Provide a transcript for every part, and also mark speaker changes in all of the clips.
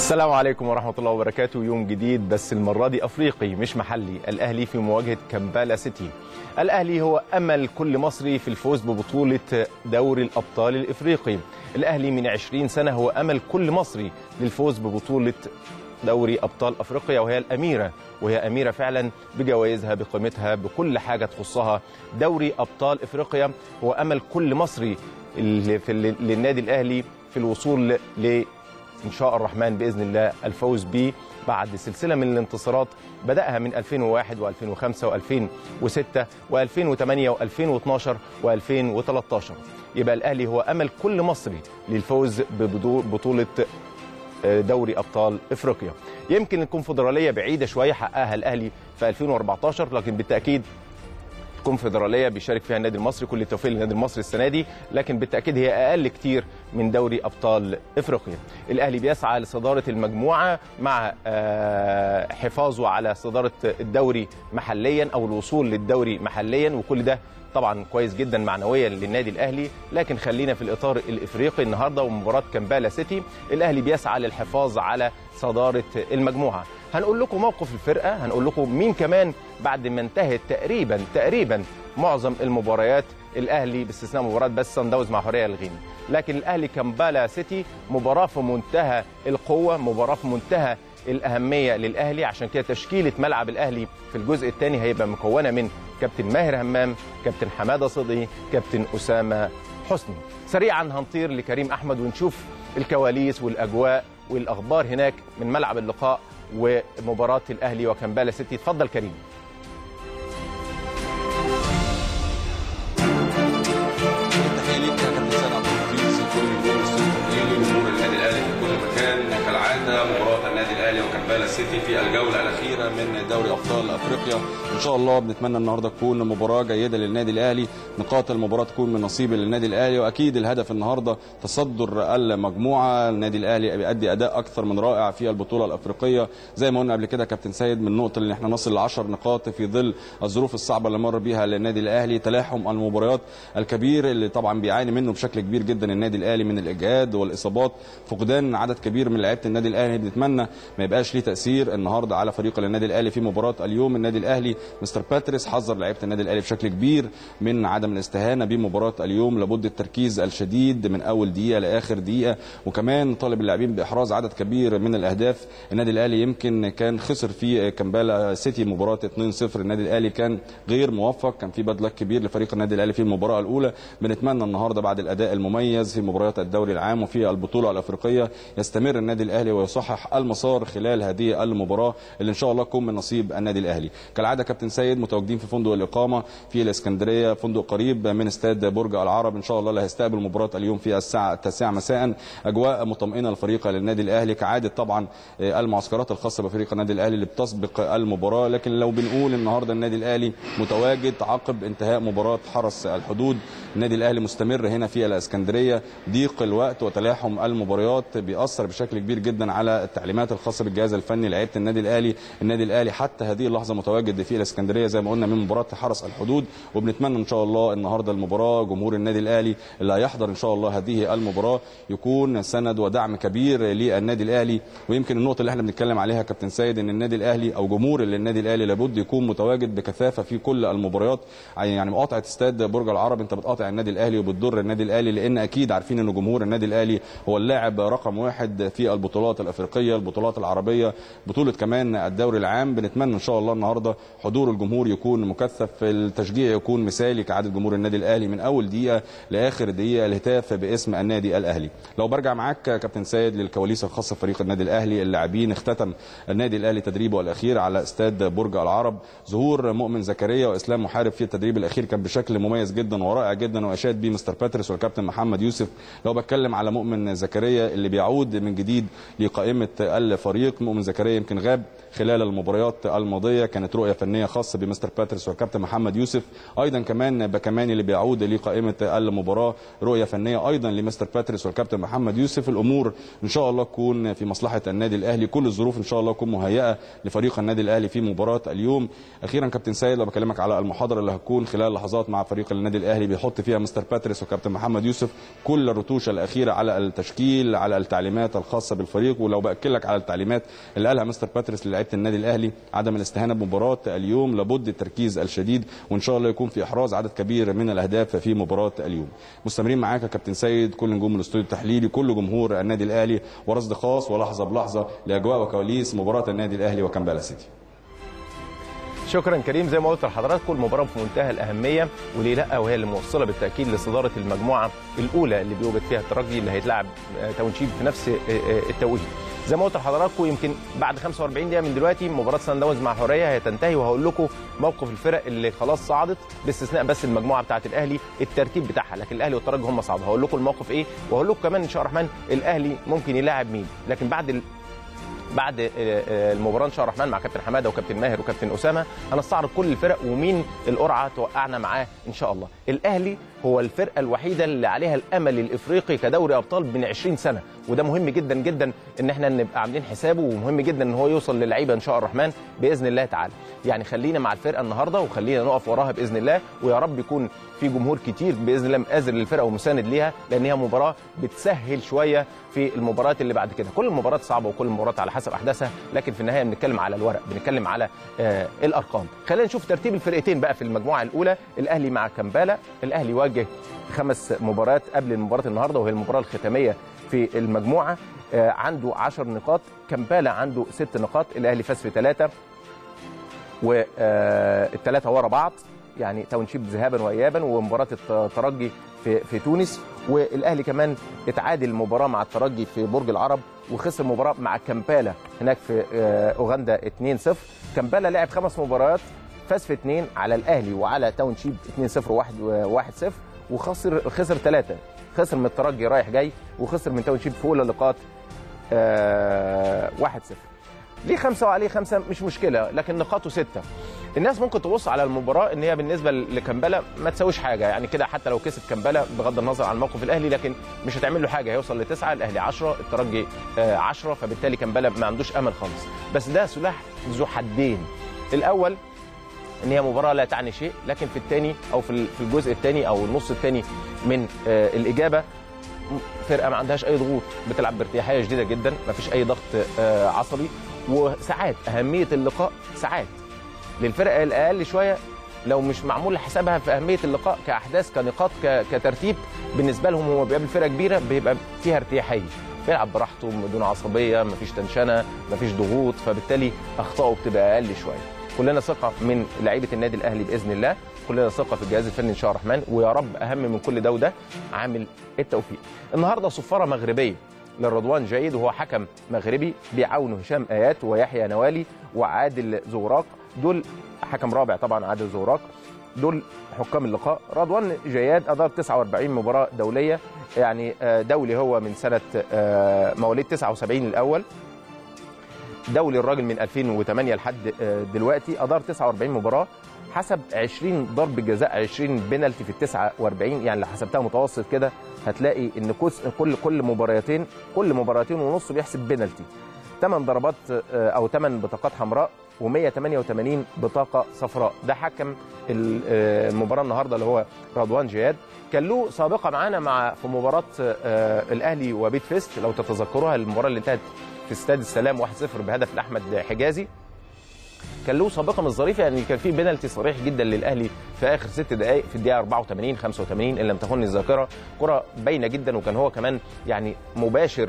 Speaker 1: السلام عليكم ورحمة الله وبركاته يوم جديد بس المرة دي أفريقي مش محلي الأهلي في مواجهة كامبالا سيتي الأهلي هو أمل كل مصري في الفوز ببطولة دوري الأبطال الإفريقي الأهلي من 20 سنة هو أمل كل مصري للفوز ببطولة دوري أبطال أفريقيا وهي الأميرة وهي أميرة فعلا بجوائزها بقيمتها بكل حاجة تخصها دوري أبطال إفريقيا هو أمل كل مصري اللي في للنادي الأهلي في الوصول ل ان شاء الرحمن باذن الله الفوز به بعد سلسله من الانتصارات بداها من 2001 و2005 و2006 و2008 و2012 و2013 يبقى الاهلي هو امل كل مصري للفوز ببطوله دوري ابطال افريقيا يمكن الكونفدراليه بعيده شويه حققها الاهلي في 2014 لكن بالتاكيد الكونفدراليه بيشارك فيها النادي المصري كل التوفيق للنادي المصري السنه دي لكن بالتاكيد هي اقل كتير من دوري ابطال افريقيا الاهلي بيسعى لصداره المجموعه مع حفاظه على صداره الدوري محليا او الوصول للدوري محليا وكل ده طبعا كويس جدا معنويا للنادي الاهلي لكن خلينا في الاطار الافريقي النهارده ومباراه كامبالا سيتي الاهلي بيسعى للحفاظ على صداره المجموعه هنقول لكم موقف الفرقه هنقول لكم مين كمان بعد ما انتهت تقريبا تقريبا معظم المباريات الاهلي باستثناء مباراه بس سان داونز مع حوريه الغيني لكن الاهلي كامبالا سيتي مباراه في منتهى القوه مباراه في منتهى الاهميه للاهلي عشان كده تشكيله ملعب الاهلي في الجزء الثاني هيبقى مكونه من كابتن ماهر همام كابتن حماده صدقي كابتن اسامه حسني سريعا هنطير لكريم احمد ونشوف الكواليس والاجواء والاخبار هناك من ملعب اللقاء ومباراه الاهلي وكامبالا سيتي اتفضل كريم
Speaker 2: مباراه النادي الاهلي وكامبالا سيتي في الجوله الاخيره من دوري ابطال افريقيا ان شاء الله بنتمنى النهارده تكون مباراه جيده للنادي الاهلي نقاط المباراه تكون من نصيب للنادي الاهلي واكيد الهدف النهارده تصدر المجموعه النادي الاهلي بيأدي اداء اكثر من رائع في البطوله الافريقيه زي ما قلنا قبل كده كابتن سيد من النقطه اللي احنا نصل ل 10 نقاط في ظل الظروف الصعبه اللي مر بيها للنادي الاهلي تلاحم المباريات الكبير اللي طبعا بيعاني منه بشكل كبير جدا النادي الاهلي من الاجهاد والاصابات فقدان عدد كبير من لعيبه النادي الاهلي بنتمنى ما يبقاش ليه تاثير النهارده على فريق النادي الاهلي في مباراه اليوم النادي الاهلي مستر باتريس حذر لعيبه النادي الاهلي بشكل كبير من عدم الاستهانه بمباراه اليوم لابد التركيز الشديد من اول دقيقه لاخر دقيقه وكمان طالب اللاعبين باحراز عدد كبير من الاهداف النادي الاهلي يمكن كان خسر في كامبالا سيتي مباراه 2-0 النادي الاهلي كان غير موفق كان في بدلك كبير لفريق النادي الاهلي في المباراه الاولى بنتمنى النهارده بعد الاداء المميز في مباريات الدوري العام وفي البطوله الافريقيه يستمر النادي الاهلي ويصحح المسار خلال هذه المباراه اللي ان شاء الله تكون من نصيب النادي الاهلي كالعاده كابتن سيد متواجدين في فندق الاقامه في الاسكندريه فندق قريب من استاد برج العرب ان شاء الله اللي هيستقبل مباراه اليوم في الساعه 9 مساء اجواء مطمئنه لفريق للنادي الاهلي كعاده طبعا المعسكرات الخاصه بفريق النادي الاهلي اللي بتسبق المباراه لكن لو بنقول النهارده النادي الاهلي متواجد عقب انتهاء مباراه حرس الحدود النادي الاهلي مستمر هنا في الاسكندريه ضيق الوقت وتلاحم المباريات بيأثر بشكل كبير جدا على التعليمات الخاصه بالجهاز الفني لعيبه النادي الاهلي النادي الاهلي حتى هذه اللحظه متواجد في الاسكندريه زي ما قلنا من مباراه حرس الحدود وبنتمنى ان شاء الله النهارده المباراه جمهور النادي الاهلي اللي هيحضر ان شاء الله هذه المباراه يكون سند ودعم كبير للنادي الاهلي ويمكن النقطه اللي احنا بنتكلم عليها كابتن سيد ان النادي الاهلي او جمهور النادي الاهلي لابد يكون متواجد بكثافه في كل المباريات يعني مقاطعه استاد برج العرب انت بتقاطع النادي الاهلي وبتضر النادي الاهلي لان اكيد عارفين ان جمهور النادي الاهلي هو اللاعب رقم واحد في البطولات الافريقيه البطولات العربيه بطوله كمان الدوري العام بنتمنى ان شاء الله النهارده حضور الجمهور يكون مكثف التشجيع يكون مثالي كعاده جمهور النادي الاهلي من اول دقيقه لاخر دقيقه الهتاف باسم النادي الاهلي لو برجع معاك كابتن سيد للكواليس الخاصه بفريق النادي الاهلي اللاعبين اختتم النادي الاهلي تدريبه الاخير على استاد برج العرب ظهور مؤمن زكريا واسلام محارب في التدريب الاخير كان بشكل مميز جدا ورائع جدا واشاد به مستر باتريس والكابتن محمد يوسف لو بتكلم على مؤمن زكريا اللي بيعود من جديد لقائمه الفريق مؤمن زكريا يمكن غاب خلال المباريات الماضيه كانت رؤيه فنيه خاصه بمستر باتريس والكابتن محمد يوسف ايضا كمان بكماني اللي بيعود لقائمه المباراه رؤيه فنيه ايضا لمستر باتريس والكابتن محمد يوسف الامور ان شاء الله تكون في مصلحه النادي الاهلي كل الظروف ان شاء الله تكون مهيئه لفريق النادي الاهلي في مباراه اليوم اخيرا كابتن سيد لو بكلمك على المحاضره اللي هتكون خلال لحظات مع فريق النادي الاهلي بيحط فيها مستر باتريس وكابتن محمد يوسف كل الرتوش الاخيره على التشكيل على التعليمات الخاصه بالفريق ولو واكد لك على التعليمات اللي قالها مستر باتريس للاعيبه النادي الاهلي عدم الاستهانه بمباراه اليوم لابد التركيز الشديد وان شاء الله يكون في احراز عدد كبير من الاهداف في مباراه اليوم مستمرين معاك يا كابتن سيد كل نجوم الاستوديو التحليلي كل جمهور النادي الاهلي ورصد خاص ولحظه بلحظه لاجواء وكواليس مباراه النادي الاهلي وكامبالا سيتي
Speaker 1: شكرا كريم زي ما قلت لحضراتكم المباراه في منتهى الاهميه وليه لا وهي اللي موصله بالتاكيد لصداره المجموعه الاولى اللي بيوجد فيها الترجي اللي هيتلعب تاونشيب في نفس التوقيت زي ما قلت لحضراتكم يمكن بعد 45 دقيقه من دلوقتي مباراه سان داونز مع حريه هتنتهي وهقول لكم موقف الفرق اللي خلاص صعدت باستثناء بس المجموعه بتاعه الاهلي الترتيب بتاعها لكن الاهلي والترجي هم صعدوا هقول لكم الموقف ايه وهقول لكم كمان ان شاء الله الرحمن الاهلي ممكن يلاعب مين لكن بعد ال... بعد المباراه ان شاء الله الرحمن مع كابتن حماده وكابتن ماهر وكابتن اسامه هنستعرض كل الفرق ومين القرعه توقعنا معاه ان شاء الله الاهلي هو الفرقه الوحيده اللي عليها الامل الافريقي كدوري ابطال من 20 سنه وده مهم جدا جدا ان احنا نبقى عاملين حسابه ومهم جدا ان هو يوصل للعيبه ان شاء الرحمن باذن الله تعالى يعني خلينا مع الفرقه النهارده وخلينا نقف وراها باذن الله ويا رب يكون في جمهور كتير باذن الله مآزر للفرقه ومساند ليها لان هي مباراه بتسهل شويه في المباريات اللي بعد كده كل المباريات صعبه وكل المباريات على حسب احداثها لكن في النهايه بنتكلم على الورق بنتكلم على آه الارقام خلينا نشوف ترتيب الفرقتين بقى في المجموعه الاولى الاهلي مع كامبالا الاهلي واجه خمس مباريات قبل مباراه النهارده وهي المباراه الختاميه في المجموعه آه عنده 10 نقاط كامبالا عنده 6 نقاط الاهلي فاز في ثلاثه والثلاثه ورا بعض يعني تاونشيب ذهابا وايابا ومباراه الترجي في في تونس والاهلي كمان اتعادل المباراه مع الترجي في برج العرب وخسر مباراه مع كامبالا هناك في اوغندا 2-0 كامبالا لعب خمس مباريات فاز في اثنين على الاهلي وعلى تاونشيب 2-0 و1-0 وخسر خسر ثلاثه خسر من الترجي رايح جاي وخسر من تاونشيب في اولى لقاءات 1-0 ليه خمسة وعليه خمسة مش مشكلة لكن نقاطه ستة الناس ممكن تبص على المباراة ان هي بالنسبة لكمبالا ما تسويش حاجة يعني كده حتى لو كسب كمبالا بغض النظر عن الموقف الاهلي لكن مش هتعمل له حاجة هيوصل لتسعة الاهلي 10 الترجي 10 فبالتالي كمبالا ما عندوش امل خالص بس ده سلاح ذو حدين الاول ان هي مباراه لا تعني شيء لكن في الثاني او في الجزء الثاني او النص الثاني من الاجابه فرقه ما عندهاش اي ضغوط بتلعب بارتياحيه شديده جدا ما فيش اي ضغط عصبي وساعات اهميه اللقاء ساعات للفرقه الاقل شويه لو مش معمول حسابها في اهميه اللقاء كاحداث كنقاط كترتيب بالنسبه لهم هو بيقابل فرقه كبيره بيبقى فيها ارتياحيه بيلعب براحته بدون عصبيه مفيش تنشنه مفيش ضغوط فبالتالي اخطائه بتبقى اقل شويه كلنا ثقه من لعيبه النادي الاهلي باذن الله كلنا ثقه في الجهاز الفني ان شاء الله الرحمن ويا رب اهم من كل ده وده عامل التوفيق النهارده صفاره مغربيه للرضوان جيد وهو حكم مغربي بيعاونه هشام ايات ويحيى نوالي وعادل زوراق دول حكم رابع طبعا عادل زوراق دول حكام اللقاء رضوان جياد ادار 49 مباراه دوليه يعني دولي هو من سنه مواليد 79 الاول دولي الراجل من 2008 لحد دلوقتي ادار 49 مباراه حسب 20 ضرب جزاء 20 بنالتي في ال 49 يعني لو حسبتها متوسط كده هتلاقي ان كل كل مباراتين كل مباراتين ونص بيحسب بنالتي 8 ضربات او 8 بطاقات حمراء و188 بطاقه صفراء ده حكم المباراه النهارده اللي هو رضوان جياد كان له سابقه معانا مع في مباراه الاهلي وبيت فيست لو تتذكروها المباراه اللي انتهت في استاد السلام 1-0 بهدف لاحمد حجازي كان له سابقه مش ظريفه يعني كان في بينالتي صريح جدا للاهلي في اخر ست دقائق في الدقيقه 84 85 ان لم تخن الذاكره كره باينه جدا وكان هو كمان يعني مباشر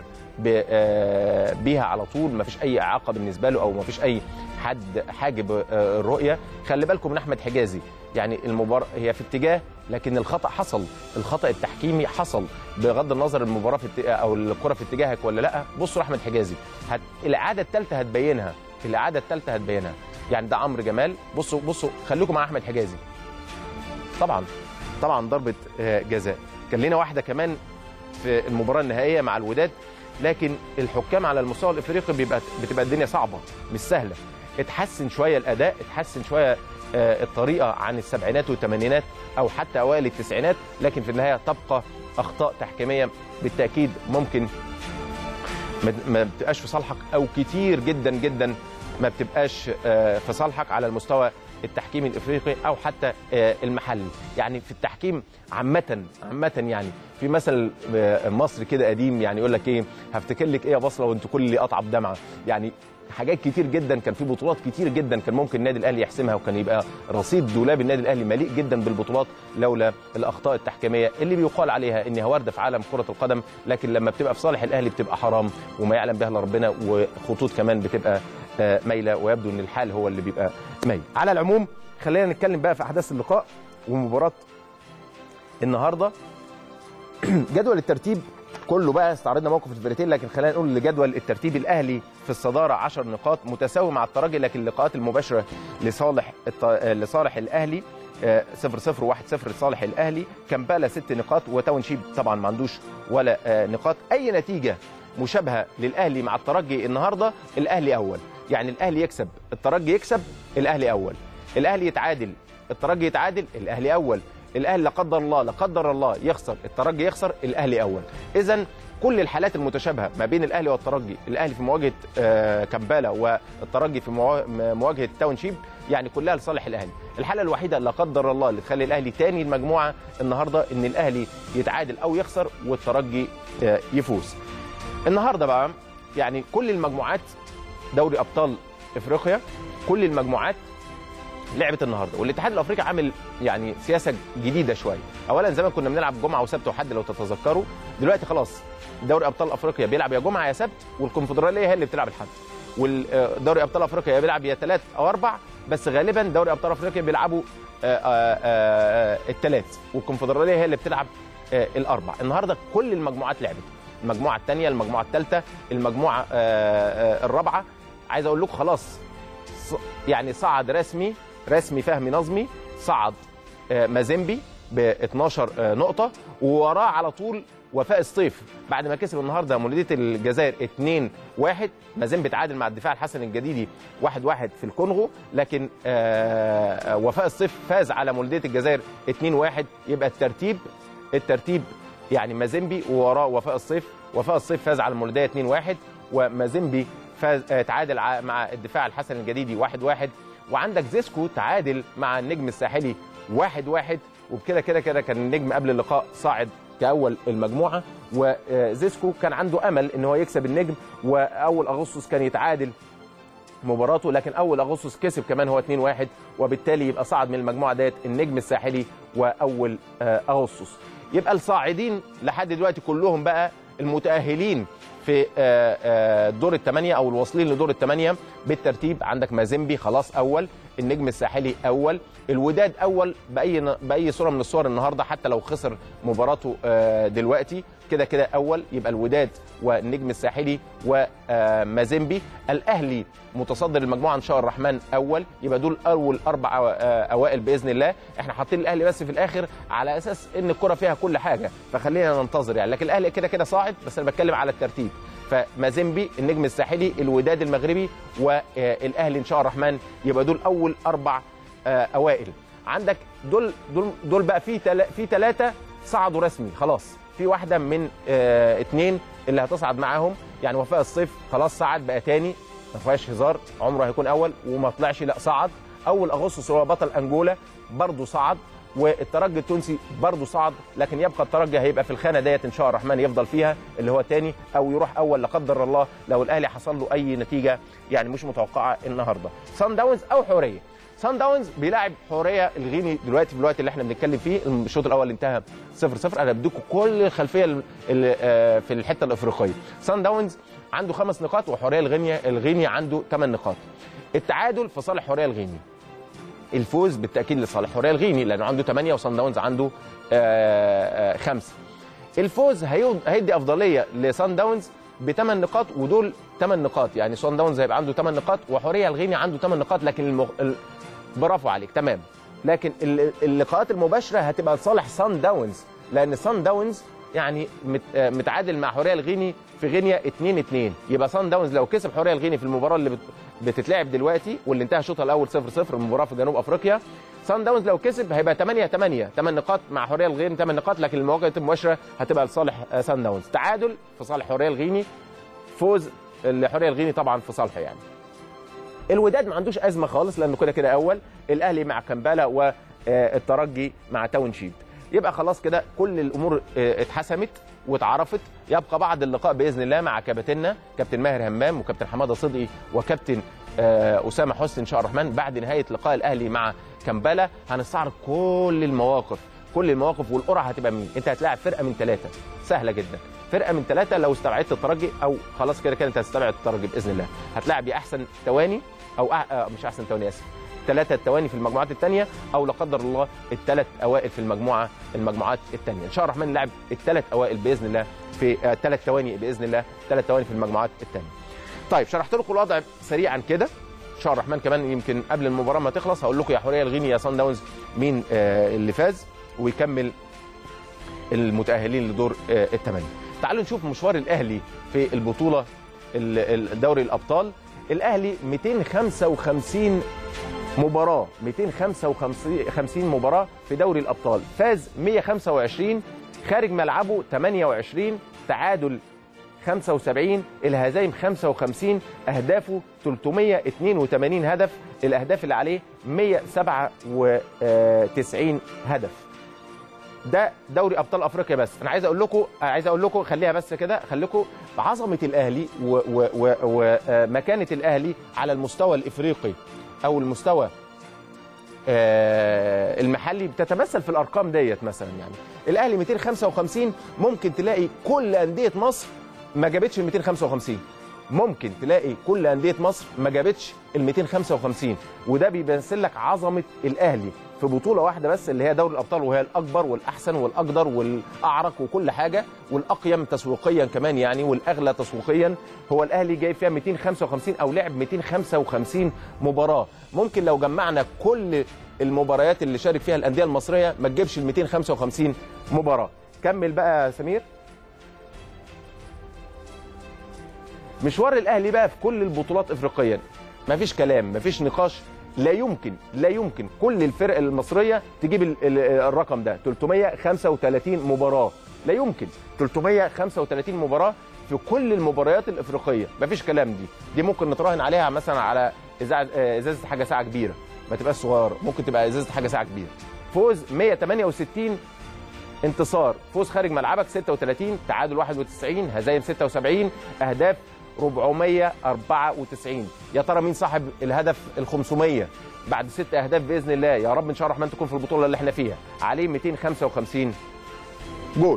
Speaker 1: بيها على طول ما فيش اي اعاقه بالنسبه له او ما فيش اي حد حاجب الرؤيه خلي بالكم من احمد حجازي يعني المباراه هي في اتجاه لكن الخطا حصل الخطا التحكيمي حصل بغض النظر المباراه في او الكره في اتجاهك ولا لا بصوا احمد حجازي هت... الاعاده الثالثه هتبينها الاعاده الثالثه هتبينها يعني ده عمرو جمال بصوا بصوا خليكم مع احمد حجازي طبعا طبعا ضربه جزاء كان لنا واحده كمان في المباراه النهائيه مع الوداد لكن الحكام على المستوى الافريقي بيبقى بتبقى الدنيا صعبه مش سهله اتحسن شويه الاداء اتحسن شويه الطريقه عن السبعينات والثمانينات او حتى اوائل التسعينات لكن في النهايه تبقى اخطاء تحكيميه بالتاكيد ممكن ما بتبقاش في صالحك او كتير جدا جدا ما بتبقاش آه، في صالحك على المستوى التحكيمي الافريقي او حتى آه، المحلي يعني في التحكيم عامه عامه يعني في مثل آه، مصري كده قديم يعني يقول لك ايه هفتكر لك ايه يا بصره وانت كل اللي اطعب دمعه يعني حاجات كتير جدا كان في بطولات كتير جدا كان ممكن النادي الاهلي يحسمها وكان يبقى رصيد دولاب النادي الاهلي مليء جدا بالبطولات لولا الاخطاء التحكيميه اللي بيقال عليها انها وارده في عالم كره القدم لكن لما بتبقى في صالح الاهلي بتبقى حرام وما يعلم بها الا ربنا وخطوط كمان بتبقى آه، مايله ويبدو ان الحال هو اللي بيبقى مايل على العموم خلينا نتكلم بقى في احداث اللقاء ومباراه النهارده جدول الترتيب كله بقى استعرضنا موقف الفرقتين لكن خلينا نقول لجدول الترتيب الاهلي في الصداره 10 نقاط متساوي مع الترجي لكن اللقاءات المباشره لصالح الط... لصالح الاهلي 0 0 1 0 لصالح الاهلي كامبالا 6 نقاط وتاون شيب طبعا ما عندوش ولا آه، نقاط اي نتيجه مشابهه للاهلي مع الترجي النهارده الاهلي اول يعني الاهلي يكسب الترجي يكسب الاهلي اول الاهلي يتعادل الترجي يتعادل الاهلي اول الاهلي لا قدر الله لا قدر الله يخسر الترجي يخسر الاهلي اول اذا كل الحالات المتشابهه ما بين الاهلي والترجي الاهلي في مواجهه آه، كامبالا والترجي في موا- م- مواجهه تاون شيب يعني كلها لصالح الاهلي الحاله الوحيده لا قدر الله اللي تخلي الاهلي تاني المجموعه النهارده ان الاهلي يتعادل او يخسر والترجي آه، يفوز النهارده بقى يعني كل المجموعات دوري ابطال افريقيا كل المجموعات لعبت النهارده والاتحاد الافريقي عامل يعني سياسه جديده شويه اولا زمان كنا بنلعب جمعه وسبت وحد لو تتذكروا دلوقتي خلاص دوري ابطال افريقيا بيلعب يا جمعه يا سبت والكونفدراليه هي اللي بتلعب الحد والدوري ابطال افريقيا بيلعب يا ثلاث او اربع بس غالبا دوري ابطال افريقيا بيلعبوا الثلاث والكونفدراليه هي اللي بتلعب آه، الاربع النهارده كل المجموعات لعبت المجموعه الثانيه المجموعه الثالثه المجموعه آه، آه، الرابعه عايز اقول لكم خلاص ص- يعني صعد رسمي رسمي فهمي نظمي صعد آه، مازيمبي ب 12 آه، نقطة ووراه على طول وفاء الصيف بعد ما كسب النهارده مولودية الجزائر 2-1 مازيمبي تعادل مع الدفاع الحسن الجديدي 1-1 في الكونغو لكن آه، آه، وفاء الصيف فاز على مولودية الجزائر 2-1 يبقى الترتيب الترتيب يعني مازيمبي ووراه وفاء الصيف وفاء الصيف فاز على المولودية 2-1 ومازيمبي فاز آه، تعادل ع- مع الدفاع الحسن الجديدي 1-1 وعندك زيسكو تعادل مع النجم الساحلي 1-1 وبكده كده كده كان النجم قبل اللقاء صاعد كاول المجموعه وزيسكو كان عنده امل ان هو يكسب النجم واول اغسطس كان يتعادل مباراته لكن اول اغسطس كسب كمان هو 2-1 وبالتالي يبقى صعد من المجموعه ديت النجم الساحلي واول آه، اغسطس يبقى الصاعدين لحد دلوقتي كلهم بقى المتاهلين في آه، آه، دور الثمانيه او الواصلين لدور الثمانيه بالترتيب عندك مازيمبي خلاص اول النجم الساحلي اول الوداد اول باي باي صوره من الصور النهارده حتى لو خسر مباراته آه، دلوقتي كده كده اول يبقى الوداد والنجم الساحلي ومازيمبي الاهلي متصدر المجموعه ان شاء الرحمن اول يبقى دول اول اربع أو- آه، اوائل باذن الله احنا حاطين الاهلي بس في الاخر على اساس ان الكره فيها كل حاجه فخلينا ننتظر يعني لكن الاهلي كده كده صاعد بس انا بتكلم على الترتيب فمازيمبي النجم الساحلي الوداد المغربي والاهلي ان شاء الرحمن يبقى دول اول اربع آه، اوائل عندك دول دول دول بقى في تلا في ثلاثه صعدوا رسمي خلاص في واحده من آه اتنين اللي هتصعد معاهم يعني وفاء الصيف خلاص صعد بقى تاني ما فيهاش هزار عمره هيكون اول وما طلعش لا صعد اول اغسطس هو بطل انجولا برضه صعد والترجي التونسي برضه صعد لكن يبقى الترجي هيبقى في الخانه ديت ان شاء الرحمن يفضل فيها اللي هو تاني او يروح اول لا قدر الله لو الاهلي حصل له اي نتيجه يعني مش متوقعه النهارده سان داونز او حوريه سان داونز بيلاعب حوريه الغيني دلوقتي في الوقت اللي احنا بنتكلم فيه الشوط الاول انتهى 0 0 انا بديكم كل الخلفيه ال- ال- آه، في الحته الافريقيه سان داونز عنده خمس نقاط وحوريه الغينيا الغيني عنده ثمان نقاط التعادل في صالح حوريه الغيني الفوز بالتاكيد لصالح حوريه الغيني لانه عنده 8 وصن داونز عنده آه، آه، خمسه الفوز هيو- هيدي افضليه لصن داونز بثمان نقاط ودول ثمان نقاط يعني صن داونز هيبقى عنده ثمان نقاط وحوريه الغيني عنده ثمان نقاط لكن المغ... ال... برافو عليك تمام لكن ال- اللقاءات المباشره هتبقى لصالح صن داونز لان صن داونز يعني مت... آه، متعادل مع حوريه الغيني في غينيا 2 2 يبقى صن داونز لو كسب حوريه الغيني في المباراه اللي بت... بتتلعب دلوقتي واللي انتهى شوطها الاول 0 0 المباراه في جنوب افريقيا صن داونز لو كسب هيبقى 8 8 8 نقاط مع حوريه الغيني 8 نقاط لكن المواجهه المباشره هتبقى لصالح آه، صن داونز تعادل في صالح حوريه الغيني فوز لحوريه الغيني طبعا في صالحه يعني الوداد ما عندوش ازمه خالص لانه كده كده اول الاهلي مع كمبالا والترجي مع تاونشيب يبقى خلاص كده كل الامور آه، اتحسمت واتعرفت يبقى بعد اللقاء باذن الله مع كباتننا كابتن ماهر همام وكابتن حماده صدقي وكابتن آه، اسامه حسني ان شاء الله الرحمن بعد نهايه لقاء الاهلي مع كمبالا هنستعرض كل المواقف كل المواقف والقرعه هتبقى مين انت هتلاعب فرقه من ثلاثه سهله جدا فرقه من ثلاثه لو استبعدت الترجي او خلاص كده كده انت هتستبعد الترجي باذن الله هتلاعب يا احسن تواني او أح... آه مش احسن تواني اسف ثلاثة تواني في المجموعات الثانية أو لا قدر الله الثلاث أوائل في المجموعة المجموعات الثانية إن شاء الله الرحمن نلعب الثلاث أوائل بإذن الله في الثلاث تواني بإذن الله ثلاث تواني في المجموعات الثانية طيب شرحت لكم الوضع سريعا كده ان شاء الله الرحمن كمان يمكن قبل المباراه ما تخلص هقول لكم يا حوريه الغيني يا صن داونز مين آه اللي فاز ويكمل المتاهلين لدور آه الثمانيه تعالوا نشوف مشوار الاهلي في البطوله ال- ال- دوري الابطال الاهلي 255 مباراه 255 مباراه في دوري الابطال فاز 125 خارج ملعبه 28 تعادل 75 الهزايم 55 اهدافه 382 هدف الاهداف اللي عليه 197 هدف ده دوري ابطال افريقيا بس انا عايز اقول لكم عايز اقول لكم خليها بس كده خليكم عظمه الاهلي ومكانه الاهلي على المستوى الافريقي او المستوى آه، المحلي بتتمثل في الارقام ديت مثلا يعني الاهلي 255 ممكن تلاقي كل انديه مصر ما جابتش ال 255 ممكن تلاقي كل انديه مصر ما جابتش ال 255 وده بيمثل لك عظمه الاهلي في بطوله واحده بس اللي هي دوري الابطال وهي الاكبر والاحسن والاقدر والاعرق وكل حاجه والاقيم تسويقيا كمان يعني والاغلى تسويقيا هو الاهلي جايب فيها 255 او لعب 255 مباراه ممكن لو جمعنا كل المباريات اللي شارك فيها الانديه المصريه ما تجيبش ال 255 مباراه كمل بقى يا سمير مشوار الاهلي بقى في كل البطولات افريقيا مفيش كلام مفيش نقاش لا يمكن لا يمكن كل الفرق المصريه تجيب ال- ال- الرقم ده 335 مباراه لا يمكن 335 مباراه في كل المباريات الافريقيه مفيش كلام دي دي ممكن نتراهن عليها مثلا على إذاعة- آه، ازازه حاجه ساعه كبيره ما تبقاش صغيره ممكن تبقى ازازه حاجه ساعه كبيره فوز 168 انتصار فوز خارج ملعبك 36 تعادل 91 هزايم 76 اهداف 494 يا ترى مين صاحب الهدف ال 500 بعد ست اهداف باذن الله يا رب ان شاء الله الرحمن تكون في البطوله اللي احنا فيها عليه 255 جول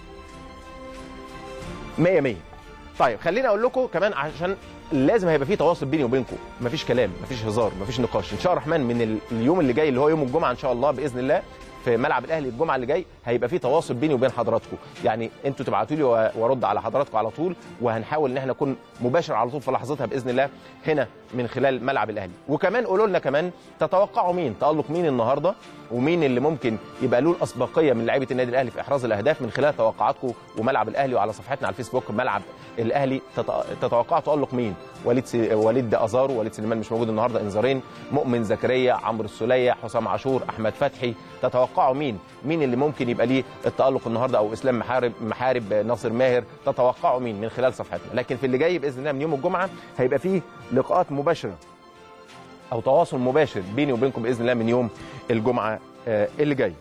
Speaker 1: 100 100 طيب خليني اقول لكم كمان عشان لازم هيبقى في تواصل بيني وبينكم مفيش كلام مفيش هزار مفيش نقاش ان شاء الله الرحمن من ال- اليوم اللي جاي اللي هو يوم الجمعه ان شاء الله باذن الله في ملعب الاهلي الجمعه اللي جاي هيبقى في تواصل بيني وبين حضراتكم يعني انتوا تبعتوا لي و- وارد على حضراتكم على طول وهنحاول ان احنا نكون مباشر على طول في لحظتها باذن الله هنا من خلال ملعب الاهلي وكمان قولوا لنا كمان تتوقعوا مين تالق مين النهارده ومين اللي ممكن يبقى له الاسبقيه من لعيبه النادي الاهلي في احراز الاهداف من خلال توقعاتكم وملعب الاهلي وعلى صفحتنا على الفيسبوك ملعب الاهلي تت- تتوقعوا تالق مين وليد س... وليد ازارو وليد سليمان مش موجود النهارده انذارين مؤمن زكريا عمرو السوليه حسام عاشور احمد فتحي تتوقعوا مين مين اللي ممكن يبقى ليه التالق النهارده او اسلام محارب محارب ناصر ماهر تتوقعوا مين من خلال صفحتنا لكن في اللي جاي باذن الله من يوم الجمعه هيبقى فيه لقاءات مباشره او تواصل مباشر بيني وبينكم باذن الله من يوم الجمعه آه، اللي جاي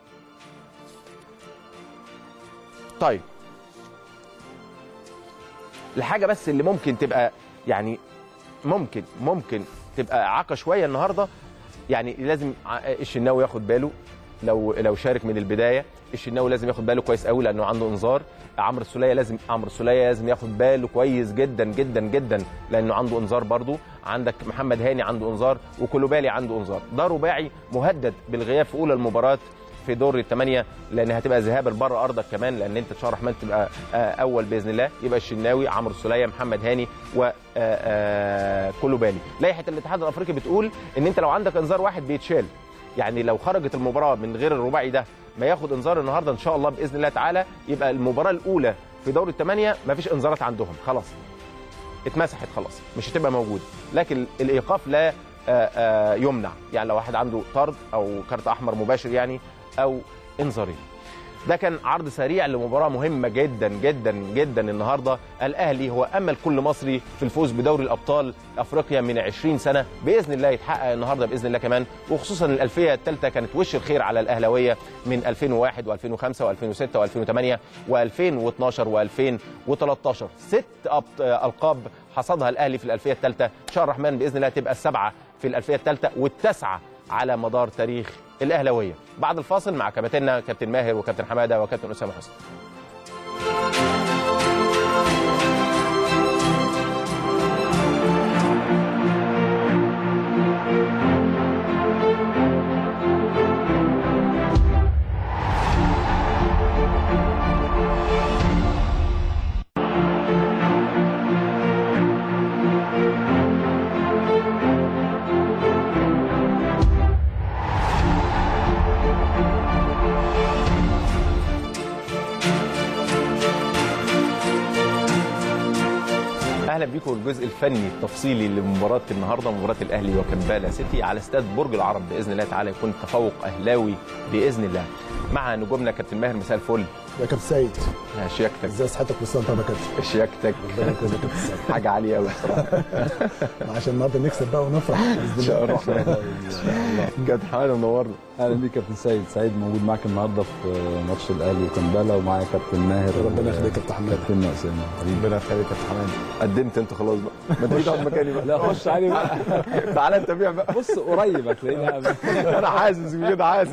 Speaker 1: طيب الحاجه بس اللي ممكن تبقى يعني ممكن ممكن تبقى عاقه شويه النهارده يعني لازم ع- الشناوي ياخد باله لو لو شارك من البدايه الشناوي لازم ياخد باله كويس قوي لانه عنده انذار عمرو السوليه لازم عمرو السوليه لازم ياخد باله كويس جدا جدا جدا لانه عنده انذار برضو عندك محمد هاني عنده انذار وكولوبالي عنده انذار ده رباعي مهدد بالغياب في اولى المباراه في دور الثمانيه لان هتبقى ذهاب بره ارضك كمان لان انت ان شاء الله الرحمن تبقى آه، اول باذن الله يبقى الشناوي عمرو السوليه محمد هاني و آه، كولوبالي لائحه الاتحاد الافريقي بتقول ان انت لو عندك انذار واحد بيتشال يعني لو خرجت المباراه من غير الرباعي ده ما ياخد انذار النهارده ان شاء الله باذن الله تعالى يبقى المباراه الاولى في دور الثمانيه ما فيش انذارات عندهم خلاص اتمسحت خلاص مش هتبقى موجوده لكن الايقاف لا آه، آه، يمنع يعني لو واحد عنده طرد او كارت احمر مباشر يعني او انذارين ده كان عرض سريع لمباراه مهمه جدا جدا جدا النهارده الاهلي هو امل كل مصري في الفوز بدوري الابطال افريقيا من 20 سنه باذن الله يتحقق النهارده باذن الله كمان وخصوصا الالفيه الثالثه كانت وش الخير على الاهلاويه من 2001 و2005 و2006 و2008 و2012 و2013 ست أبط- القاب حصدها الاهلي في الالفيه الثالثه ان شاء الله الرحمن باذن الله تبقى السبعه في الالفيه الثالثه والتسعه على مدار تاريخ الاهلاويه بعد الفاصل مع كباتننا كابتن ماهر وكابتن حماده وكابتن اسامه حسني اهلا بيكم الجزء الفني التفصيلي لمباراه النهارده مباراه الاهلي وكمبالا سيتي على استاد برج العرب باذن الله تعالى يكون تفوق اهلاوي باذن الله مع نجومنا كابتن ماهر مساء الفل
Speaker 3: يا كابتن سيد
Speaker 1: يا شياكتك
Speaker 3: ازاي صحتك والسلام طبعا يا كابتن
Speaker 1: شياكتك
Speaker 3: ربنا يكرمك يا كابتن سيد
Speaker 1: حاجه عاليه قوي بصراحه
Speaker 3: عشان النهارده نكسب بقى ونفرح باذن
Speaker 1: شاء
Speaker 3: الله
Speaker 1: الله. كابتن حماده منورنا
Speaker 4: اهلا بيك كابتن سيد سعيد موجود معاك النهارده في ماتش الاهلي وكمبالا ومعايا كابتن ماهر
Speaker 3: ربنا يخليك يا كابتن حماد
Speaker 4: كابتن اسامه حبيبي
Speaker 1: ربنا يخليك يا كابتن حماده قدمت انت خلاص بقى ما تيجي تقعد مكاني بقى
Speaker 4: لا خش عليه بقى
Speaker 1: تعالى انت بيع بقى
Speaker 4: بص قريب هتلاقيني
Speaker 1: انا حاسس كده حاسس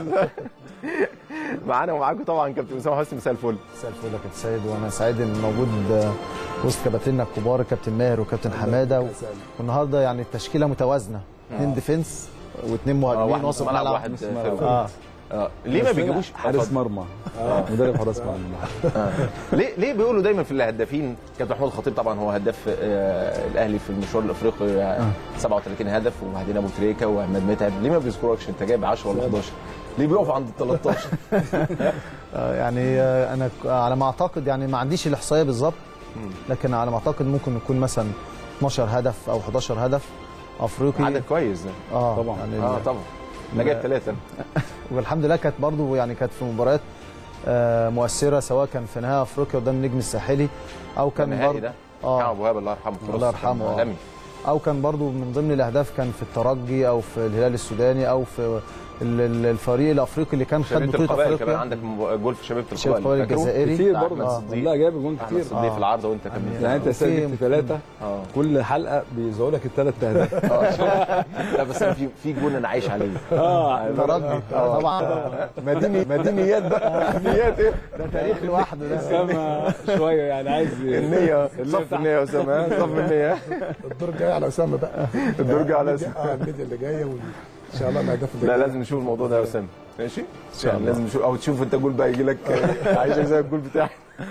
Speaker 1: معانا ومعاكم طبعا كابتن اسامه حسني مساء الفل
Speaker 5: مساء الفل يا كابتن سيد وانا سعيد ان موجود آه، وسط كباتننا الكبار الكابتن ماهر وكابتن حماده و- والنهارده يعني التشكيله متوازنه اثنين ديفنس واثنين
Speaker 1: اه واحد
Speaker 5: مهاجمين
Speaker 1: نص
Speaker 5: وسط
Speaker 1: ملعب
Speaker 5: ملعب
Speaker 1: واحد
Speaker 4: نص
Speaker 1: فيرو.
Speaker 4: ملعب.
Speaker 5: اه
Speaker 1: اه ليه ما بيجيبوش
Speaker 4: حارس مرمى مدرب حراس مرمى
Speaker 1: ليه ليه بيقولوا دايما في الهدافين كابتن محمود الخطيب طبعا هو هداف آه الاهلي في المشوار الافريقي آه 37 هدف وبعدين ابو تريكه وعماد متعب ليه ما بيذكروكش انت جايب 10 ولا 11 ليه بيقفوا عند ال 13
Speaker 5: آه، يعني آه، انا ك- على ما اعتقد يعني ما عنديش الاحصائيه بالظبط لكن على ما اعتقد ممكن يكون مثلا 12 هدف او 11 هدف افريقي
Speaker 1: عدد كويس ده
Speaker 5: اه
Speaker 4: طبعا.
Speaker 5: يعني
Speaker 1: اه طبعا انا جايب ثلاثه
Speaker 5: والحمد لله كانت برضو يعني كانت في مباريات آه، مؤثره سواء كان في نهائي افريقيا قدام النجم الساحلي او كان
Speaker 1: النهائي
Speaker 5: برضو
Speaker 1: ده
Speaker 5: اه
Speaker 1: كان ابو وهاب الله يرحمه في
Speaker 5: الله
Speaker 1: نص كان
Speaker 5: يرحمه، آه.
Speaker 1: عالمي
Speaker 5: او كان برضو من ضمن الاهداف كان في الترجي او في الهلال السوداني او في ال- ال- الفريق الافريقي اللي كان خد
Speaker 1: شبيبه
Speaker 5: بطوله
Speaker 1: القبائل كمان
Speaker 5: افريقيا
Speaker 1: عندك مب- جول في شبيبه
Speaker 5: شبيبة
Speaker 1: القبائل
Speaker 5: القبائل
Speaker 1: فاكره؟
Speaker 5: الجزائري
Speaker 4: كتير
Speaker 5: بتاع
Speaker 4: برضه
Speaker 5: أحمد صديق.
Speaker 4: لا جايب جون
Speaker 1: احمد
Speaker 4: كتير
Speaker 1: صديق في العارضه وانت كمان
Speaker 4: يعني انت سايب
Speaker 5: في-
Speaker 4: في ثلاثه
Speaker 1: اه
Speaker 4: كل حلقه بيزعوا لك الثلاث اهداف
Speaker 1: لا بس أنا في في جول انا عايش عليه
Speaker 4: اه
Speaker 5: الترجي طبعا
Speaker 1: مديني مدينيات بقى نيات ايه
Speaker 5: ده تاريخ لوحده ده
Speaker 4: اسامه شويه يعني عايز
Speaker 1: النية صف النية يا أسامة ها؟ صف النية
Speaker 3: الدور جاي على اسامه بقى
Speaker 1: الدور جاي على
Speaker 3: الميديا- اه الميديا اللي جايه وان شاء الله الاهداف اللي
Speaker 1: لا
Speaker 3: جاية.
Speaker 1: لازم نشوف الموضوع ده يا أسامة ماشي؟ إن شاء الله لازم نشوف أو تشوف أنت جول بقى يجي لك عايزك زي الجول بتاعي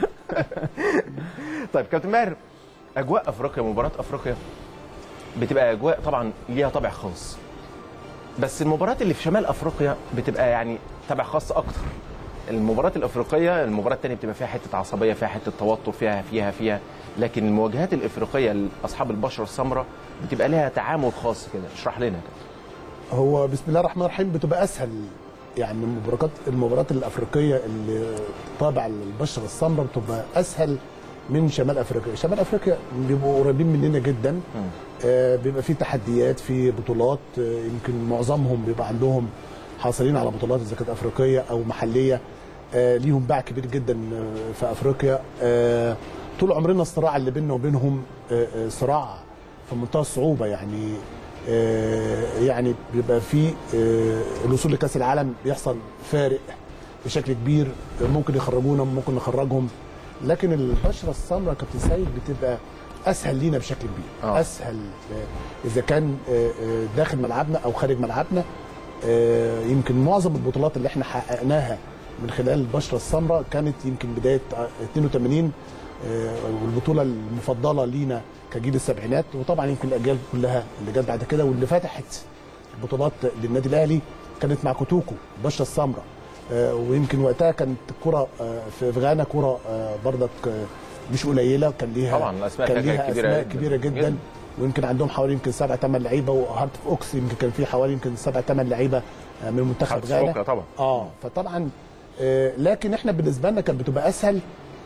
Speaker 1: طيب كابتن ماهر أجواء أفريقيا مباراة أفريقيا بتبقى أجواء طبعا ليها طابع خاص بس المباريات اللي في شمال أفريقيا بتبقى يعني طابع خاص أكتر المباريات الافريقيه المباراه الثانيه بتبقى فيها حته عصبيه فيها حته توتر فيها فيها فيها لكن المواجهات الافريقيه لاصحاب البشره السمراء بتبقى لها تعامل خاص كده اشرح لنا كده
Speaker 3: هو بسم الله الرحمن الرحيم بتبقى اسهل يعني المباريات المباريات الافريقيه اللي طابع للبشره السمراء بتبقى اسهل من شمال افريقيا شمال افريقيا بيبقوا قريبين مننا جدا آه بيبقى في تحديات في بطولات آه يمكن معظمهم بيبقى عندهم حاصلين على بطولات اذا كانت افريقيه او محليه آه ليهم باع كبير جدا آه، في افريقيا آه طول عمرنا الصراع اللي بيننا وبينهم آه آه، صراع في منتهى الصعوبه يعني آه، يعني بيبقى في آه، الوصول لكاس العالم بيحصل فارق بشكل كبير ممكن يخرجونا ممكن نخرجهم لكن البشره السمراء كابتن سيد بتبقى اسهل لينا بشكل كبير
Speaker 1: آه.
Speaker 3: اسهل آه، اذا كان آه، آه، داخل ملعبنا او خارج ملعبنا آه، يمكن معظم البطولات اللي احنا حققناها من خلال البشره السمراء كانت يمكن بدايه آه، 82 آه، والبطوله المفضله لينا كجيل السبعينات وطبعا يمكن الاجيال كلها اللي جت بعد كده واللي فتحت البطولات للنادي الاهلي كانت مع كوتوكو البشره السمراء آه، ويمكن وقتها كانت كره آه، في في غانا كره آه، برضك آه، مش قليله كان ليها
Speaker 1: طبعا الأسماء
Speaker 3: كان
Speaker 1: فيها
Speaker 3: ليها
Speaker 1: كبيرة
Speaker 3: اسماء
Speaker 1: جداً.
Speaker 3: كبيره جدا,
Speaker 1: جداً.
Speaker 3: جداً. ويمكن عندهم حوالي يمكن سبع ثمان لعيبه وهارت اوكس يمكن كان في حوالي يمكن سبع ثمان لعيبه آه، من منتخب
Speaker 1: هارت
Speaker 3: غانا
Speaker 1: أوكا طبعا.
Speaker 3: اه فطبعا آه، لكن احنا بالنسبه لنا كانت بتبقى اسهل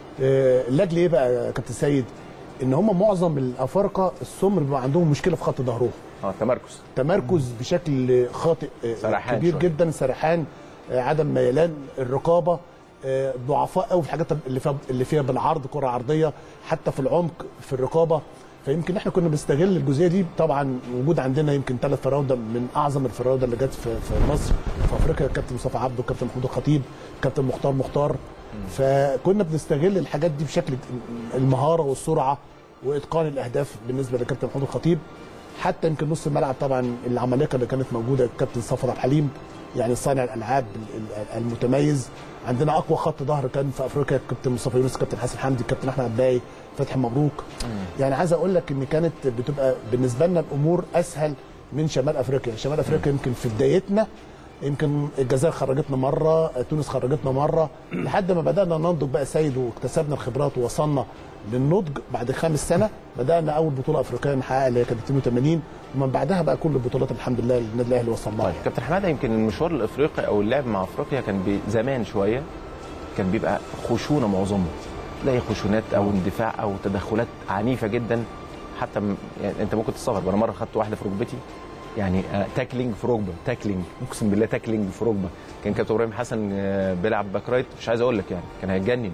Speaker 3: آه، لاجل ايه بقى يا كابتن سيد ان هم معظم الافارقه السمر بيبقى عندهم مشكله في خط ظهرهم
Speaker 1: اه تمركز
Speaker 3: تمركز بشكل خاطئ آه،
Speaker 1: سرحان
Speaker 3: كبير
Speaker 1: شوية.
Speaker 3: جدا سرحان آه، عدم ميلان الرقابه آه، ضعفاء قوي في الحاجات اللي فيها اللي فيها بالعرض كره عرضيه حتى في العمق في الرقابه فيمكن احنا كنا بنستغل الجزئيه دي طبعا وجود عندنا يمكن ثلاث فراوده من اعظم الفراوده اللي جت في, في مصر في افريقيا الكابتن مصطفى عبده الكابتن محمود الخطيب الكابتن مختار مختار فكنا بنستغل الحاجات دي بشكل المهاره والسرعه واتقان الاهداف بالنسبه للكابتن محمود الخطيب حتى يمكن نص الملعب طبعا العمالقه اللي كانت موجوده الكابتن صفر عبد الحليم يعني صانع الالعاب ال- ال- المتميز عندنا اقوى خط ظهر كان في افريقيا الكابتن مصطفى يونس الكابتن حسن حمدي الكابتن احمد عباي فتحي مبروك يعني عايز اقول لك ان كانت بتبقى بالنسبه لنا الامور اسهل من شمال افريقيا شمال افريقيا يمكن في بدايتنا يمكن الجزائر خرجتنا مره تونس خرجتنا مره لحد ما بدانا ننضج بقى سيد واكتسبنا الخبرات ووصلنا للنضج بعد خامس سنه بدانا اول بطوله افريقيه نحققها اللي هي كانت 82 ومن بعدها بقى كل البطولات الحمد لله اللي النادي الاهلي وصل لها
Speaker 1: طيب كابتن حماده يمكن المشوار الافريقي او اللعب مع افريقيا كان بي- زمان شويه كان بيبقى خشونه معظمه تلاقي خشونات او اندفاع او تدخلات عنيفه جدا حتى م- يعني انت ممكن تستغرب انا مره خدت واحده في ركبتي يعني آه، تاكلينج في ركبه تاكلينج اقسم بالله تاكلينج في ركبه كان كابتن ابراهيم حسن آه، بيلعب باك رايت مش عايز اقول لك يعني كان هيتجنن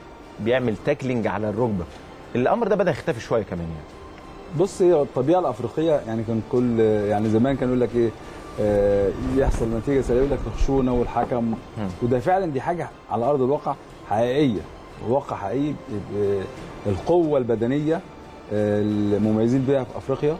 Speaker 1: بيعمل تاكلينج على الركبه الامر ده بدا يختفي شويه كمان يعني
Speaker 4: بص هي الطبيعه الافريقيه يعني كان كل يعني زمان كان يقول لك ايه آه، يحصل نتيجه سلبيه يقول لك الخشونه والحكم وده فعلا دي حاجه على ارض الواقع حقيقيه واقع حقيقي آه، القوه البدنيه آه، المميزين بيها في افريقيا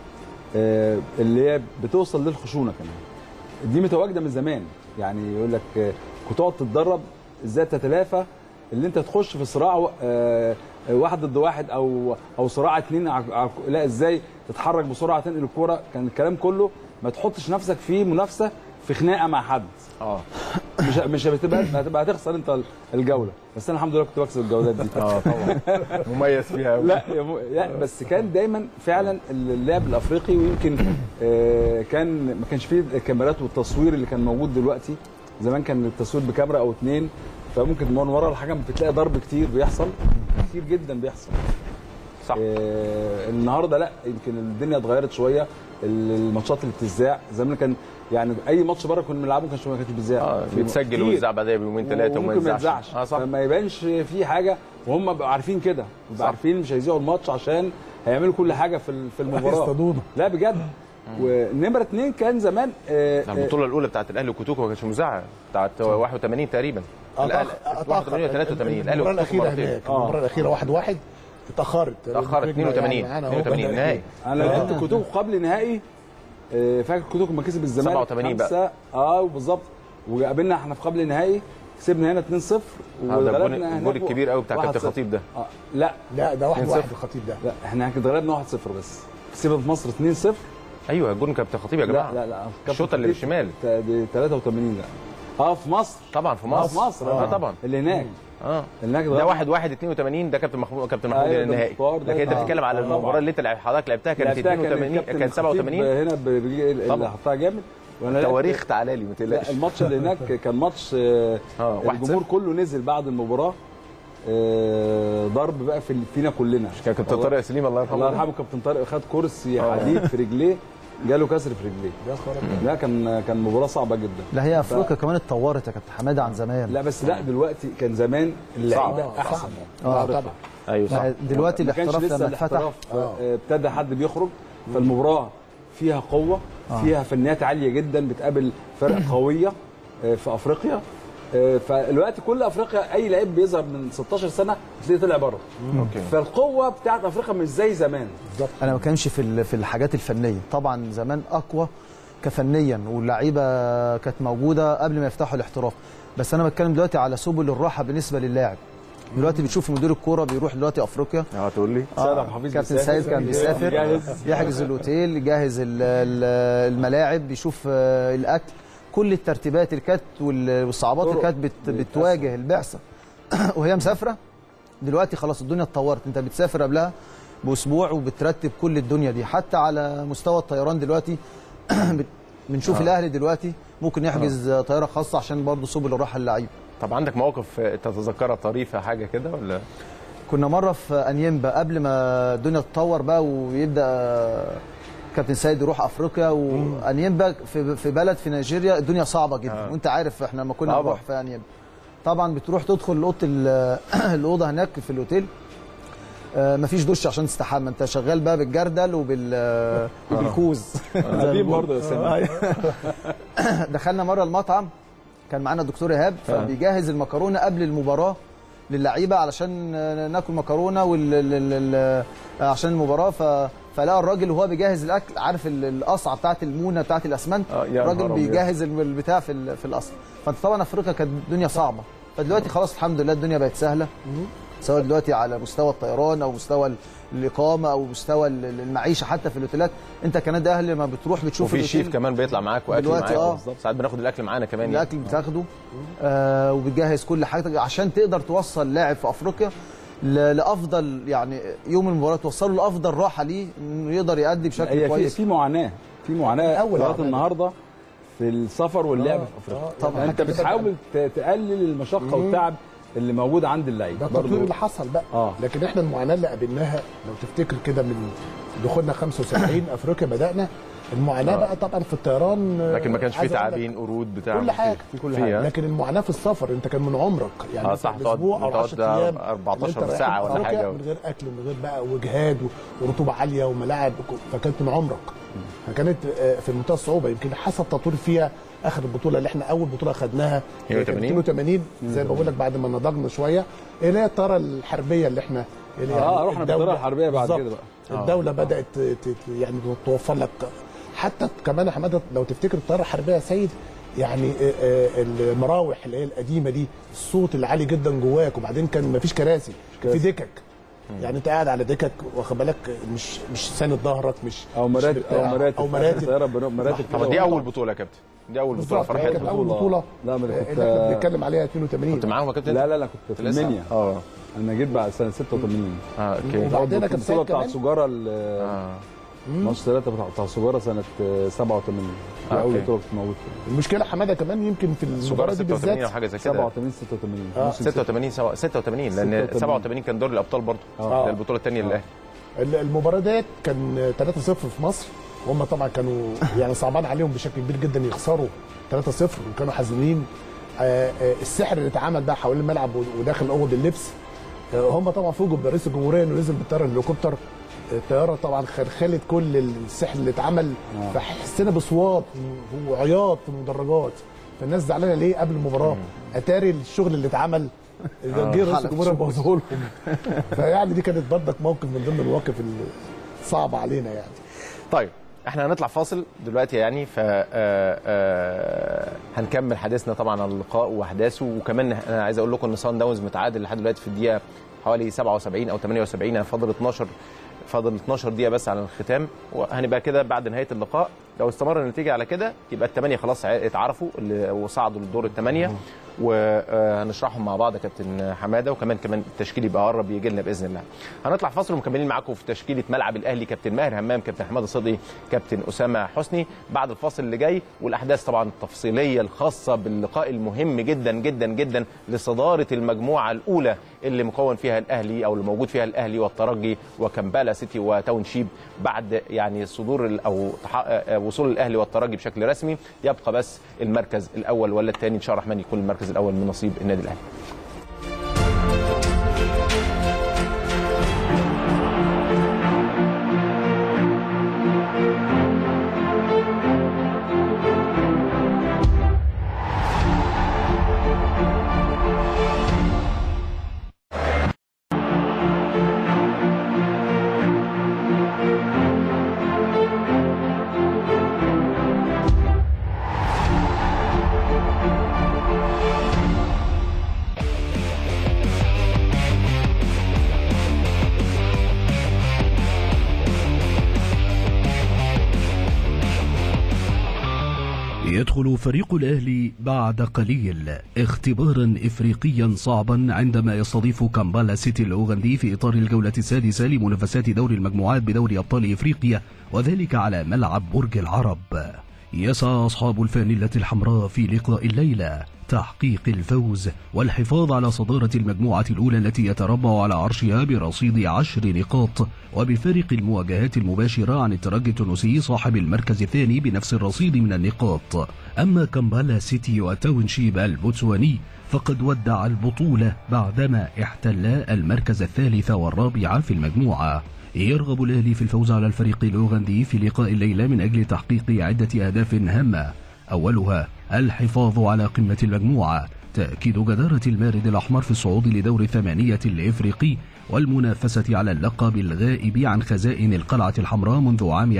Speaker 4: آه، اللي هي بتوصل للخشونه كمان دي متواجده من زمان يعني يقول لك آه، كنت تقعد تتدرب ازاي تتلافى اللي انت تخش في صراع آه، واحد ضد واحد او او صراع اتنين ع- ع- لا ازاي تتحرك بسرعه تنقل الكوره كان الكلام كله ما تحطش نفسك في منافسه في خناقه مع حد
Speaker 1: اه
Speaker 4: مش مش هتبقى هتبقى هتخسر انت الجوله بس انا الحمد لله كنت بكسب الجولات دي
Speaker 1: اه طبعا مميز فيها أوي.
Speaker 4: لا يا مو... لا بس كان دايما فعلا اللعب الافريقي ويمكن آه، كان ما كانش فيه الكاميرات والتصوير اللي كان موجود دلوقتي زمان كان التصوير بكاميرا او اتنين فممكن من ورا الحكم بتلاقي ضرب كتير بيحصل كتير جدا بيحصل
Speaker 1: صح
Speaker 4: آه، النهارده لا يمكن الدنيا اتغيرت شويه الماتشات اللي بتذاع زمان كان يعني اي ماتش بره كنا بنلعبه ما كانش ما كانش بيتذاع
Speaker 1: اه بيتسجل
Speaker 4: كتير.
Speaker 1: ويتذاع بعدها بيومين ثلاثه وما
Speaker 4: وممكن ما
Speaker 1: يتذاعش
Speaker 4: يتذاعش
Speaker 1: اه صح
Speaker 4: فما يبانش في حاجه وهم بقوا عارفين كده
Speaker 1: صح.
Speaker 4: بقوا عارفين مش هيذيعوا الماتش عشان هيعملوا كل حاجه في ال- في المباراه
Speaker 3: يصطادونا.
Speaker 4: لا بجد ونمره اثنين كان زمان آه،
Speaker 1: ده
Speaker 4: آه،
Speaker 1: البطوله الاولى بتاعت الاهلي وكوتوكو ما كانتش مذاعه بتاعت 81 تقريبا الأهلي- 81 و 83 الاهلي
Speaker 3: المباراه
Speaker 1: وكوتوكو
Speaker 3: الاخيره
Speaker 1: مرتين
Speaker 3: هناك
Speaker 4: آه.
Speaker 3: المباراه الاخيره واحد واحد اتاخرت
Speaker 1: اتاخرت 82 82 النهائي
Speaker 4: انا لعبت كوتوكو قبل نهائي آه، فاكر كوتوكو ما كسب الزمالك
Speaker 1: 87 بقى.
Speaker 4: خمسة، اه بالظبط وقابلنا احنا في قبل نهائي كسبنا هنا 2-0
Speaker 1: آه، ده الجون-
Speaker 4: وغلبنا هناك
Speaker 1: الجون الكبير قوي بتاع
Speaker 4: 1-0.
Speaker 1: كابتن خطيب ده
Speaker 4: آه لا
Speaker 3: لا ده واحد
Speaker 1: 2-0.
Speaker 3: واحد الخطيب ده
Speaker 4: لا احنا كده غلبنا 1-0 بس كسبنا في مصر 2-0
Speaker 1: ايوه الجون كابتن خطيب يا جماعه
Speaker 4: لا لا لا
Speaker 1: الشوطه اللي بالشمال
Speaker 4: تا- دي 83 لا اه في مصر
Speaker 1: طبعا في
Speaker 4: اه
Speaker 1: مصر
Speaker 4: في مصر
Speaker 1: اه طبعا
Speaker 4: اللي هناك
Speaker 1: اه
Speaker 4: اللي هناك
Speaker 1: ده واحد واحد 82 ده كابتن محمود كابتن محمود
Speaker 4: أيوة، ده
Speaker 1: النهائي
Speaker 4: مختار، ده
Speaker 1: لكن انت
Speaker 4: آه.
Speaker 1: بتتكلم على
Speaker 4: آه،
Speaker 1: المباراه
Speaker 4: طبعا.
Speaker 1: اللي انت لعب- حضرتك لعبتها كانت
Speaker 4: لعبتها كان
Speaker 1: 82
Speaker 4: الكابتن
Speaker 1: كانت
Speaker 4: الخطيب
Speaker 1: 87
Speaker 4: هنا بيجي اللي
Speaker 1: طبعا.
Speaker 4: حطها جامد وانا
Speaker 1: تواريخ تعالى لي ما
Speaker 4: لا
Speaker 1: تقلقش
Speaker 4: الماتش اللي هناك كان ماتش آه،
Speaker 1: اه، واحد
Speaker 4: الجمهور كله نزل بعد المباراه آه، ضرب بقى في فينا كلنا
Speaker 1: كان كابتن
Speaker 4: الله-
Speaker 1: طارق سليم الله يرحمه
Speaker 4: الله يرحمه كابتن طارق خد كرسي حديد في رجليه جاله كسر في رجليه
Speaker 3: ده خرج
Speaker 4: لا كان كان مباراه صعبه جدا
Speaker 5: لا هي افريقيا كمان اتطورت يا كابتن حماده عن زمان
Speaker 4: لا بس لا دلوقتي كان زمان اللعيبه
Speaker 3: صعب.
Speaker 4: احسن
Speaker 3: صعب.
Speaker 4: يعني.
Speaker 3: اه طبعا
Speaker 1: ايوه صح
Speaker 5: لا، دلوقتي
Speaker 4: ما كانش
Speaker 5: الاحتراف
Speaker 4: لسه
Speaker 5: لما اتفتح
Speaker 4: الاحتراف آه، ابتدى حد بيخرج فالمباراه فيها قوه فيها فنيات عاليه جدا بتقابل فرق قويه آه، في افريقيا آه، فالوقت كل افريقيا اي لعيب بيظهر من 16 سنه تلاقيه طلع بره
Speaker 1: اوكي
Speaker 4: فالقوه بتاعت افريقيا مش زي زمان
Speaker 5: انا ما كانش في ال- في الحاجات الفنيه طبعا زمان اقوى كفنيا واللعيبه كانت موجوده قبل ما يفتحوا الاحتراف بس انا بتكلم دلوقتي على سبل الراحه بالنسبه للاعب دلوقتي بتشوف مدير الكوره بيروح دلوقتي افريقيا
Speaker 1: اه تقول لي
Speaker 4: سيد عبد الحفيظ
Speaker 5: كابتن
Speaker 4: بيسافر،
Speaker 5: سيد كان بيسافر
Speaker 4: يجهز.
Speaker 5: يحجز الاوتيل يجهز ال- ال- الملاعب بيشوف آه، الاكل كل الترتيبات اللي كانت وال- والصعوبات اللي
Speaker 4: طرق
Speaker 5: كانت بت- بتواجه البعثه وهي مسافره دلوقتي خلاص الدنيا اتطورت انت بتسافر قبلها باسبوع وبترتب كل الدنيا دي حتى على مستوى الطيران دلوقتي بت- بنشوف الاهلي دلوقتي ممكن يحجز طياره خاصه عشان برضه سبل الراحه للعيب
Speaker 1: طب عندك مواقف تتذكرها طريفه حاجه كده ولا
Speaker 5: كنا مره في انيمبا قبل ما الدنيا تتطور بقى ويبدا كابتن سيد يروح افريقيا وانيمبا في في بلد في نيجيريا الدنيا صعبه جدا
Speaker 1: آه.
Speaker 5: وانت عارف احنا لما كنا
Speaker 1: طبعا.
Speaker 5: نروح في انيمبا طبعا بتروح تدخل اوضه ال- الاوضه هناك في الاوتيل آه، مفيش دش عشان تستحمى انت شغال بقى بالجردل وبال آه، وبالكوز زي ما
Speaker 4: قديم
Speaker 5: بيقولوا.
Speaker 4: برضه يا سامي
Speaker 5: دخلنا مره المطعم كان معانا الدكتور ايهاب فبيجهز المكرونه قبل المباراه للعيبه علشان ناكل مكرونه وال... ال- ال- عشان المباراه ف... فلقى الراجل وهو بيجهز الاكل عارف ال- القصعه بتاعت المونه بتاعت الاسمنت
Speaker 1: آه، يا
Speaker 5: الراجل
Speaker 1: نهار أبيض.
Speaker 5: بيجهز الم- البتاع في ال- في القصر فانت طبعا افريقيا كانت الدنيا صعبه فدلوقتي خلاص الحمد لله الدنيا بقت سهله سواء دلوقتي على مستوى الطيران او مستوى ال- الاقامه او مستوى ال- المعيشه حتى في الاوتيلات انت كنادي اهلي لما بتروح بتشوف
Speaker 1: وفي
Speaker 5: الأوتيل
Speaker 1: شيف كمان بيطلع معاك واكل
Speaker 5: دلوقتي
Speaker 1: معاك
Speaker 5: آه.
Speaker 1: ساعات بناخد الاكل معانا كمان يعني.
Speaker 5: الاكل بتاخده آه وبتجهز كل حاجتك عشان تقدر توصل لاعب في افريقيا ل- لافضل يعني يوم المباراه توصله لافضل راحه ليه انه يقدر يأدي بشكل
Speaker 4: هي في
Speaker 5: كويس
Speaker 4: في معاناه في معاناه
Speaker 3: أول
Speaker 4: لغايه
Speaker 3: عمل.
Speaker 4: النهارده في السفر واللعب في افريقيا
Speaker 3: طبعا
Speaker 4: انت بتحاول ت- تقلل المشقه والتعب اللي موجود عند اللعيب
Speaker 3: ده التطوير اللي حصل بقى
Speaker 4: آه.
Speaker 3: لكن احنا المعاناه اللي قابلناها لو تفتكر كده من دخولنا 75 افريقيا بدانا المعاناه بقى طبعا في الطيران آه،
Speaker 1: لكن ما كانش فيه
Speaker 3: عايز أقول لك
Speaker 1: تعابين قرود بتاع
Speaker 3: كل حاجه
Speaker 1: في كل حاجه
Speaker 3: لكن المعاناه في السفر انت كان من عمرك يعني
Speaker 1: آه،
Speaker 3: مثلاً
Speaker 1: صح، تقعد-
Speaker 3: اسبوع او
Speaker 1: تقعد
Speaker 3: 10 ايام
Speaker 1: 14
Speaker 3: اللي أنت رايح
Speaker 1: ساعة ولا
Speaker 3: أفريقيا
Speaker 1: حاجة.
Speaker 3: من غير اكل ومن غير بقى واجهاد و- ورطوبه عاليه وملاعب فكانت من عمرك فكانت آه، في منتهى الصعوبه يمكن حصل تطوير فيها اخر البطوله اللي احنا اول بطوله خدناها
Speaker 1: 82.
Speaker 3: 82 زي ما بقول لك بعد ما نضجنا شويه اللي هي الطياره الحربيه اللي احنا اللي
Speaker 4: آه، رحنا
Speaker 3: الدولة-
Speaker 4: بالطيارة الحربية بعد
Speaker 3: بالظبط.
Speaker 4: كده بقى.
Speaker 3: الدوله بدات ت- ت- يعني توفر لك حتى كمان يا حماده لو تفتكر الطياره الحربيه يا سيد يعني آه، آه، المراوح اللي هي القديمه دي الصوت اللي عالي جدا جواك وبعدين كان مفيش كراسي كان في دكك يعني انت قاعد على دكك واخد بالك مش مش ساند ظهرك مش
Speaker 4: او
Speaker 3: مش
Speaker 4: مراتب او
Speaker 3: بتاع-
Speaker 4: مراتب
Speaker 3: او مراتب
Speaker 4: الطياره بر- مراتب
Speaker 1: طب
Speaker 4: كده.
Speaker 1: دي اول بطوله يا كابتن دي اول بطوله
Speaker 3: بالظبط هي
Speaker 1: فرحتنا
Speaker 3: كانت اول
Speaker 4: بطولة.
Speaker 3: بطوله
Speaker 4: لا، ما أنا
Speaker 3: آه،
Speaker 4: كنت-
Speaker 3: اللي احنا بنتكلم عليها 82
Speaker 1: كنت معاهم يا كابتن
Speaker 4: لا لا لا كنت في
Speaker 1: لسه؟
Speaker 4: المنيا
Speaker 1: اه
Speaker 4: انا جيت بعد سنه 86
Speaker 1: اه اوكي
Speaker 3: وبعدين كان
Speaker 4: البطوله
Speaker 3: سيد
Speaker 4: بتاع
Speaker 3: كمان
Speaker 4: سجاره ال-
Speaker 1: اه
Speaker 4: ماتش ثلاثه بتاع بتاع سجاره سنه آه، 87 دي
Speaker 1: آه،
Speaker 4: اول
Speaker 1: أوكي.
Speaker 4: بطوله كنت موجود فيها
Speaker 3: المشكله حماده كمان يمكن في
Speaker 1: سجارة
Speaker 3: المباراه دي
Speaker 1: 86 او
Speaker 3: بالذات
Speaker 1: حاجه زي كده
Speaker 4: 87 86
Speaker 3: آه،
Speaker 4: موسم
Speaker 1: 86 سوا- 86 لان
Speaker 4: 86.
Speaker 1: 87 كان دوري الابطال برضه
Speaker 3: آه.
Speaker 1: ده البطوله الثانيه للاهلي
Speaker 3: المباراه ديت كان 3-0 في مصر وهم طبعا كانوا يعني صعبان عليهم بشكل كبير جدا يخسروا 3-0 وكانوا حزينين آه، آه، السحر اللي اتعمل بقى حوالين الملعب وداخل اوض اللبس آه، هم طبعا فوجئوا برئيس الجمهوريه انه نزل بالطياره الهليكوبتر الطياره طبعا خلخلت كل السحر اللي اتعمل فحسينا بصوات وعياط في المدرجات فالناس زعلانه ليه قبل المباراه اتاري الشغل اللي اتعمل جه رئيس
Speaker 5: حلقة
Speaker 3: الجمهوريه بوظه لهم فيعني دي كانت برضك موقف من ضمن المواقف الصعبه علينا يعني
Speaker 1: طيب احنا هنطلع فاصل دلوقتي يعني ف آه، آه، هنكمل حديثنا طبعا عن اللقاء واحداثه وكمان انا عايز اقول لكم ان سان داونز متعادل لحد دلوقتي في الدقيقه حوالي 77 او 78 يعني فاضل 12 فاضل 12 دقيقه بس على الختام وهنبقى كده بعد نهايه اللقاء لو استمر النتيجه على كده يبقى الثمانيه خلاص اتعرفوا اللي وصعدوا للدور الثمانيه وهنشرحهم مع بعض يا كابتن حماده وكمان كمان التشكيل يبقى قرب يجي لنا باذن الله. هنطلع فاصل ومكملين معاكم في تشكيله ملعب الاهلي كابتن ماهر همام كابتن حماده صدقي كابتن اسامه حسني بعد الفاصل اللي جاي والاحداث طبعا التفصيليه الخاصه باللقاء المهم جدا جدا جدا لصداره المجموعه الاولى اللي مكون فيها الاهلي او اللي موجود فيها الاهلي والترجي وكمبالا سيتي وتاون شيب بعد يعني صدور ال- او تح- آه، وصول الاهلي والترجي بشكل رسمي يبقى بس المركز الاول ولا الثاني ان شاء الله الرحمن يكون المركز الاول من نصيب النادي الاهلي
Speaker 6: يدخل فريق الأهلي بعد قليل اختبارا إفريقيا صعبا عندما يستضيف كامبالا سيتي الأوغندي في إطار الجولة السادسة لمنافسات دوري المجموعات بدوري أبطال إفريقيا وذلك على ملعب برج العرب يسعى أصحاب الفانلة الحمراء في لقاء الليلة تحقيق الفوز والحفاظ على صدارة المجموعة الأولى التي يتربع على عرشها برصيد عشر نقاط وبفارق المواجهات المباشرة عن الترجي التونسي صاحب المركز الثاني بنفس الرصيد من النقاط أما كامبالا سيتي والتاونشيب البوتسواني فقد ودع البطولة بعدما احتلا المركز الثالث والرابع في المجموعة يرغب الأهلي في الفوز على الفريق الأوغندي في لقاء الليلة من أجل تحقيق عدة أهداف هامة أولها الحفاظ على قمة المجموعة تأكيد جدارة المارد الأحمر في الصعود لدور الثمانية الإفريقي والمنافسة على اللقب الغائب عن خزائن القلعة الحمراء منذ عام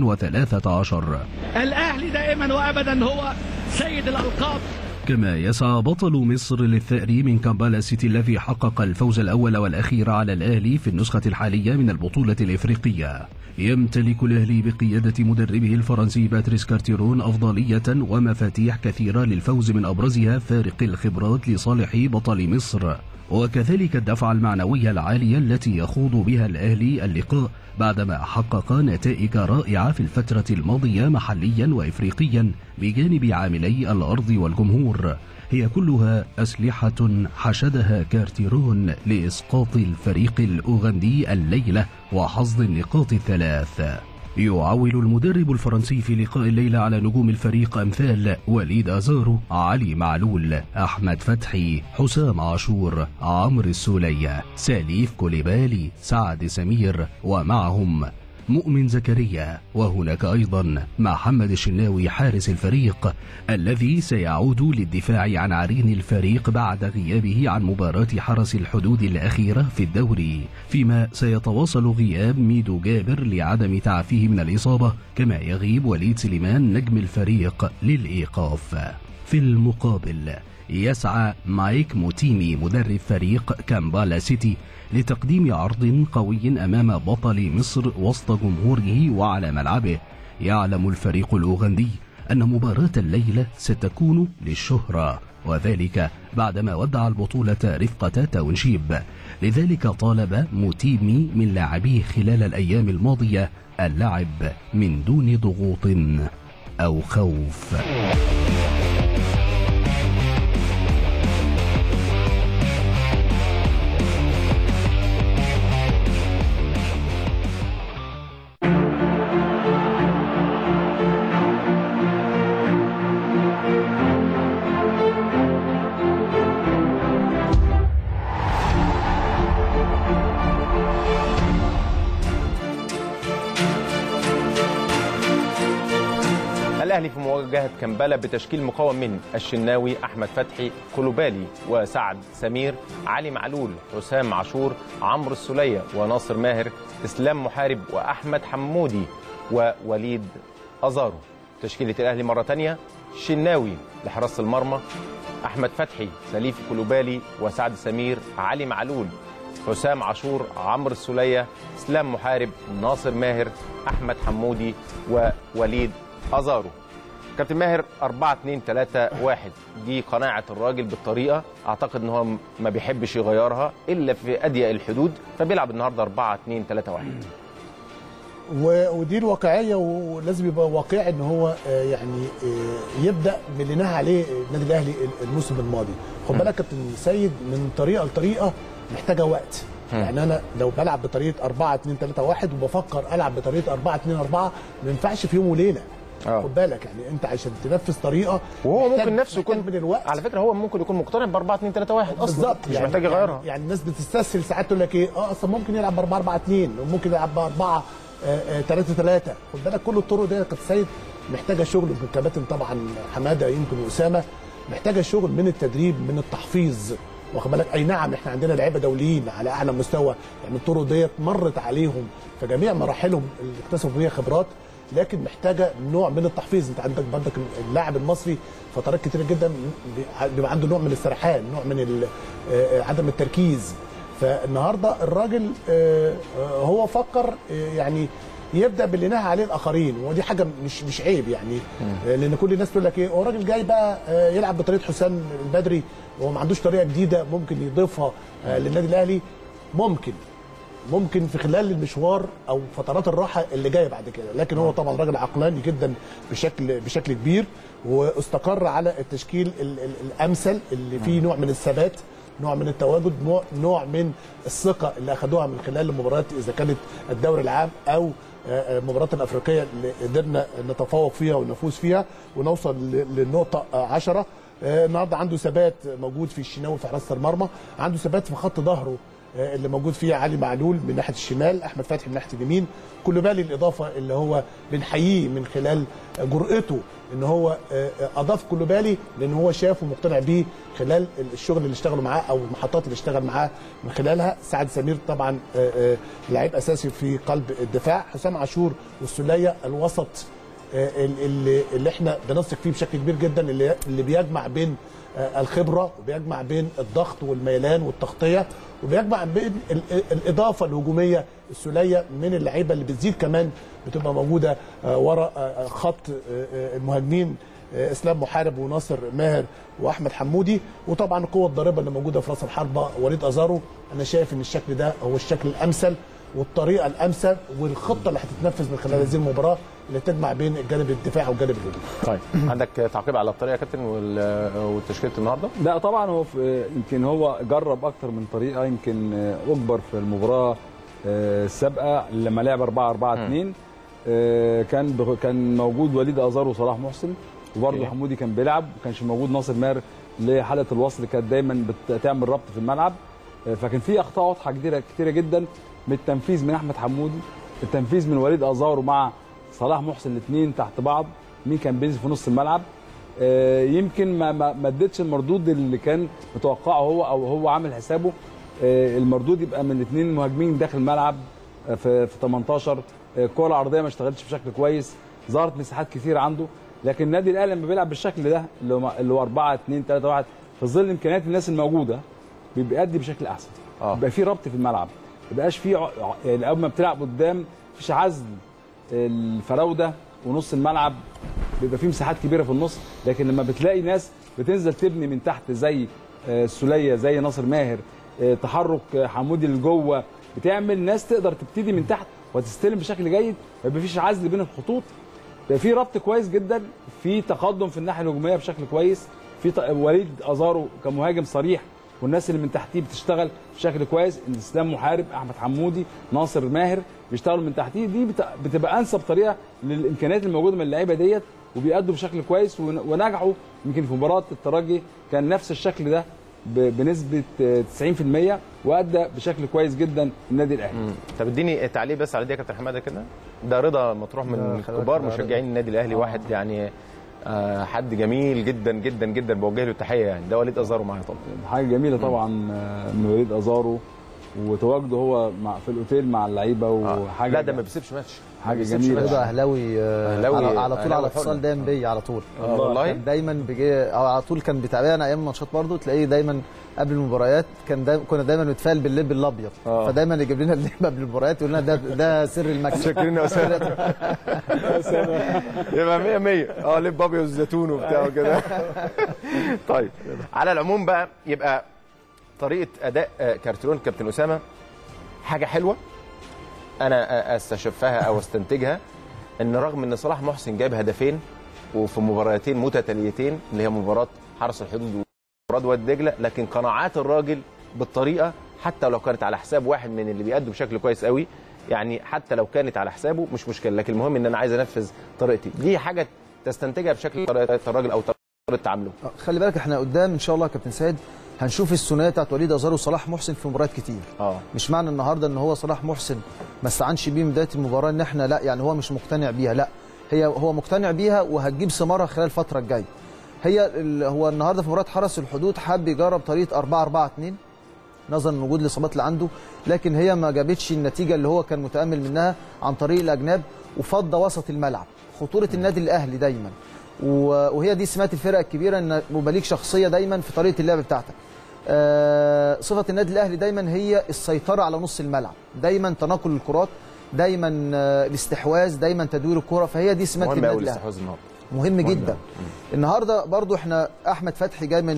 Speaker 6: 2013
Speaker 7: الاهلي دائما وابدا هو سيد الالقاب
Speaker 6: كما يسعى بطل مصر للثأر من كامبالا سيتي الذي حقق الفوز الأول والأخير على الأهلي في النسخة الحالية من البطولة الإفريقية يمتلك الأهلي بقيادة مدربه الفرنسي باتريس كارتيرون أفضلية ومفاتيح كثيرة للفوز من أبرزها فارق الخبرات لصالح بطل مصر وكذلك الدفعة المعنوية العالية التي يخوض بها الأهلي اللقاء بعدما حقق نتائج رائعة في الفترة الماضية محليا وإفريقيا بجانب عاملي الأرض والجمهور هي كلها أسلحة حشدها كارتيرون لإسقاط الفريق الأوغندي الليلة وحصد النقاط الثلاث يعول المدرب الفرنسي في لقاء الليلة على نجوم الفريق أمثال وليد أزارو علي معلول أحمد فتحي حسام عاشور عمرو السولية ساليف كوليبالي سعد سمير ومعهم مؤمن زكريا وهناك أيضا محمد الشناوي حارس الفريق الذي سيعود للدفاع عن عرين الفريق بعد غيابه عن مباراة حرس الحدود الأخيرة في الدوري فيما سيتواصل غياب ميدو جابر لعدم تعافيه من الإصابة كما يغيب وليد سليمان نجم الفريق للإيقاف في المقابل يسعى مايك موتيمي مدرب فريق كامبالا سيتي لتقديم عرض قوي أمام بطل مصر وسط جمهوره وعلى ملعبه يعلم الفريق الأوغندي أن مباراة الليلة ستكون للشهرة وذلك بعدما ودع البطولة رفقة تاونشيب لذلك طالب موتيمي من لاعبيه خلال الأيام الماضية اللعب من دون ضغوط أو خوف
Speaker 1: الاهلي في مواجهه كمبالا بتشكيل مكون من الشناوي احمد فتحي كلوبالي وسعد سمير علي معلول حسام عاشور عمرو السوليه وناصر ماهر اسلام محارب واحمد حمودي ووليد ازارو تشكيله الاهلي مره ثانيه شناوي لحراسه المرمى احمد فتحي سليف كلوبالي وسعد سمير علي معلول حسام عاشور عمرو السوليه اسلام محارب ناصر ماهر احمد حمودي ووليد ازارو كابتن ماهر 4 2 3 1 دي قناعه الراجل بالطريقه اعتقد ان هو ما بيحبش يغيرها الا في اضيق الحدود فبيلعب النهارده 4 2 3 1
Speaker 3: و- ودي الواقعيه ولازم يبقى واقعي ان هو آه، يعني آه، يبدا من اللي نهى عليه النادي الاهلي الموسم الماضي خد بالك كابتن سيد من طريقه لطريقه محتاجه وقت يعني انا لو بلعب بطريقه 4 2 3 1 وبفكر العب بطريقه 4 2 4 ما ينفعش في يوم وليله
Speaker 1: آه.
Speaker 3: خد بالك يعني انت عشان تنفذ طريقه
Speaker 1: وهو
Speaker 3: محتاج-
Speaker 1: ممكن نفسه
Speaker 3: محتاج
Speaker 1: يكون
Speaker 3: من الوقت
Speaker 1: على فكره هو ممكن يكون مقتنع ب 4 2 3 1 اصلا
Speaker 3: بالظبط
Speaker 1: مش محتاج يغيرها
Speaker 3: يعني, يعني الناس بتستسهل ساعات تقول لك ايه اه اصلا ممكن يلعب ب 4 4 2 وممكن يلعب ب 4 3 3 خد بالك كل الطرق دي يا كابتن سيد محتاجه شغل من الكباتن طبعا حماده يمكن واسامه محتاجه شغل من التدريب من التحفيظ واخد بالك اي نعم احنا عندنا لعيبه دوليين على اعلى مستوى يعني الطرق ديت مرت عليهم في جميع مراحلهم اللي اكتسبوا فيها خبرات لكن محتاجه نوع من التحفيظ انت عندك برضك اللاعب المصري فترات كتيره جدا بيبقى عنده نوع من السرحان نوع من ال- آه، آه، عدم التركيز فالنهارده الراجل آه، آه، هو فكر آه، يعني يبدا باللي نهى عليه الاخرين ودي حاجه مش مش عيب يعني آه، لان كل الناس تقول لك ايه هو الراجل جاي بقى آه، يلعب بطريقه حسام البدري وهو ما عندوش طريقه جديده ممكن يضيفها آه، للنادي الاهلي ممكن ممكن في خلال المشوار او فترات الراحه اللي جايه بعد كده لكن هو طبعا راجل عقلاني جدا بشكل بشكل كبير واستقر على التشكيل ال- ال- الامثل اللي فيه نوع من الثبات نوع من التواجد نوع نوع من الثقه اللي اخذوها من خلال المباريات اذا كانت الدوري العام او آه، آه، المباريات الافريقيه اللي قدرنا نتفوق فيها ونفوز فيها ونوصل ل- للنقطه 10 النهارده عنده ثبات موجود في الشناوي في حراسه المرمى عنده ثبات في خط ظهره آه، اللي موجود فيه علي معلول من ناحيه الشمال احمد فتحي من ناحيه اليمين كل بالي الاضافه اللي هو بنحييه من خلال جرأته ان هو آه، آه، اضاف كل بالي لان هو شاف ومقتنع بيه خلال الشغل اللي اشتغلوا معاه او المحطات اللي اشتغل معاه من خلالها سعد سمير طبعا آه، آه، لعيب اساسي في قلب الدفاع حسام عاشور والسوليه الوسط آه، اللي, اللي احنا بنثق فيه بشكل كبير جدا اللي, اللي بيجمع بين آه، الخبره وبيجمع بين الضغط والميلان والتغطيه وبيجمع بين ال- ال- الاضافه الهجوميه السوليه من اللعيبه اللي بتزيد كمان بتبقى موجوده آه، ورا آه، خط آه، آه، المهاجمين آه، اسلام محارب وناصر ماهر واحمد حمودي وطبعا القوه الضاربه اللي موجوده في راس الحربه وليد ازارو انا شايف ان الشكل ده هو الشكل الامثل والطريقه الامثل والخطه اللي هتتنفذ من خلال هذه المباراه اللي تجمع بين الجانب الدفاعي والجانب الهجومي
Speaker 1: طيب عندك تعقيب على الطريقه يا كابتن وال- وتشكيله النهارده
Speaker 4: لا طبعا هو في يمكن هو جرب اكتر من طريقه يمكن آه، اجبر في المباراه آه، السابقه لما لعب 4 4 2 آه، كان بغ- كان موجود وليد ازار وصلاح محسن وبرضه
Speaker 1: أوكي.
Speaker 4: حمودي كان بيلعب ما كانش موجود ناصر ماهر لحاله الوصل اللي كانت دايما بتعمل ربط في الملعب آه، فكان في اخطاء واضحه كتيره كتيره جدا من التنفيذ من احمد حمودي التنفيذ من وليد ازار مع صلاح محسن الاثنين تحت بعض مين كان بينزل في نص الملعب آه، يمكن ما ما ما ادتش المردود اللي كان متوقعه هو او هو عامل حسابه آه، المردود يبقى من الاثنين مهاجمين داخل الملعب آه، في في 18 آه، الكره العرضيه ما اشتغلتش بشكل كويس ظهرت مساحات كتير عنده لكن النادي الاهلي لما بيلعب بالشكل ده اللي هو اللي هو 4 2 3 1 في ظل امكانيات الناس الموجوده بيأدي بشكل احسن
Speaker 1: آه.
Speaker 4: يبقى في ربط في الملعب ما يبقاش في ع- يعني اول ما بتلعب قدام مفيش عزل الفراوده ونص الملعب بيبقى فيه مساحات كبيره في النص لكن لما بتلاقي ناس بتنزل تبني من تحت زي آه، السوليه زي ناصر ماهر آه، تحرك آه، حمودي لجوه بتعمل ناس تقدر تبتدي من تحت وتستلم بشكل جيد ما يبقى فيش عزل بين الخطوط يبقى في ربط كويس جدا في تقدم في الناحيه الهجوميه بشكل كويس في ط- وليد ازارو كمهاجم صريح والناس اللي من تحتيه بتشتغل بشكل كويس اسلام محارب احمد حمودي ناصر ماهر بيشتغلوا من تحتيه دي بت- بتبقى انسب طريقه للامكانيات الموجوده من اللعيبه ديت وبيأدوا بشكل كويس ون- ونجحوا يمكن في مباراه الترجي كان نفس الشكل ده ب- بنسبه آه، 90% وادى بشكل كويس جدا النادي الاهلي
Speaker 1: طب اديني تعليق بس على دي يا كابتن حماده كده ده رضا مطروح من
Speaker 5: ده خلي بالك
Speaker 1: كبار
Speaker 5: ده
Speaker 1: مشجعين النادي الاهلي واحد يعني آه حد جميل جدا جدا جدا بوجه له التحيه يعني ده وليد ازارو معايا طبعا
Speaker 4: حاجه جميله طبعا آه، من وليد ازارو وتواجده هو مع في الاوتيل مع اللعيبه وحاجه
Speaker 1: لا ده ما بيسيبش ماتش
Speaker 4: حاجة
Speaker 1: ما بيسيبش
Speaker 4: جميلة.
Speaker 1: ماتش.
Speaker 5: رضا اهلاوي آه،
Speaker 1: أهلاوي-
Speaker 5: على, على طول
Speaker 1: أهلاوي
Speaker 5: على
Speaker 1: حر.
Speaker 5: اتصال دايما بيا على طول
Speaker 1: آه والله
Speaker 5: كان دايما بيجي او على طول كان بيتابعنا ايام الماتشات برضه تلاقيه دايما قبل المباريات كان دايما كنا دايما نتفائل باللب الابيض
Speaker 4: آه.
Speaker 5: فدايما يجيب لنا اللب قبل المباريات يقول لنا ده ده سر المكسب
Speaker 1: شاكرين يا اسامه يبقى 100 100 اه لب ابيض والزيتون وبتاع كده طيب على العموم بقى يبقى طريقه اداء آه، كارتيرون كابتن اسامه حاجه حلوه انا آه، استشفها او استنتجها ان رغم ان صلاح محسن جاب هدفين وفي مباراتين متتاليتين اللي هي مباراه حرس الحدود ومباراه واد دجله لكن قناعات الراجل بالطريقه حتى لو كانت على حساب واحد من اللي بيأدوا بشكل كويس قوي يعني حتى لو كانت على حسابه مش مشكله لكن المهم ان انا عايز انفذ طريقتي دي حاجه تستنتجها بشكل طريقه الراجل او طريقه تعامله
Speaker 5: آه، خلي بالك احنا قدام ان شاء الله يا كابتن سيد هنشوف الثنائيه بتاعت وليد ازار وصلاح محسن في مباريات كتير
Speaker 1: اه
Speaker 5: مش معنى النهارده ان هو صلاح محسن ما استعنش بيه من بدايه المباراه ان احنا لا يعني هو مش مقتنع بيها لا هي هو مقتنع بيها وهتجيب ثمارها خلال الفتره الجايه هي ال- هو النهارده في مباراه حرس الحدود حب يجرب طريقه 4 4 2 نظرا من وجود الاصابات اللي عنده لكن هي ما جابتش النتيجه اللي هو كان متامل منها عن طريق الاجناب وفض وسط الملعب خطوره النادي الاهلي دايما و- وهي دي سمات الفرق الكبيره ان يبقى ليك شخصيه دايما في طريقه اللعب بتاعتك آه، صفه النادي الاهلي دايما هي السيطره على نص الملعب دايما تناقل الكرات دايما آه، الاستحواذ دايما تدوير الكره فهي دي سمات
Speaker 1: مهم
Speaker 5: النادي
Speaker 1: قوي
Speaker 5: الاهلي
Speaker 1: الاستحواذ النهارده
Speaker 5: مهم جدا النهارده برضو احنا احمد فتحي جاي من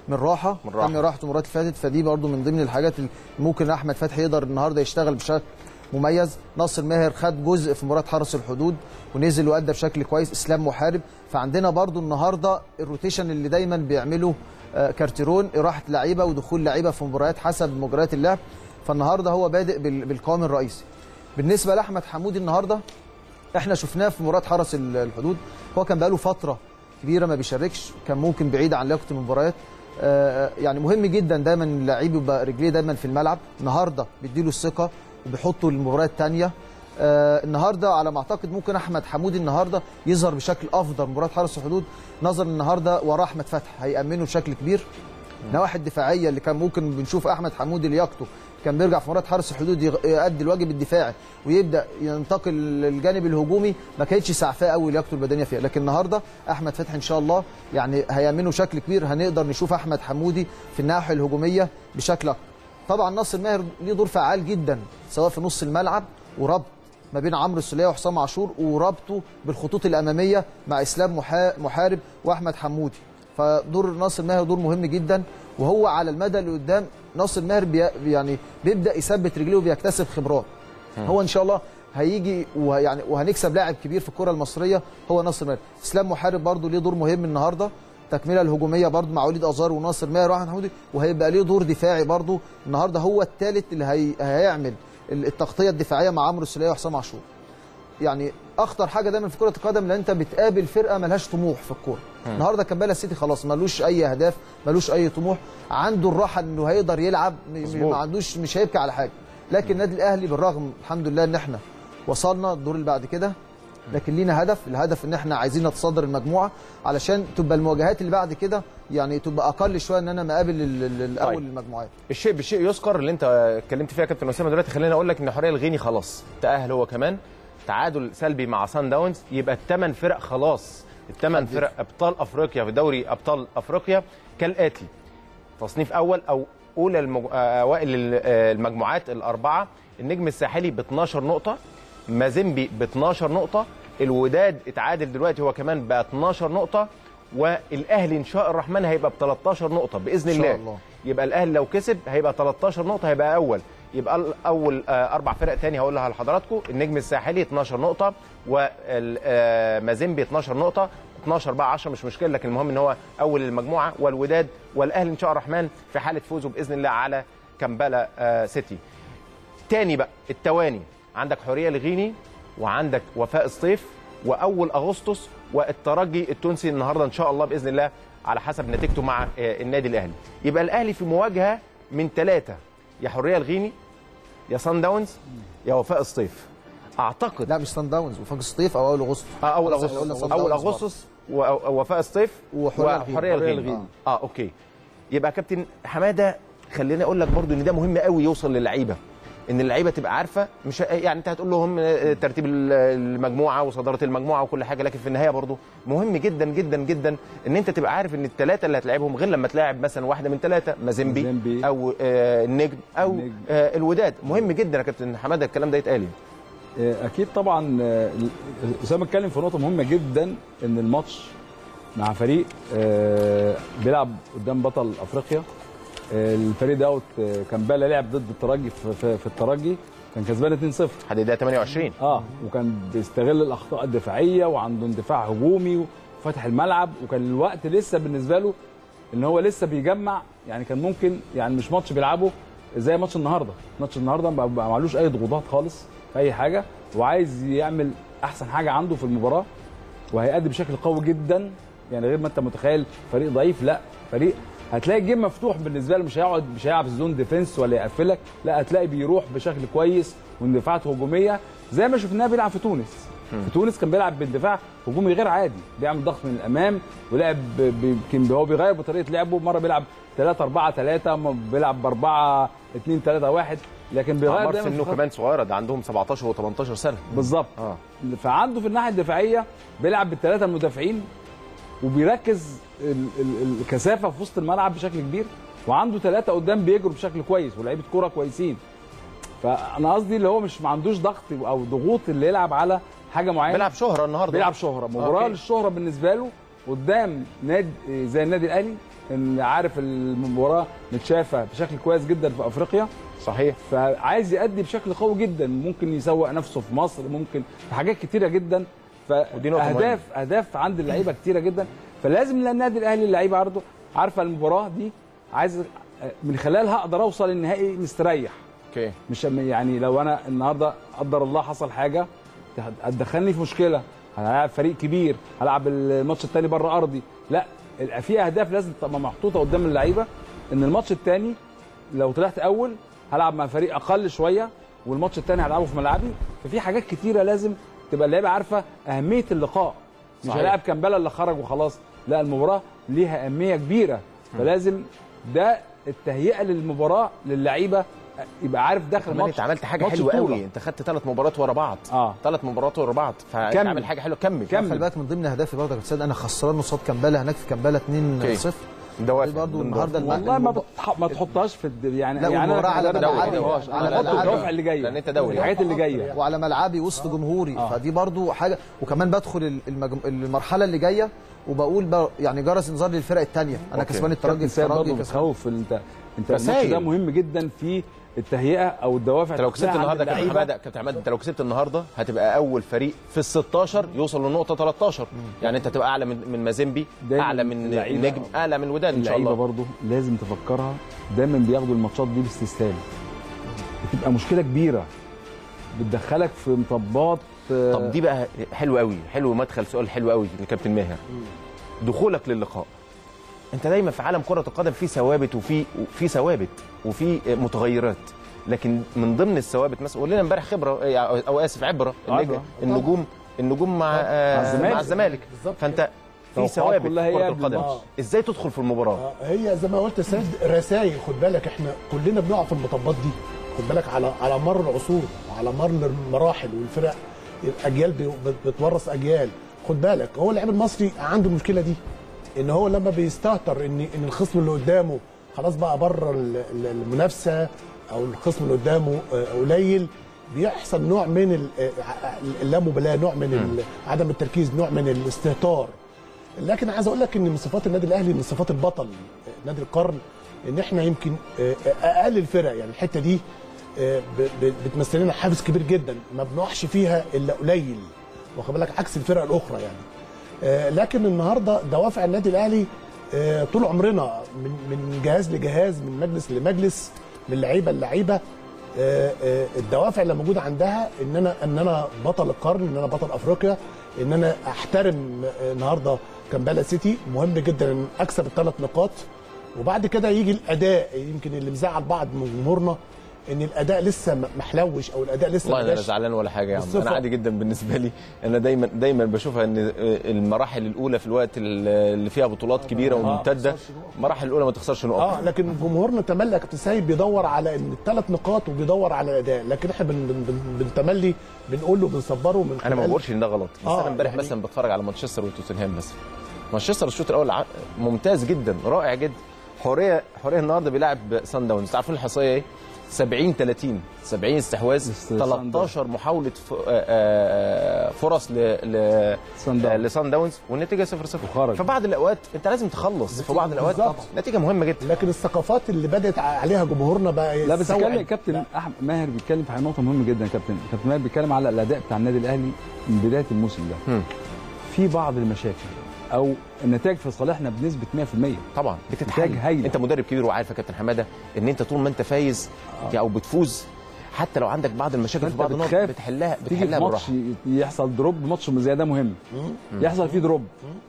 Speaker 5: من راحه
Speaker 1: من راحة.
Speaker 5: تم راحته المباراه اللي فاتت فدي برضو من ضمن الحاجات اللي ممكن احمد فتحي يقدر النهارده يشتغل بشكل مميز ناصر ماهر خد جزء في مباراه حرس الحدود ونزل وادى بشكل كويس اسلام محارب فعندنا برضو النهارده الروتيشن اللي دايما بيعمله آه، كارتيرون راحه لعيبه ودخول لعيبه في مباريات حسب مجريات اللعب فالنهارده هو بادئ بال- بالقوام الرئيسي بالنسبه لاحمد حمودي النهارده احنا شفناه في مباراه حرس ال- الحدود هو كان بقاله فتره كبيره ما بيشاركش كان ممكن بعيد عن لياقه المباريات آه، يعني مهم جدا دايما اللعيب يبقى رجليه دايما في الملعب النهارده بيديله الثقه وبيحطه للمباريات الثانيه آه النهارده على ما اعتقد ممكن احمد حمودي النهارده يظهر بشكل افضل مباراه حرس الحدود نظرا النهارده وراه احمد فتحي هيامنه بشكل كبير النواحي الدفاعيه اللي كان ممكن بنشوف احمد حمودي لياقته كان بيرجع في مباراه حرس الحدود يغ- يؤدي الواجب الدفاعي ويبدا ينتقل للجانب الهجومي ما كانتش سعفاه قوي لياقته البدنيه فيها لكن النهارده احمد فتحي ان شاء الله يعني هيامنه بشكل كبير هنقدر نشوف احمد حمودي في الناحيه الهجوميه بشكل اكبر طبعا ناصر ماهر ليه دور فعال جدا سواء في نص الملعب وربط ما بين عمرو السوليه وحسام عاشور وربطه بالخطوط الاماميه مع اسلام محا- محارب واحمد حمودي فدور ناصر ماهر دور مهم جدا وهو على المدى اللي قدام ناصر ماهر بي يعني بيبدا يثبت رجليه وبيكتسب خبرات هو ان شاء الله هيجي ويعني وهنكسب لاعب كبير في الكره المصريه هو ناصر ماهر اسلام محارب برضو ليه دور مهم النهارده التكمله الهجوميه برضو مع وليد ازار وناصر ماهر واحمد حمودي وهيبقى ليه دور دفاعي برضو النهارده هو الثالث اللي هي... هيعمل التغطيه الدفاعيه مع عمرو السوليه وحسام عاشور يعني اخطر حاجه دايما في كره القدم ان انت بتقابل فرقه ملهاش طموح في الكوره النهارده كامبالا السيتي خلاص ملوش اي اهداف ملوش اي طموح عنده الراحه انه هيقدر يلعب م- م- ما عندوش مش هيبكي على حاجه لكن النادي الاهلي بالرغم الحمد لله ان احنا وصلنا الدور اللي بعد كده لكن لينا هدف الهدف ان احنا عايزين نتصدر المجموعه علشان تبقى المواجهات اللي بعد كده يعني تبقى اقل شويه ان انا مقابل ال- ال- الاول
Speaker 1: طيب.
Speaker 5: المجموعات
Speaker 1: الشيء بالشيء يذكر اللي انت اتكلمت فيها يا كابتن اسامه دلوقتي خليني اقول لك ان حوريه الغيني خلاص تاهل هو كمان تعادل سلبي مع سان داونز يبقى الثمان فرق خلاص الثمان فرق ابطال افريقيا في دوري ابطال افريقيا كالاتي تصنيف اول او اولى المج... آه، اوائل ال- آه، المجموعات الاربعه النجم الساحلي ب 12 نقطه مازيمبي ب 12 نقطه الوداد اتعادل دلوقتي هو كمان ب 12 نقطه والاهلي ان شاء الرحمن هيبقى ب 13 نقطه باذن
Speaker 5: إن شاء
Speaker 1: الله
Speaker 5: الله.
Speaker 1: يبقى الاهلي لو كسب هيبقى 13 نقطه هيبقى اول يبقى ال- اول آه، اربع فرق تاني هقولها لحضراتكم النجم الساحلي 12 نقطه ومازيمبي 12 نقطه 12 بقى 10 مش مشكله لكن المهم ان هو اول المجموعه والوداد والاهلي ان شاء الرحمن في حاله فوزه باذن الله على كامبالا آه، سيتي تاني بقى التواني عندك حوريه الغيني وعندك وفاء الصيف واول اغسطس والترجي التونسي النهارده ان شاء الله باذن الله على حسب نتيجته مع آه، النادي الاهلي يبقى الاهلي في مواجهه من ثلاثه يا حوريه الغيني يا سان داونز يا وفاء الصيف اعتقد
Speaker 5: لا مش سان داونز وفاق الصيف او اول اغسطس
Speaker 1: آه اول
Speaker 5: خلاص إحنا قلنا
Speaker 1: اغسطس
Speaker 5: صن
Speaker 1: اول
Speaker 5: داونز برضه.
Speaker 1: اغسطس و- ووفاء الصيف
Speaker 5: وحورية الغيني.
Speaker 1: وحوريه
Speaker 5: حورية
Speaker 1: الغيني
Speaker 5: الغيني.
Speaker 1: اه اوكي يبقى كابتن حماده خليني اقول لك برضو ان ده مهم قوي يوصل للعيبه ان اللعيبه تبقى عارفه مش يعني انت هتقول لهم آه، ترتيب ال- المجموعه وصداره المجموعه وكل حاجه لكن في النهايه برضو مهم جدا جدا جدا ان انت تبقى عارف ان الثلاثه اللي هتلاعبهم غير لما تلاعب مثلا واحده من ثلاثه مازيمبي
Speaker 4: مازيمبي.
Speaker 1: او آه، النجم او
Speaker 4: النجم.
Speaker 1: آه، الوداد مهم جدا يا كابتن حماده الكلام ده يتقال
Speaker 4: آه، اكيد طبعا آه، اسامه اتكلم في نقطه مهمه جدا ان الماتش مع فريق آه، بيلعب قدام بطل افريقيا آه، الفريق دوت آه، كامبالا لعب ضد الترجي في, في, في الترجي كان كسبان 2-0
Speaker 1: لحد دقيقه 28
Speaker 4: اه وكان بيستغل الاخطاء الدفاعيه وعنده اندفاع هجومي وفتح الملعب وكان الوقت لسه بالنسبه له ان هو لسه بيجمع يعني كان ممكن يعني مش ماتش بيلعبه زي ماتش النهارده ماتش النهارده ما ما معلوش اي ضغوطات خالص في اي حاجه وعايز يعمل احسن حاجه عنده في المباراه وهيأدي بشكل قوي جدا يعني غير ما انت متخيل فريق ضعيف لا فريق هتلاقي الجيم مفتوح بالنسبه له مش هيقعد مش هيلعب زون ديفنس ولا يقفلك لا هتلاقي بيروح بشكل كويس واندفاعات هجوميه زي ما شفناه بيلعب في تونس في تونس كان بيلعب باندفاع هجومي غير عادي بيعمل ضغط من الامام ولعب ب- يمكن هو بيغير بطريقه لعبه مره بيلعب 3 4 3 بيلعب ب 4 2 3 1 لكن بيغير
Speaker 1: اعمار
Speaker 4: دايما في
Speaker 1: سنه
Speaker 4: خط-
Speaker 1: كمان صغيره ده عندهم 17 و18 سنه
Speaker 4: بالظبط
Speaker 1: اه
Speaker 4: فعنده في الناحيه الدفاعيه بيلعب بالثلاثه المدافعين وبيركز ال- ال- الكثافه في وسط الملعب بشكل كبير وعنده ثلاثه قدام بيجروا بشكل كويس ولاعيبه كوره كويسين فانا قصدي اللي هو مش ما عندوش ضغط او ضغوط اللي يلعب على حاجه معينه
Speaker 1: بيلعب شهره النهارده
Speaker 4: بيلعب شهره مباراه
Speaker 1: أوكي.
Speaker 4: للشهره بالنسبه له قدام نادي زي النادي الاهلي ان عارف المباراه متشافه بشكل كويس جدا في افريقيا
Speaker 1: صحيح
Speaker 4: فعايز يأدي بشكل قوي جدا ممكن يسوق نفسه في مصر ممكن في حاجات كتيره جدا
Speaker 1: ودي نقطة
Speaker 4: فاهداف اهداف عند اللعيبه كتيره جدا فلازم النادي الاهلي اللعيبه برضه عارفه المباراه دي عايز من خلالها اقدر اوصل النهائي مستريح
Speaker 1: اوكي
Speaker 4: مش يعني لو انا النهارده قدر الله حصل حاجه هتدخلني في مشكله هلعب فريق كبير هلعب الماتش الثاني بره ارضي لا في اهداف لازم تبقى محطوطه قدام اللعيبه ان الماتش الثاني لو طلعت اول هلعب مع فريق اقل شويه والماتش الثاني هلعبه في ملعبي ففي حاجات كتيره لازم تبقى اللعيبه عارفه اهميه اللقاء مش
Speaker 1: صحيح.
Speaker 4: هلاعب كامبالا اللي خرج وخلاص لا المباراه ليها اهميه كبيره فلازم ده التهيئه للمباراه للعيبه يبقى عارف داخل
Speaker 1: كمان
Speaker 4: الماتش
Speaker 1: انت عملت حاجه
Speaker 4: ماتش
Speaker 1: حلوه
Speaker 4: بطولة.
Speaker 1: قوي انت خدت ثلاث مباريات ورا بعض
Speaker 4: اه
Speaker 1: ثلاث مباريات ورا بعض فانت
Speaker 4: كمل.
Speaker 1: عامل حاجه حلوه كمل
Speaker 4: كمل.
Speaker 5: خلي بالك من ضمن اهدافي برضه يا كابتن سيد انا خسران قصاد كامبالا هناك في كامبالا 2
Speaker 1: اوكي.
Speaker 5: 0
Speaker 1: دوافع
Speaker 5: دي برضه
Speaker 1: ضمن
Speaker 5: النهارده الم-
Speaker 4: والله ما
Speaker 5: المب-
Speaker 4: بتح... ما تحطهاش في الد... يعني
Speaker 5: لا،
Speaker 4: يعني
Speaker 5: والمباراة على
Speaker 4: أنا
Speaker 5: ملعبي.
Speaker 4: ما بحطهاش.
Speaker 5: على
Speaker 4: انا بحط
Speaker 5: ملعبي.
Speaker 4: الدوافع اللي جايه
Speaker 1: لأن أنت دوري.
Speaker 4: الحاجات اللي جايه
Speaker 5: وعلى ملعبي وسط جمهوري
Speaker 4: آه.
Speaker 5: فدي برضو حاجه وكمان بدخل المجم... المرحله اللي جايه وبقول ب... يعني جرس انذار للفرق الثانيه انا
Speaker 1: أوكي.
Speaker 5: كسبان الترجي
Speaker 4: كابتن سيد برضه
Speaker 5: الترجي كسبان
Speaker 4: بتخوف انت انت الماتش
Speaker 1: رسايل.
Speaker 4: ده مهم جدا في التهيئه او الدوافع
Speaker 1: انت لو كسبت
Speaker 4: تحسها عند
Speaker 1: النهارده كابتن
Speaker 4: اللعيبة.
Speaker 1: حماده كابتن حماده انت لو كسبت النهارده هتبقى اول فريق في ال 16 يوصل للنقطه 13 يعني انت تبقى اعلى من من مازيمبي
Speaker 4: دايماً
Speaker 1: اعلى من
Speaker 4: اللعيبة-
Speaker 1: نجم اعلى من وداد ان شاء
Speaker 4: اللعيبه
Speaker 1: الله
Speaker 4: برضه لازم تفكرها دايما بياخدوا الماتشات دي باستسهال بتبقى مشكله كبيره بتدخلك في مطبات آه،
Speaker 1: طب دي بقى حلو قوي حلو مدخل سؤال حلو قوي لكابتن ماهر دخولك للقاء انت دايما في عالم كره القدم في ثوابت وفي في ثوابت وفي متغيرات لكن من ضمن الثوابت مثلا قول لنا امبارح خبره او اسف عبره النجم
Speaker 4: عبرة.
Speaker 1: النجوم النجوم مع آه،
Speaker 4: مع الزمالك.
Speaker 1: مع الزمالك
Speaker 3: بالظبط
Speaker 1: فانت في
Speaker 4: توقعات
Speaker 1: ثوابت
Speaker 4: كلها
Speaker 1: في
Speaker 4: هي
Speaker 1: كره
Speaker 4: قبل
Speaker 1: القدم
Speaker 3: الماتش.
Speaker 1: ازاي تدخل في المباراه
Speaker 3: آه، هي زي ما قلت يا سيد رسائل خد بالك احنا كلنا بنقع في المطبات دي خد بالك على على مر العصور وعلى مر المراحل والفرق الاجيال بي- بت- بتورث اجيال خد بالك هو اللاعب المصري عنده المشكله دي ان هو لما بيستهتر ان ان الخصم اللي قدامه خلاص بقى بره ال- ال- المنافسه او الخصم اللي قدامه آه، قليل بيحصل نوع من ال- آه، اللامبالاه نوع من ال- عدم التركيز نوع من الاستهتار لكن عايز اقول لك ان من صفات النادي الاهلي من صفات البطل نادي القرن ان احنا يمكن آه، اقل الفرق يعني الحته دي آه، ب- ب- بتمثل لنا حافز كبير جدا ما بنقعش فيها الا قليل واخد بالك عكس الفرق الاخرى يعني آه، لكن النهارده دوافع النادي الاهلي آه، طول عمرنا من من جهاز لجهاز من مجلس لمجلس من لعيبه للعيبه آه، آه، الدوافع اللي موجوده عندها ان انا ان انا بطل القرن ان انا بطل افريقيا ان انا احترم آه، النهارده كامبالا سيتي مهم جدا ان اكسب الثلاث نقاط وبعد كده يجي الاداء يمكن اللي مزعل بعض من جمهورنا ان الاداء لسه م- محلوش او الاداء لسه
Speaker 1: والله
Speaker 3: ما
Speaker 1: انا
Speaker 3: جاش.
Speaker 1: زعلان ولا حاجه يا عم
Speaker 3: بالصفة.
Speaker 1: انا عادي جدا بالنسبه لي انا دايما دايما بشوفها ان المراحل الاولى في الوقت اللي فيها بطولات كبيره وممتده المراحل الاولى ما تخسرش نقط
Speaker 3: اه لكن جمهورنا تملي يا كابتن سيد بيدور على ان الثلاث نقاط وبيدور على الاداء لكن احنا بن بن بن بنتملي بنقول له بنصبره من
Speaker 1: انا ما
Speaker 3: خلال-
Speaker 1: بقولش ان ده غلط بس
Speaker 3: آه،
Speaker 1: انا امبارح
Speaker 3: يعني-
Speaker 1: مثلا بتفرج على مانشستر وتوتنهام مثلا مانشستر الشوط الاول ع- ممتاز جدا رائع جدا حوريه حوريه النهارده بيلعب سان داونز عارفين الحصيه ايه 70 30 70 استحواذ
Speaker 4: بس
Speaker 1: 13 محاوله ف- آه، آه، فرص ل ل
Speaker 4: سان داونز.
Speaker 1: آه، لسان داونز والنتيجه 0 0
Speaker 4: وخرج.
Speaker 1: في بعض الاوقات انت لازم تخلص في بعض الاوقات
Speaker 3: بالظبط.
Speaker 1: نتيجه مهمه جدا
Speaker 3: لكن الثقافات اللي بدات عليها جمهورنا بقى
Speaker 4: لا بس
Speaker 3: يستوعب.
Speaker 4: كان كابتن احمد ماهر بيتكلم في نقطه مهمه جدا يا كابتن كابتن ماهر بيتكلم على الاداء بتاع النادي الاهلي من بدايه الموسم ده
Speaker 1: مم.
Speaker 4: في بعض المشاكل او النتائج في صالحنا بنسبه 100%
Speaker 1: طبعا بتتحل
Speaker 4: نتائج هايلة.
Speaker 1: انت مدرب كبير وعارف يا كابتن حماده ان انت طول ما انت فايز او بتفوز حتى لو عندك بعض المشاكل في
Speaker 4: فانت
Speaker 1: بعض النقط
Speaker 4: بتخاف
Speaker 1: بتحلها
Speaker 4: تيجي
Speaker 1: بتحلها
Speaker 4: في ماتش
Speaker 1: بالراحه
Speaker 4: يحصل دروب ماتش زي ده مهم يحصل فيه دروب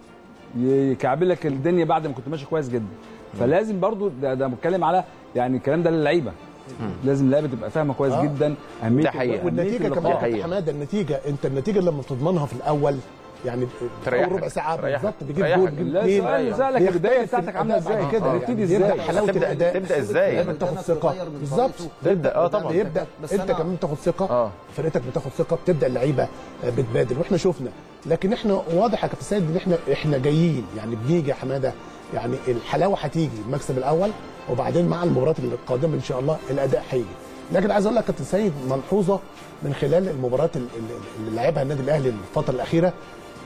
Speaker 4: يكعبل لك الدنيا بعد ما كنت ماشي كويس جدا فلازم برضو ده, ده بتكلم على يعني الكلام ده للعيبه لازم اللعيبه تبقى فاهمه كويس
Speaker 3: آه.
Speaker 4: جدا اهميه
Speaker 1: ده حقيقة.
Speaker 4: أهمية
Speaker 3: والنتيجه كمان
Speaker 4: اللقاء.
Speaker 3: يا كابتن
Speaker 1: حقيقة.
Speaker 3: حماده النتيجه انت النتيجه لما بتضمنها في الاول يعني
Speaker 1: تريحك.
Speaker 3: اول ربع ساعه
Speaker 1: تريحك.
Speaker 3: بالظبط بيجيب
Speaker 1: تريحك.
Speaker 3: جول بيجيب
Speaker 4: لا
Speaker 3: اثنين
Speaker 4: سؤال يسألك
Speaker 3: بيختلف
Speaker 4: البدايه بتاعتك عامله
Speaker 3: الأداء
Speaker 4: ازاي
Speaker 3: بعد كده
Speaker 4: نبتدي
Speaker 3: يعني
Speaker 4: ازاي
Speaker 3: يبدأ حلاوه
Speaker 1: تبدأ-
Speaker 3: الاداء
Speaker 1: تبدأ إزاي؟
Speaker 3: دايما تاخد ثقه بالظبط
Speaker 1: تبدأ، آه طبعاً.
Speaker 3: يبدا
Speaker 5: بس
Speaker 3: انت
Speaker 5: أنا-
Speaker 3: كمان تاخد ثقه
Speaker 1: آه.
Speaker 3: فرقتك بتاخد ثقه بتبدا اللعيبه بتبادل واحنا شفنا لكن احنا واضح يا كابتن سيد ان احنا احنا جايين يعني بنيجي يا حماده يعني الحلاوه هتيجي المكسب الاول وبعدين مع المباريات القادمه ان شاء الله الاداء هيجي لكن عايز اقول لك يا كابتن سيد ملحوظه من خلال المباريات ال- ال- اللي لعبها النادي الاهلي الفتره الاخيره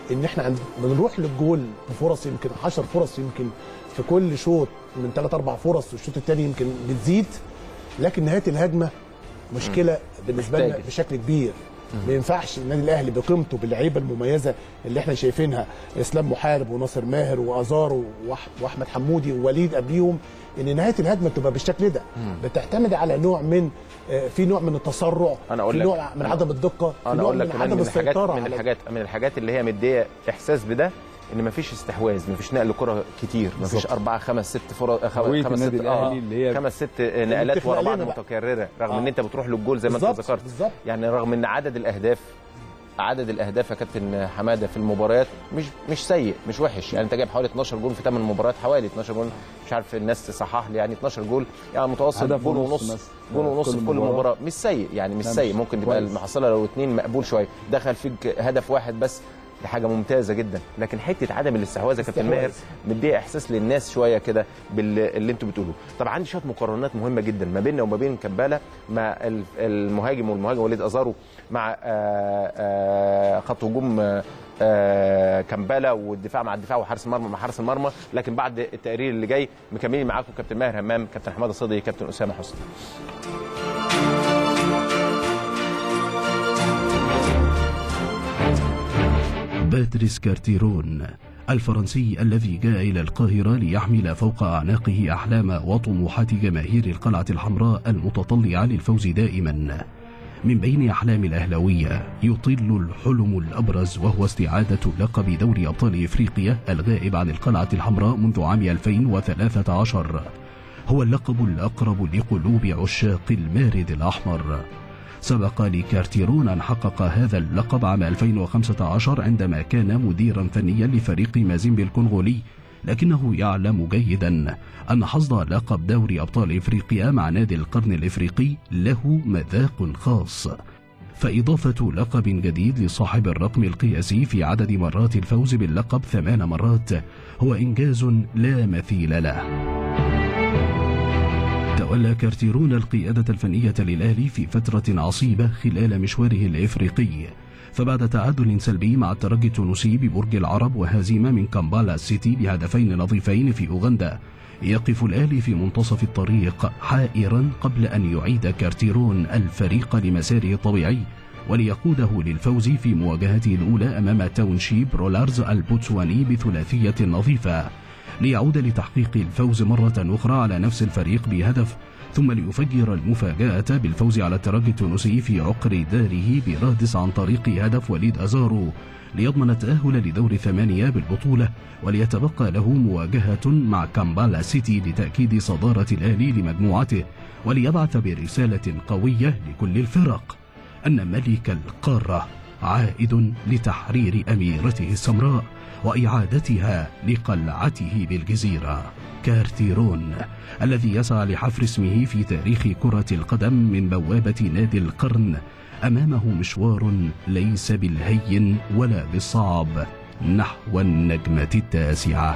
Speaker 3: ان احنا عند بنروح للجول بفرص يمكن 10 فرص يمكن في كل شوط من 3 4 فرص والشوط الثاني يمكن بتزيد لكن نهايه الهجمه مشكله بالنسبه لنا
Speaker 1: محتاجة.
Speaker 3: بشكل كبير ما ينفعش النادي الاهلي بقيمته باللعيبه المميزه اللي احنا شايفينها اسلام محارب وناصر ماهر وازارو وأح- واحمد حمودي ووليد قبليهم ان نهايه الهجمه تبقى بالشكل ده بتعتمد على نوع من آه، في نوع من التسرع
Speaker 1: أنا أقول
Speaker 3: في
Speaker 1: لك-
Speaker 3: نوع من
Speaker 1: أنا-
Speaker 3: عدم الدقه في
Speaker 1: انا
Speaker 3: نوع
Speaker 1: اقول لك
Speaker 3: من
Speaker 1: كمان
Speaker 3: عدم
Speaker 1: من الحاجات
Speaker 3: السيطره
Speaker 1: من
Speaker 3: على
Speaker 1: الحاجات من الحاجات اللي هي مديه احساس بده ان مفيش استحواذ مفيش نقل كره كتير مفيش
Speaker 4: بالظبط.
Speaker 1: اربعه خمس ست فرص
Speaker 4: هوية
Speaker 1: خمس
Speaker 4: النادي
Speaker 1: ست
Speaker 4: الأهلي اللي هي
Speaker 1: خمس ست نقلات
Speaker 3: بتخلق
Speaker 1: ورا بعض
Speaker 3: لنا بقى.
Speaker 1: متكرره رغم
Speaker 3: آه.
Speaker 1: ان انت بتروح للجول زي ما انت
Speaker 3: بالظبط،
Speaker 1: ذكرت
Speaker 3: بالظبط.
Speaker 1: يعني رغم ان عدد الاهداف عدد الاهداف يا كابتن حماده في المباريات مش مش سيء مش وحش يعني انت جايب حوالي 12 جول في 8 مباريات حوالي 12 جول مش عارف الناس تصحح لي يعني 12 جول يعني متوسط
Speaker 4: هدف
Speaker 1: جول
Speaker 4: ونص
Speaker 1: ونص
Speaker 4: مثلا.
Speaker 1: جول ونص
Speaker 4: كل
Speaker 1: في كل
Speaker 4: مباراة.
Speaker 1: مباراه مش سيء يعني مش
Speaker 4: لا،
Speaker 1: سيء
Speaker 4: مش
Speaker 1: ممكن تبقى
Speaker 4: كويس.
Speaker 1: المحصله لو اتنين مقبول شويه دخل فيك هدف واحد بس دي حاجه ممتازه جدا لكن حته عدم الاستحواذ يا كابتن
Speaker 3: استحواذ.
Speaker 1: ماهر مديه احساس للناس شويه كده باللي انتوا بتقولوه طب عندي شويه مقارنات مهمه جدا ما بيننا وما بين كمبالا مع ال- المهاجم والمهاجم وليد ازارو مع آه، آه، خط هجوم آه، آه، كمبالا والدفاع مع الدفاع وحارس المرمى مع حارس المرمى لكن بعد التقرير اللي جاي مكملين معاكم كابتن ماهر همام كابتن حماده صدقي كابتن اسامه حسني
Speaker 6: باتريس كارتيرون الفرنسي الذي جاء إلى القاهرة ليحمل فوق أعناقه أحلام وطموحات جماهير القلعة الحمراء المتطلعة للفوز دائما من بين أحلام الأهلوية يطل الحلم الأبرز وهو استعادة لقب دوري أبطال إفريقيا الغائب عن القلعة الحمراء منذ عام 2013 هو اللقب الأقرب لقلوب عشاق المارد الأحمر سبق لكارتيرون أن حقق هذا اللقب عام 2015 عندما كان مديرا فنيا لفريق مازيمبي الكونغولي لكنه يعلم جيدا أن حصد لقب دوري أبطال إفريقيا مع نادي القرن الإفريقي له مذاق خاص فإضافة لقب جديد لصاحب الرقم القياسي في عدد مرات الفوز باللقب ثمان مرات هو إنجاز لا مثيل له تولى كارتيرون القيادة الفنية للأهلي في فترة عصيبة خلال مشواره الإفريقي فبعد تعادل سلبي مع الترجي التونسي ببرج العرب وهزيمة من كامبالا سيتي بهدفين نظيفين في أوغندا يقف الأهلي في منتصف الطريق حائرا قبل أن يعيد كارتيرون الفريق لمساره الطبيعي وليقوده للفوز في مواجهته الأولى أمام تاونشيب رولارز البوتسواني بثلاثية نظيفة ليعود لتحقيق الفوز مرة أخرى على نفس الفريق بهدف ثم ليفجر المفاجأة بالفوز على الترجي التونسي في عقر داره برادس عن طريق هدف وليد أزارو ليضمن التأهل لدور ثمانية بالبطولة وليتبقى له مواجهة مع كامبالا سيتي لتأكيد صدارة الأهلي لمجموعته وليبعث برسالة قوية لكل الفرق أن ملك القارة عائد لتحرير أميرته السمراء وإعادتها لقلعته بالجزيرة كارتيرون الذي يسعى لحفر اسمه في تاريخ كرة القدم من بوابة نادي القرن أمامه مشوار ليس بالهين ولا بالصعب نحو النجمة التاسعة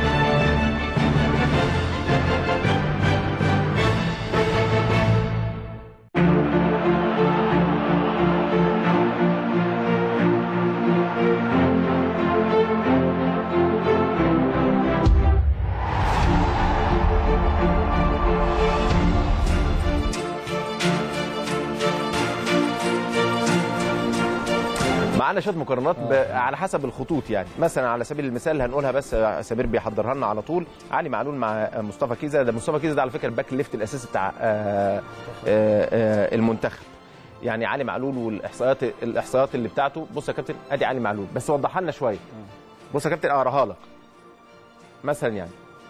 Speaker 1: معانا شويه مقارنات ب... على حسب الخطوط يعني مثلا على سبيل المثال هنقولها بس سمير بيحضرها لنا على طول علي معلول مع مصطفى كيزا ده مصطفى كيزا ده على فكره الباك ليفت الاساسي بتاع آه، آه، آه، المنتخب يعني علي معلول والاحصائيات الاحصائيات اللي بتاعته بص يا كابتن ادي علي معلول بس وضحها لنا شويه بص يا كابتن اقراها لك مثلا يعني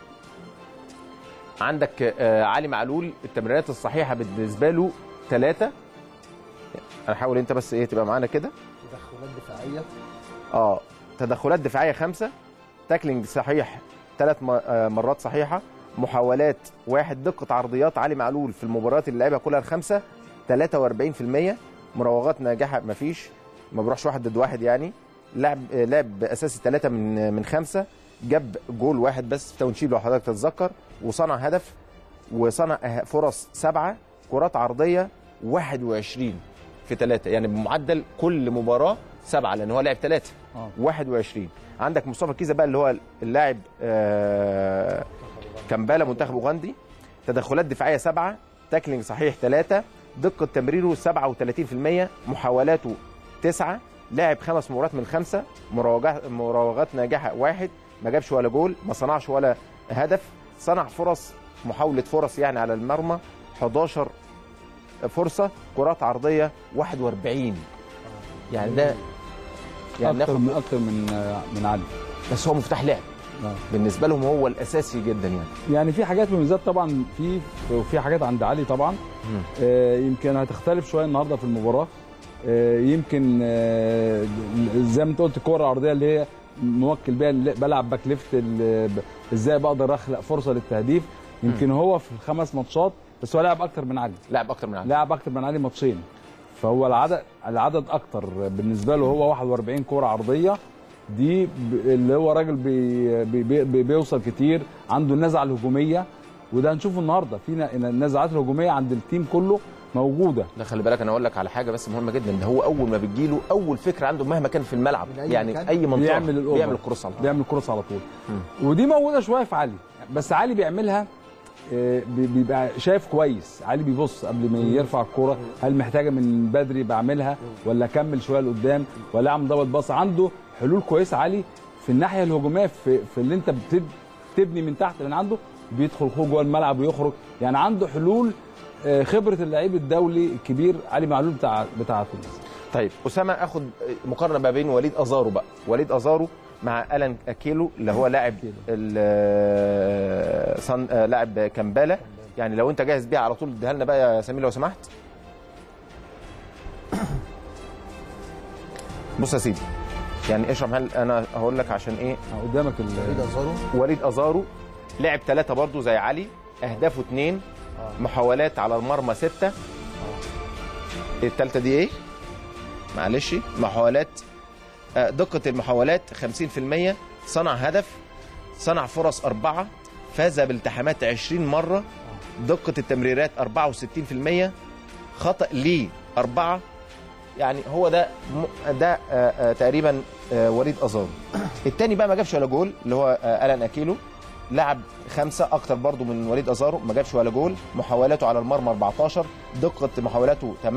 Speaker 1: عندك آه، علي معلول التمريرات الصحيحه بالنسبه له ثلاثه انا حاول انت بس ايه تبقى معانا كده
Speaker 3: تدخلات دفاعيه
Speaker 1: اه تدخلات دفاعيه خمسه تاكلينج صحيح ثلاث مرات صحيحه محاولات واحد دقه عرضيات علي معلول في المباريات اللي لعبها كلها الخمسه 43% مراوغات ناجحه مفيش ما بروحش واحد ضد واحد يعني لعب آه، لعب اساسي ثلاثه من من خمسه جاب جول واحد بس في تاونشيب لو حضرتك تتذكر وصنع هدف وصنع أه- فرص سبعه كرات عرضيه 21 في ثلاثه يعني بمعدل كل مباراه سبعه لان هو لعب ثلاثه
Speaker 4: آه.
Speaker 1: 21 عندك مصطفى كيزا بقى اللي هو اللاعب آه كمبالا منتخب اوغندي تدخلات دفاعيه سبعه تاكلينج صحيح ثلاثه دقه تمريره 37% محاولاته تسعه لاعب خمس مباريات من خمسه مراوغات مراوغات ناجحه واحد ما جابش ولا جول ما صنعش ولا هدف صنع فرص محاوله فرص يعني على المرمى 11 فرصه كرات عرضيه 41 يعني ده يعني
Speaker 4: اكتر
Speaker 1: ناخد
Speaker 4: من اكتر من من علي
Speaker 1: بس هو مفتاح لعب
Speaker 4: آه.
Speaker 1: بالنسبه لهم هو الاساسي جدا يعني
Speaker 4: يعني في حاجات مميزات طبعا في وفي حاجات عند علي طبعا آه يمكن هتختلف شويه النهارده في المباراه آه يمكن آه زي ما انت قلت الكره العرضيه اللي هي موكل بيها اللي بلعب باك ليفت ال- ب- ازاي بقدر اخلق فرصه للتهديف يمكن هو في الخمس ماتشات بس هو لعب اكتر من علي
Speaker 1: لاعب اكتر من عندي
Speaker 4: لعب اكتر من علي ماتشين فهو العدد العدد اكتر بالنسبه له هو 41 كوره عرضيه دي ب- اللي هو راجل بي بي بي بيوصل كتير عنده النزعه الهجوميه وده هنشوفه النهارده في ن- النزعات الهجوميه عند التيم كله موجوده
Speaker 1: لا خلي بالك انا اقول لك على حاجه بس مهمه جدا ده هو اول ما بتجيله اول فكره عنده مهما كان في الملعب
Speaker 5: من أي
Speaker 1: يعني
Speaker 5: مكان
Speaker 1: اي منطقه
Speaker 4: بيعمل الأوفر.
Speaker 1: بيعمل الكروس على طول.
Speaker 4: بيعمل كروس على طول ودي موجوده شويه في علي بس علي بيعملها آه، بي- بيبقى شايف كويس علي بيبص قبل ما يرفع الكوره هل محتاجه من بدري بعملها ولا اكمل شويه لقدام ولا اعمل ضغط باص عنده حلول كويسه علي في الناحيه الهجوميه في, في اللي انت بتب- تبني من تحت من عنده بيدخل هو جوه الملعب ويخرج يعني عنده حلول آه، خبره اللعيب الدولي الكبير علي معلول بتاع بتاع تونس
Speaker 1: طيب اسامه اخد مقارنه ما بين وليد ازارو بقى وليد ازارو مع الان اكيلو اللي هو لاعب ال- صن... آه، لاعب كمبالا يعني لو انت جاهز بيها على طول اديها لنا بقى يا سمير لو سمحت بص يا سيدي يعني اشرح هل انا هقول لك عشان ايه
Speaker 4: قدامك ال-
Speaker 5: وليد ازارو
Speaker 1: وليد ازارو لعب ثلاثة برضو زي علي اهدافه اثنين محاولات على المرمى ستة الثالثة دي ايه؟ معلش محاولات آه، دقة المحاولات 50% صنع هدف صنع فرص أربعة فاز بالتحامات 20 مرة دقة التمريرات 64% خطأ ليه أربعة يعني هو ده م- ده آه، آه، تقريبا آه، وليد أزارو التاني بقى ما جابش ولا جول اللي هو آه، ألان أكيلو لعب خمسة أكتر برضو من وليد أزارو ما جابش ولا جول محاولاته على المرمى 14 دقة محاولاته 28%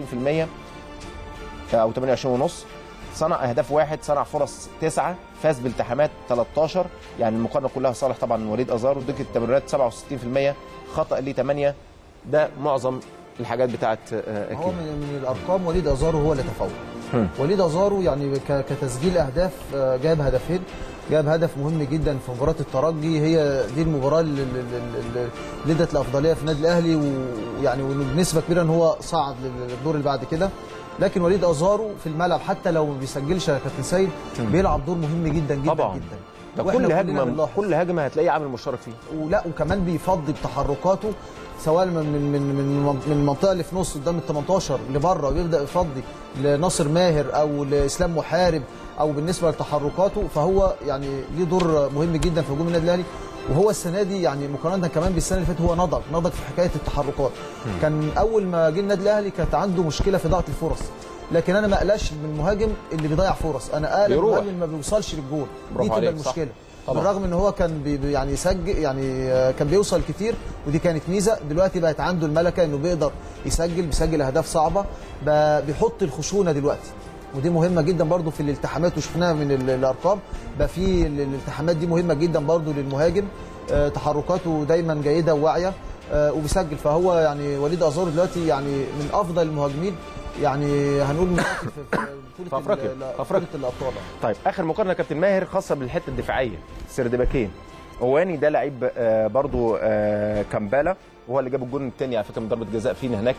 Speaker 1: أو 28 ونص صنع أهداف واحد صنع فرص تسعة فاز بالتحامات 13 يعني المقارنة كلها صالح طبعا وليد أزارو دقة التمريرات 67% خطأ ليه 8 ده معظم الحاجات بتاعت آه،
Speaker 5: هو
Speaker 1: أكيد
Speaker 5: من, من الارقام وليد ازارو هو اللي تفوق
Speaker 1: هم.
Speaker 5: وليد ازارو يعني ك- كتسجيل اهداف آه، جاب هدفين جاب هدف مهم جدا في مباراه الترجي هي دي المباراه اللي, اللي, اللي اللي ادت الافضليه في النادي الاهلي ويعني وبنسبه كبيره ان هو صعد لل- للدور اللي بعد كده لكن وليد ازارو في الملعب حتى لو ما بيسجلش يا كابتن سيد بيلعب دور مهم جدا جدا
Speaker 1: طبعاً.
Speaker 5: جدا
Speaker 1: ده
Speaker 5: وإحنا
Speaker 1: كل
Speaker 5: كلنا
Speaker 1: هجمة
Speaker 5: بنلاحظ.
Speaker 1: كل هجمة هتلاقيه عامل مشترك فيه
Speaker 5: ولا وكمان بيفضي بتحركاته سواء من من من من من المنطقه اللي في نص قدام ال 18 لبره ويبدا يفضي لناصر ماهر او لاسلام محارب او بالنسبه لتحركاته فهو يعني ليه دور مهم جدا في هجوم النادي الاهلي وهو السنه دي يعني مقارنه كمان بالسنه اللي فاتت هو نضج نضج في حكايه التحركات كان اول ما جه النادي الاهلي كانت عنده مشكله في ضغط الفرص لكن انا ما اقلقش من المهاجم اللي بيضيع فرص انا اقلق
Speaker 1: بيروح.
Speaker 5: المهاجم ما بيوصلش للجول دي
Speaker 1: برافو
Speaker 5: تبقى
Speaker 1: عليك، صح.
Speaker 5: المشكله
Speaker 1: طبعاً.
Speaker 5: بالرغم ان هو كان بي بي- يعني يسجل يعني آه، كان بيوصل كتير ودي كانت ميزه دلوقتي بقت عنده الملكه انه بيقدر يسجل بيسجل اهداف صعبه ب- بيحط الخشونه دلوقتي ودي مهمه جدا برضو في الالتحامات وشفناها من ال- الارقام بقى في ال- الالتحامات دي مهمه جدا برضو للمهاجم آه، تحركاته دايما جيده وواعيه آه، وبيسجل فهو يعني وليد ازارو دلوقتي يعني من افضل المهاجمين يعني هنقول من في في
Speaker 1: في
Speaker 5: بطوله
Speaker 1: أفريقيا.
Speaker 5: ال-
Speaker 1: في أفريقيا.
Speaker 5: بطوله الابطال
Speaker 1: طيب اخر مقارنه يا كابتن ماهر خاصه بالحته الدفاعيه سردباكين اواني ده لعيب آه، برضو آه، كامبالا وهو اللي جاب الجون الثاني على فكره من ضربه جزاء فينا هناك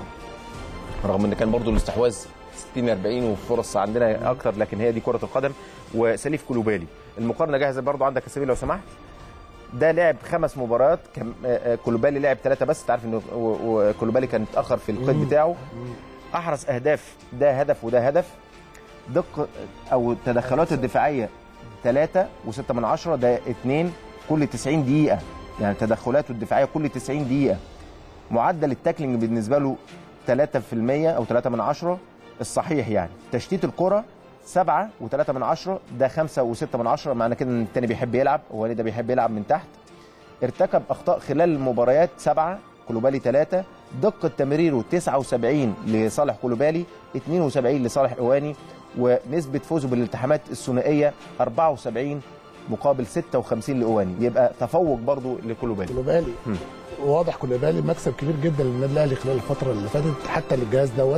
Speaker 1: رغم ان كان برضو الاستحواذ 60 40 وفرص عندنا اكتر لكن هي دي كره القدم وسليف كلوبالي المقارنه جاهزه برضو عندك يا سمير لو سمحت ده لعب خمس مباريات كم آه، آه، كلوبالي لعب ثلاثه بس انت عارف ان كلوبالي كان اتاخر في القيد بتاعه احرز اهداف ده هدف وده هدف دقة أو التدخلات الدفاعية 3 و6 من عشرة ده 2 كل 90 دقيقة يعني تدخلاته الدفاعية كل 90 دقيقة معدل التاكلينج بالنسبة له 3% أو 3 من عشرة الصحيح يعني تشتيت الكره سبعة وثلاثة من عشرة ده خمسة وستة من عشرة معنى كده ان التاني بيحب يلعب هو ده بيحب يلعب من تحت ارتكب اخطاء خلال المباريات سبعة كولوبالي ثلاثة دقة تمريره 79 لصالح كولوبالي 72 لصالح الاواني ونسبة فوزه بالالتحامات الثنائية 74 مقابل 56 لاواني يبقى تفوق برضو لكولوبالي
Speaker 3: كولوبالي واضح كولوبالي مكسب كبير جدا للنادي الاهلي خلال الفتره اللي فاتت حتى للجهاز دوت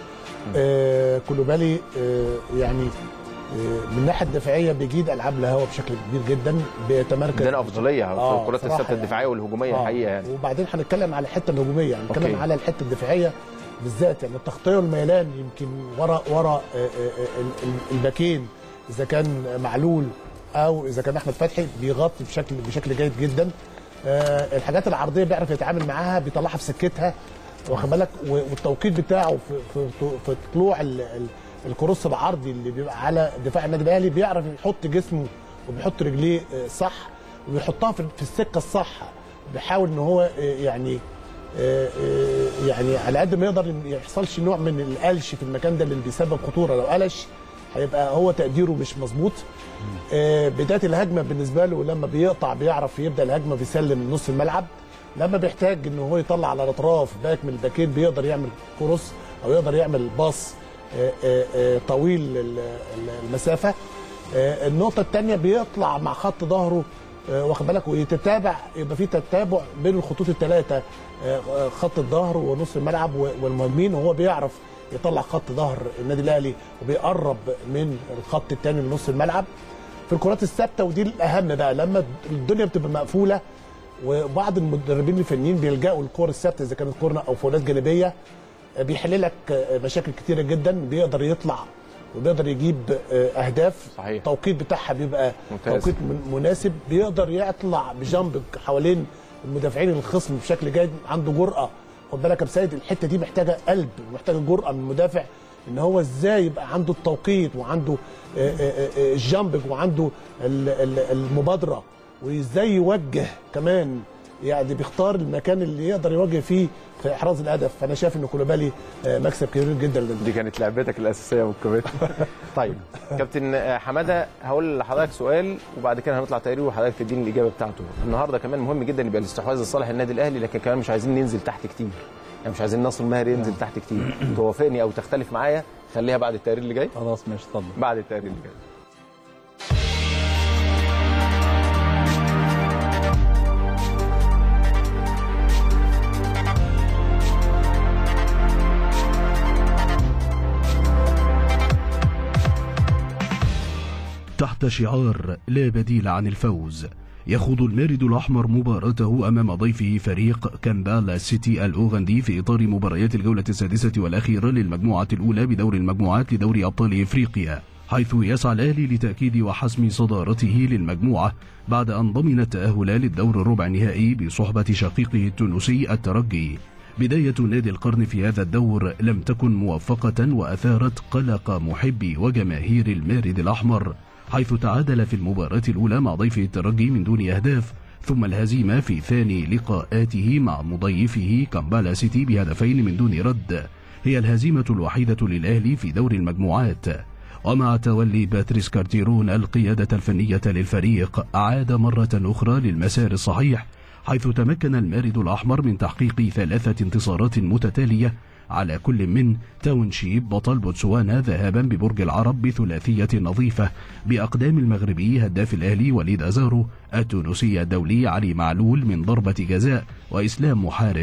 Speaker 3: آه كولوبالي آه يعني آه من الناحيه الدفاعيه بيجيد العاب الهوا بشكل كبير جدا بيتمركز
Speaker 1: عندنا افضليه
Speaker 3: آه،
Speaker 1: في الكرات
Speaker 3: صراحة
Speaker 1: الثابته
Speaker 3: يعني.
Speaker 1: الدفاعيه والهجوميه
Speaker 3: آه،
Speaker 1: الحقيقه يعني
Speaker 3: وبعدين هنتكلم على الحته الهجوميه يعني هنتكلم
Speaker 1: أوكي.
Speaker 3: على الحته الدفاعيه بالذات يعني التغطيه والميلان يمكن ورا ورا آه، آه، آه، ال- ال- الباكين اذا كان معلول او اذا كان احمد فتحي بيغطي بشكل بشكل جيد جدا آه، الحاجات العرضيه بيعرف يتعامل معاها بيطلعها في سكتها واخد بالك و- والتوقيت بتاعه في في في طلوع ال- ال- الكروس العرضي اللي بيبقى على دفاع النادي الاهلي بيعرف يحط جسمه وبيحط رجليه آه، صح وبيحطها في في السكه الصح بيحاول ان هو آه، يعني آه، آه، يعني على قد ما يقدر ما يحصلش نوع من القلش في المكان ده اللي بيسبب خطوره لو قلش هيبقى هو تقديره مش مظبوط آه، بدايه الهجمه بالنسبه له لما بيقطع بيعرف يبدا الهجمه بيسلم نص الملعب لما بيحتاج ان هو يطلع على الاطراف باك من الباكين بيقدر يعمل كروس او يقدر يعمل باص آه، آه، آه، طويل ال- ال- المسافه آه، النقطه الثانيه بيطلع مع خط ظهره آه، واخد بالك ويتتابع يبقى في تتابع بين الخطوط الثلاثه خط الظهر ونص الملعب و- والمهاجمين وهو بيعرف يطلع خط ظهر النادي الاهلي وبيقرب من الخط الثاني لنص الملعب في الكرات الثابته ودي الاهم بقى لما الدنيا بتبقى مقفوله وبعض المدربين الفنيين بيلجأوا للكور الثابته اذا كانت كورنر او فاولات جانبيه آه، بيحل لك آه، مشاكل كتيره جدا بيقدر يطلع وبيقدر يجيب آه، اهداف
Speaker 1: صحيح.
Speaker 3: التوقيت بتاعها بيبقى
Speaker 1: ممتاز.
Speaker 3: توقيت من- مناسب بيقدر يطلع بجامب حوالين المدافعين الخصم بشكل جيد عنده جرأه خد بالك يا سيد الحته دي محتاجه قلب محتاجه جرأه من المدافع ان هو ازاي يبقى عنده التوقيت وعنده آه، آه، آه، الجامبنج وعنده ال- ال- المبادره وازاي يوجه كمان يعني بيختار المكان اللي يقدر يوجه فيه في احراز الهدف فانا شايف ان كولوبالي آه، مكسب كبير جدا للنادي.
Speaker 1: دي كانت لعبتك الاساسيه والكوميديا طيب كابتن آه، حماده هقول لحضرتك سؤال وبعد كده هنطلع تقرير وحضرتك تديني الاجابه بتاعته النهارده كمان مهم جدا يبقى الاستحواذ لصالح النادي الاهلي لكن كمان مش عايزين ننزل تحت كتير يعني مش عايزين ناصر ماهر ينزل تحت كتير توافقني او تختلف معايا خليها بعد التقرير اللي جاي
Speaker 4: خلاص ماشي اتفضل
Speaker 1: بعد التقرير اللي جاي
Speaker 6: تحت شعار لا بديل عن الفوز يخوض المارد الأحمر مباراته أمام ضيفه فريق كامبالا سيتي الأوغندي في إطار مباريات الجولة السادسة والأخيرة للمجموعة الأولى بدور المجموعات لدوري أبطال إفريقيا حيث يسعى الأهلي لتأكيد وحسم صدارته للمجموعة بعد أن ضمن التأهل للدور الربع النهائي بصحبة شقيقه التونسي الترجي بداية نادي القرن في هذا الدور لم تكن موفقة وأثارت قلق محبي وجماهير المارد الأحمر حيث تعادل في المباراة الأولى مع ضيفه الترجي من دون أهداف ثم الهزيمة في ثاني لقاءاته مع مضيفه كامبالا سيتي بهدفين من دون رد هي الهزيمة الوحيدة للأهلي في دور المجموعات ومع تولي باتريس كارتيرون القيادة الفنية للفريق عاد مرة أخرى للمسار الصحيح حيث تمكن المارد الأحمر من تحقيق ثلاثة انتصارات متتالية على كل من تاونشيب بطل بوتسوانا ذهابا ببرج العرب بثلاثية نظيفة بأقدام المغربي هداف الأهلي وليد أزارو التونسي الدولي علي معلول من ضربة جزاء وإسلام محارب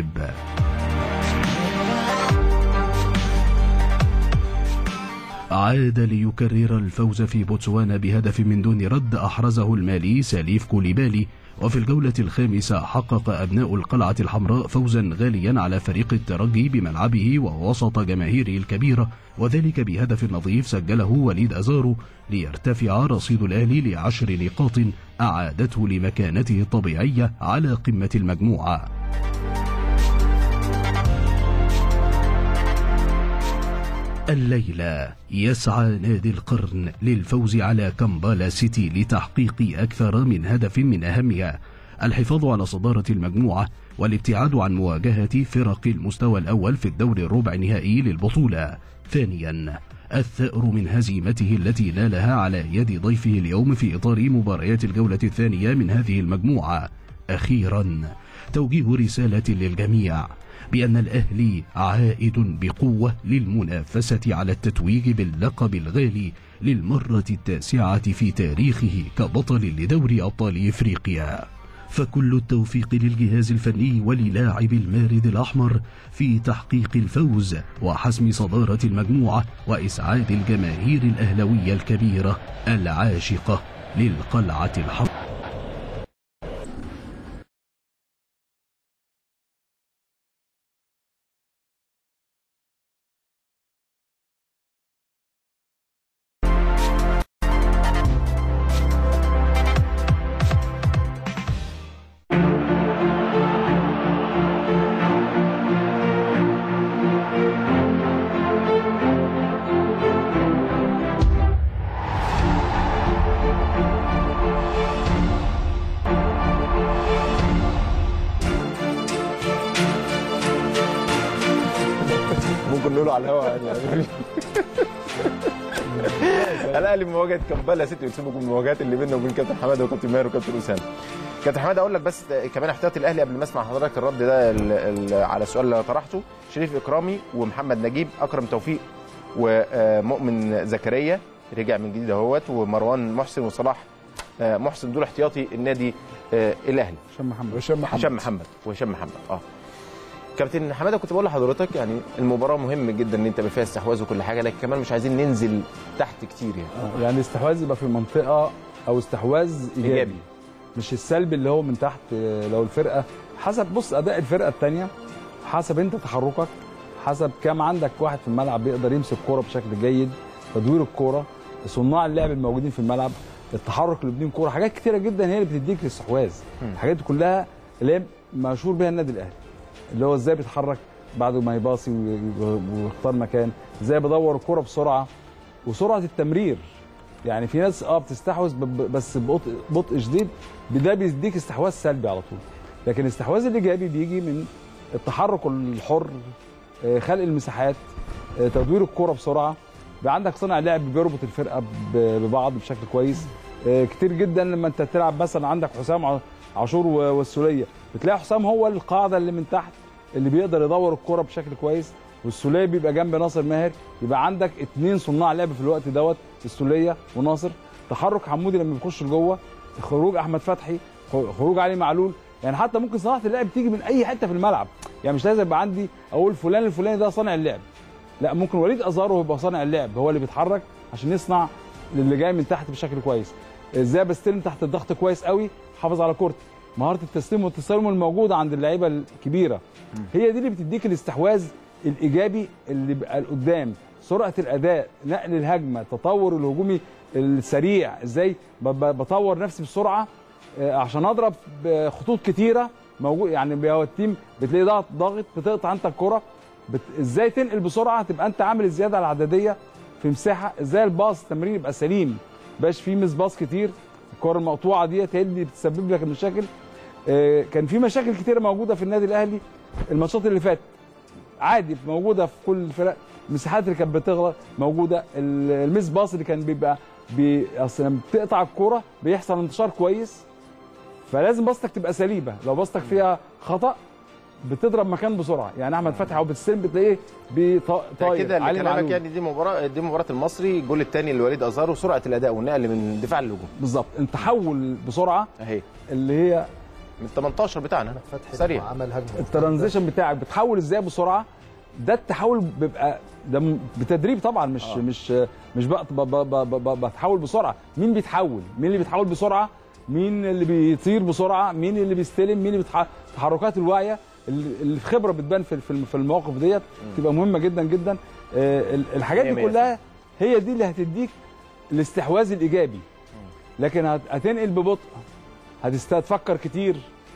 Speaker 6: عاد ليكرر الفوز في بوتسوانا بهدف من دون رد أحرزه المالي سليف كوليبالي وفي الجولة الخامسة حقق أبناء القلعة الحمراء فوزا غاليا على فريق الترجي بملعبه ووسط جماهيره الكبيرة وذلك بهدف نظيف سجله وليد أزارو ليرتفع رصيد الأهلي لعشر نقاط أعادته لمكانته الطبيعية على قمة المجموعة الليلة يسعى نادي القرن للفوز على كامبالا سيتي لتحقيق أكثر من هدف من أهمها الحفاظ على صدارة المجموعة والابتعاد عن مواجهة فرق المستوى الأول في الدور الربع النهائي للبطولة ثانيا الثأر من هزيمته التي نالها على يد ضيفه اليوم في إطار مباريات الجولة الثانية من هذه المجموعة أخيرا توجيه رسالة للجميع بأن الأهلي عائد بقوة للمنافسة على التتويج باللقب الغالي للمرة التاسعة في تاريخه كبطل لدوري أبطال إفريقيا فكل التوفيق للجهاز الفني وللاعب المارد الأحمر في تحقيق الفوز وحسم صدارة المجموعة وإسعاد الجماهير الأهلوية الكبيرة العاشقة للقلعة الحمراء
Speaker 1: ممكن نقوله على الهواء يعني الاهلي مواجهه كمبالا سيتي وتسيبكم من المواجهات اللي بيننا وبين كابتن حماده وكابتن ماهر وكابتن اسامه كابتن حماده اقول لك بس كمان احتياطي الاهلي قبل ما اسمع حضرتك الرد ده ال- ال- على السؤال اللي طرحته شريف اكرامي ومحمد نجيب اكرم توفيق ومؤمن زكريا رجع من جديد اهوت ومروان محسن وصلاح آه، محسن دول احتياطي النادي آه، الاهلي
Speaker 4: هشام محمد
Speaker 3: هشام محمد
Speaker 1: هشام محمد وهشام محمد اه كابتن حماده كنت بقول لحضرتك يعني المباراه مهم جدا ان انت يبقى فيها استحواذ وكل حاجه لكن كمان مش عايزين ننزل تحت كتير يعني
Speaker 4: يعني استحواذ يبقى في منطقه او استحواذ ايجابي,
Speaker 1: إيجابي.
Speaker 4: مش السلبي اللي هو من تحت آه، لو الفرقه حسب بص اداء الفرقه الثانيه حسب انت تحركك حسب كام عندك واحد في الملعب بيقدر يمسك كوره بشكل جيد تدوير الكوره صناع اللعب الموجودين في الملعب التحرك اللي بدون كوره حاجات كتيره جدا هي اللي بتديك الاستحواذ الحاجات دي كلها اللي هي مشهور بها النادي الاهلي اللي هو ازاي بيتحرك بعد ما يباصي وي- ويختار مكان ازاي بدور الكوره بسرعه وسرعه التمرير يعني في ناس اه بتستحوذ ب- ب- بس ببطء بطء شديد ده بيديك استحواذ سلبي على طول لكن الاستحواذ الايجابي بيجي من التحرك الحر آه، خلق المساحات آه، تدوير الكرة بسرعه بقى عندك صانع لعب بيربط الفرقه ب- ببعض بشكل كويس آه، كتير جدا لما انت تلعب مثلا عندك حسام ع- عاشور و- والسوليه بتلاقي حسام هو القاعده اللي من تحت اللي بيقدر يدور الكرة بشكل كويس والسوليه بيبقى جنب ناصر ماهر يبقى عندك اتنين صناع لعب في الوقت دوت السوليه وناصر تحرك حمودي لما بيخش لجوه خروج احمد فتحي خ- خروج علي معلول يعني حتى ممكن صناعه اللعب تيجي من اي حته في الملعب يعني مش لازم يبقى عندي اقول فلان الفلاني ده صانع اللعب لا ممكن وليد ازارو يبقى صانع اللعب هو اللي بيتحرك عشان يصنع اللي جاي من تحت بشكل كويس ازاي بستلم تحت الضغط كويس قوي حافظ على كورتي مهاره التسليم والتسلم الموجوده عند اللعيبه الكبيره هي دي اللي بتديك الاستحواذ الايجابي اللي بقى لقدام سرعه الاداء نقل الهجمه التطور الهجومي السريع ازاي ب- ب- بطور نفسي بسرعه آه، عشان اضرب بخطوط كتيره موجود يعني هو التيم بتلاقي ضغط ضاغط بتقطع انت الكره بت... ازاي تنقل بسرعه تبقى انت عامل الزياده العدديه في مساحه ازاي الباص التمرير يبقى سليم باش فيه مس باص كتير الكره المقطوعه ديت هي اللي بتسبب لك المشاكل آه، كان في مشاكل كتيره موجوده في النادي الاهلي الماتشات اللي فاتت عادي موجوده في كل الفرق المساحات اللي كانت بتغلط موجوده ال- الميس باص اللي كان بيبقى بي... اصل لما بتقطع الكوره بيحصل انتشار كويس فلازم باصتك تبقى سليمه لو باصتك فيها خطا بتضرب مكان بسرعه يعني احمد فتحي او بتستلم بتلاقيه بيط- طاير
Speaker 1: كده
Speaker 4: علي
Speaker 1: كلامك
Speaker 4: معلول.
Speaker 1: يعني دي مباراه دي مباراه المصري الجول الثاني لوليد ازارو سرعه الاداء والنقل من دفاع للهجوم
Speaker 4: بالظبط انت تحول بسرعه
Speaker 1: اهي
Speaker 4: اللي هي
Speaker 1: من 18 بتاعنا
Speaker 5: فتحي
Speaker 1: سريع
Speaker 5: عمل هجمه
Speaker 4: الترانزيشن بتاعك بتحول ازاي بسرعه ده التحول بيبقى ده م- بتدريب طبعا مش آه. مش مش بقى ب- ب- ب- ب- بتحول بسرعه مين بيتحول مين اللي بيتحول بسرعه مين اللي بيطير بسرعه مين اللي بيستلم مين اللي بيتح... تحركات الواعيه اللي اللي الخبره بتبان في في في المواقف ديت تبقى مهمه جدا جدا آه، ال- الحاجات
Speaker 1: مية
Speaker 4: دي
Speaker 1: مية
Speaker 4: كلها هي دي اللي هتديك الاستحواذ الايجابي لكن هت- هتنقل ببطء هتست- هتفكر كتير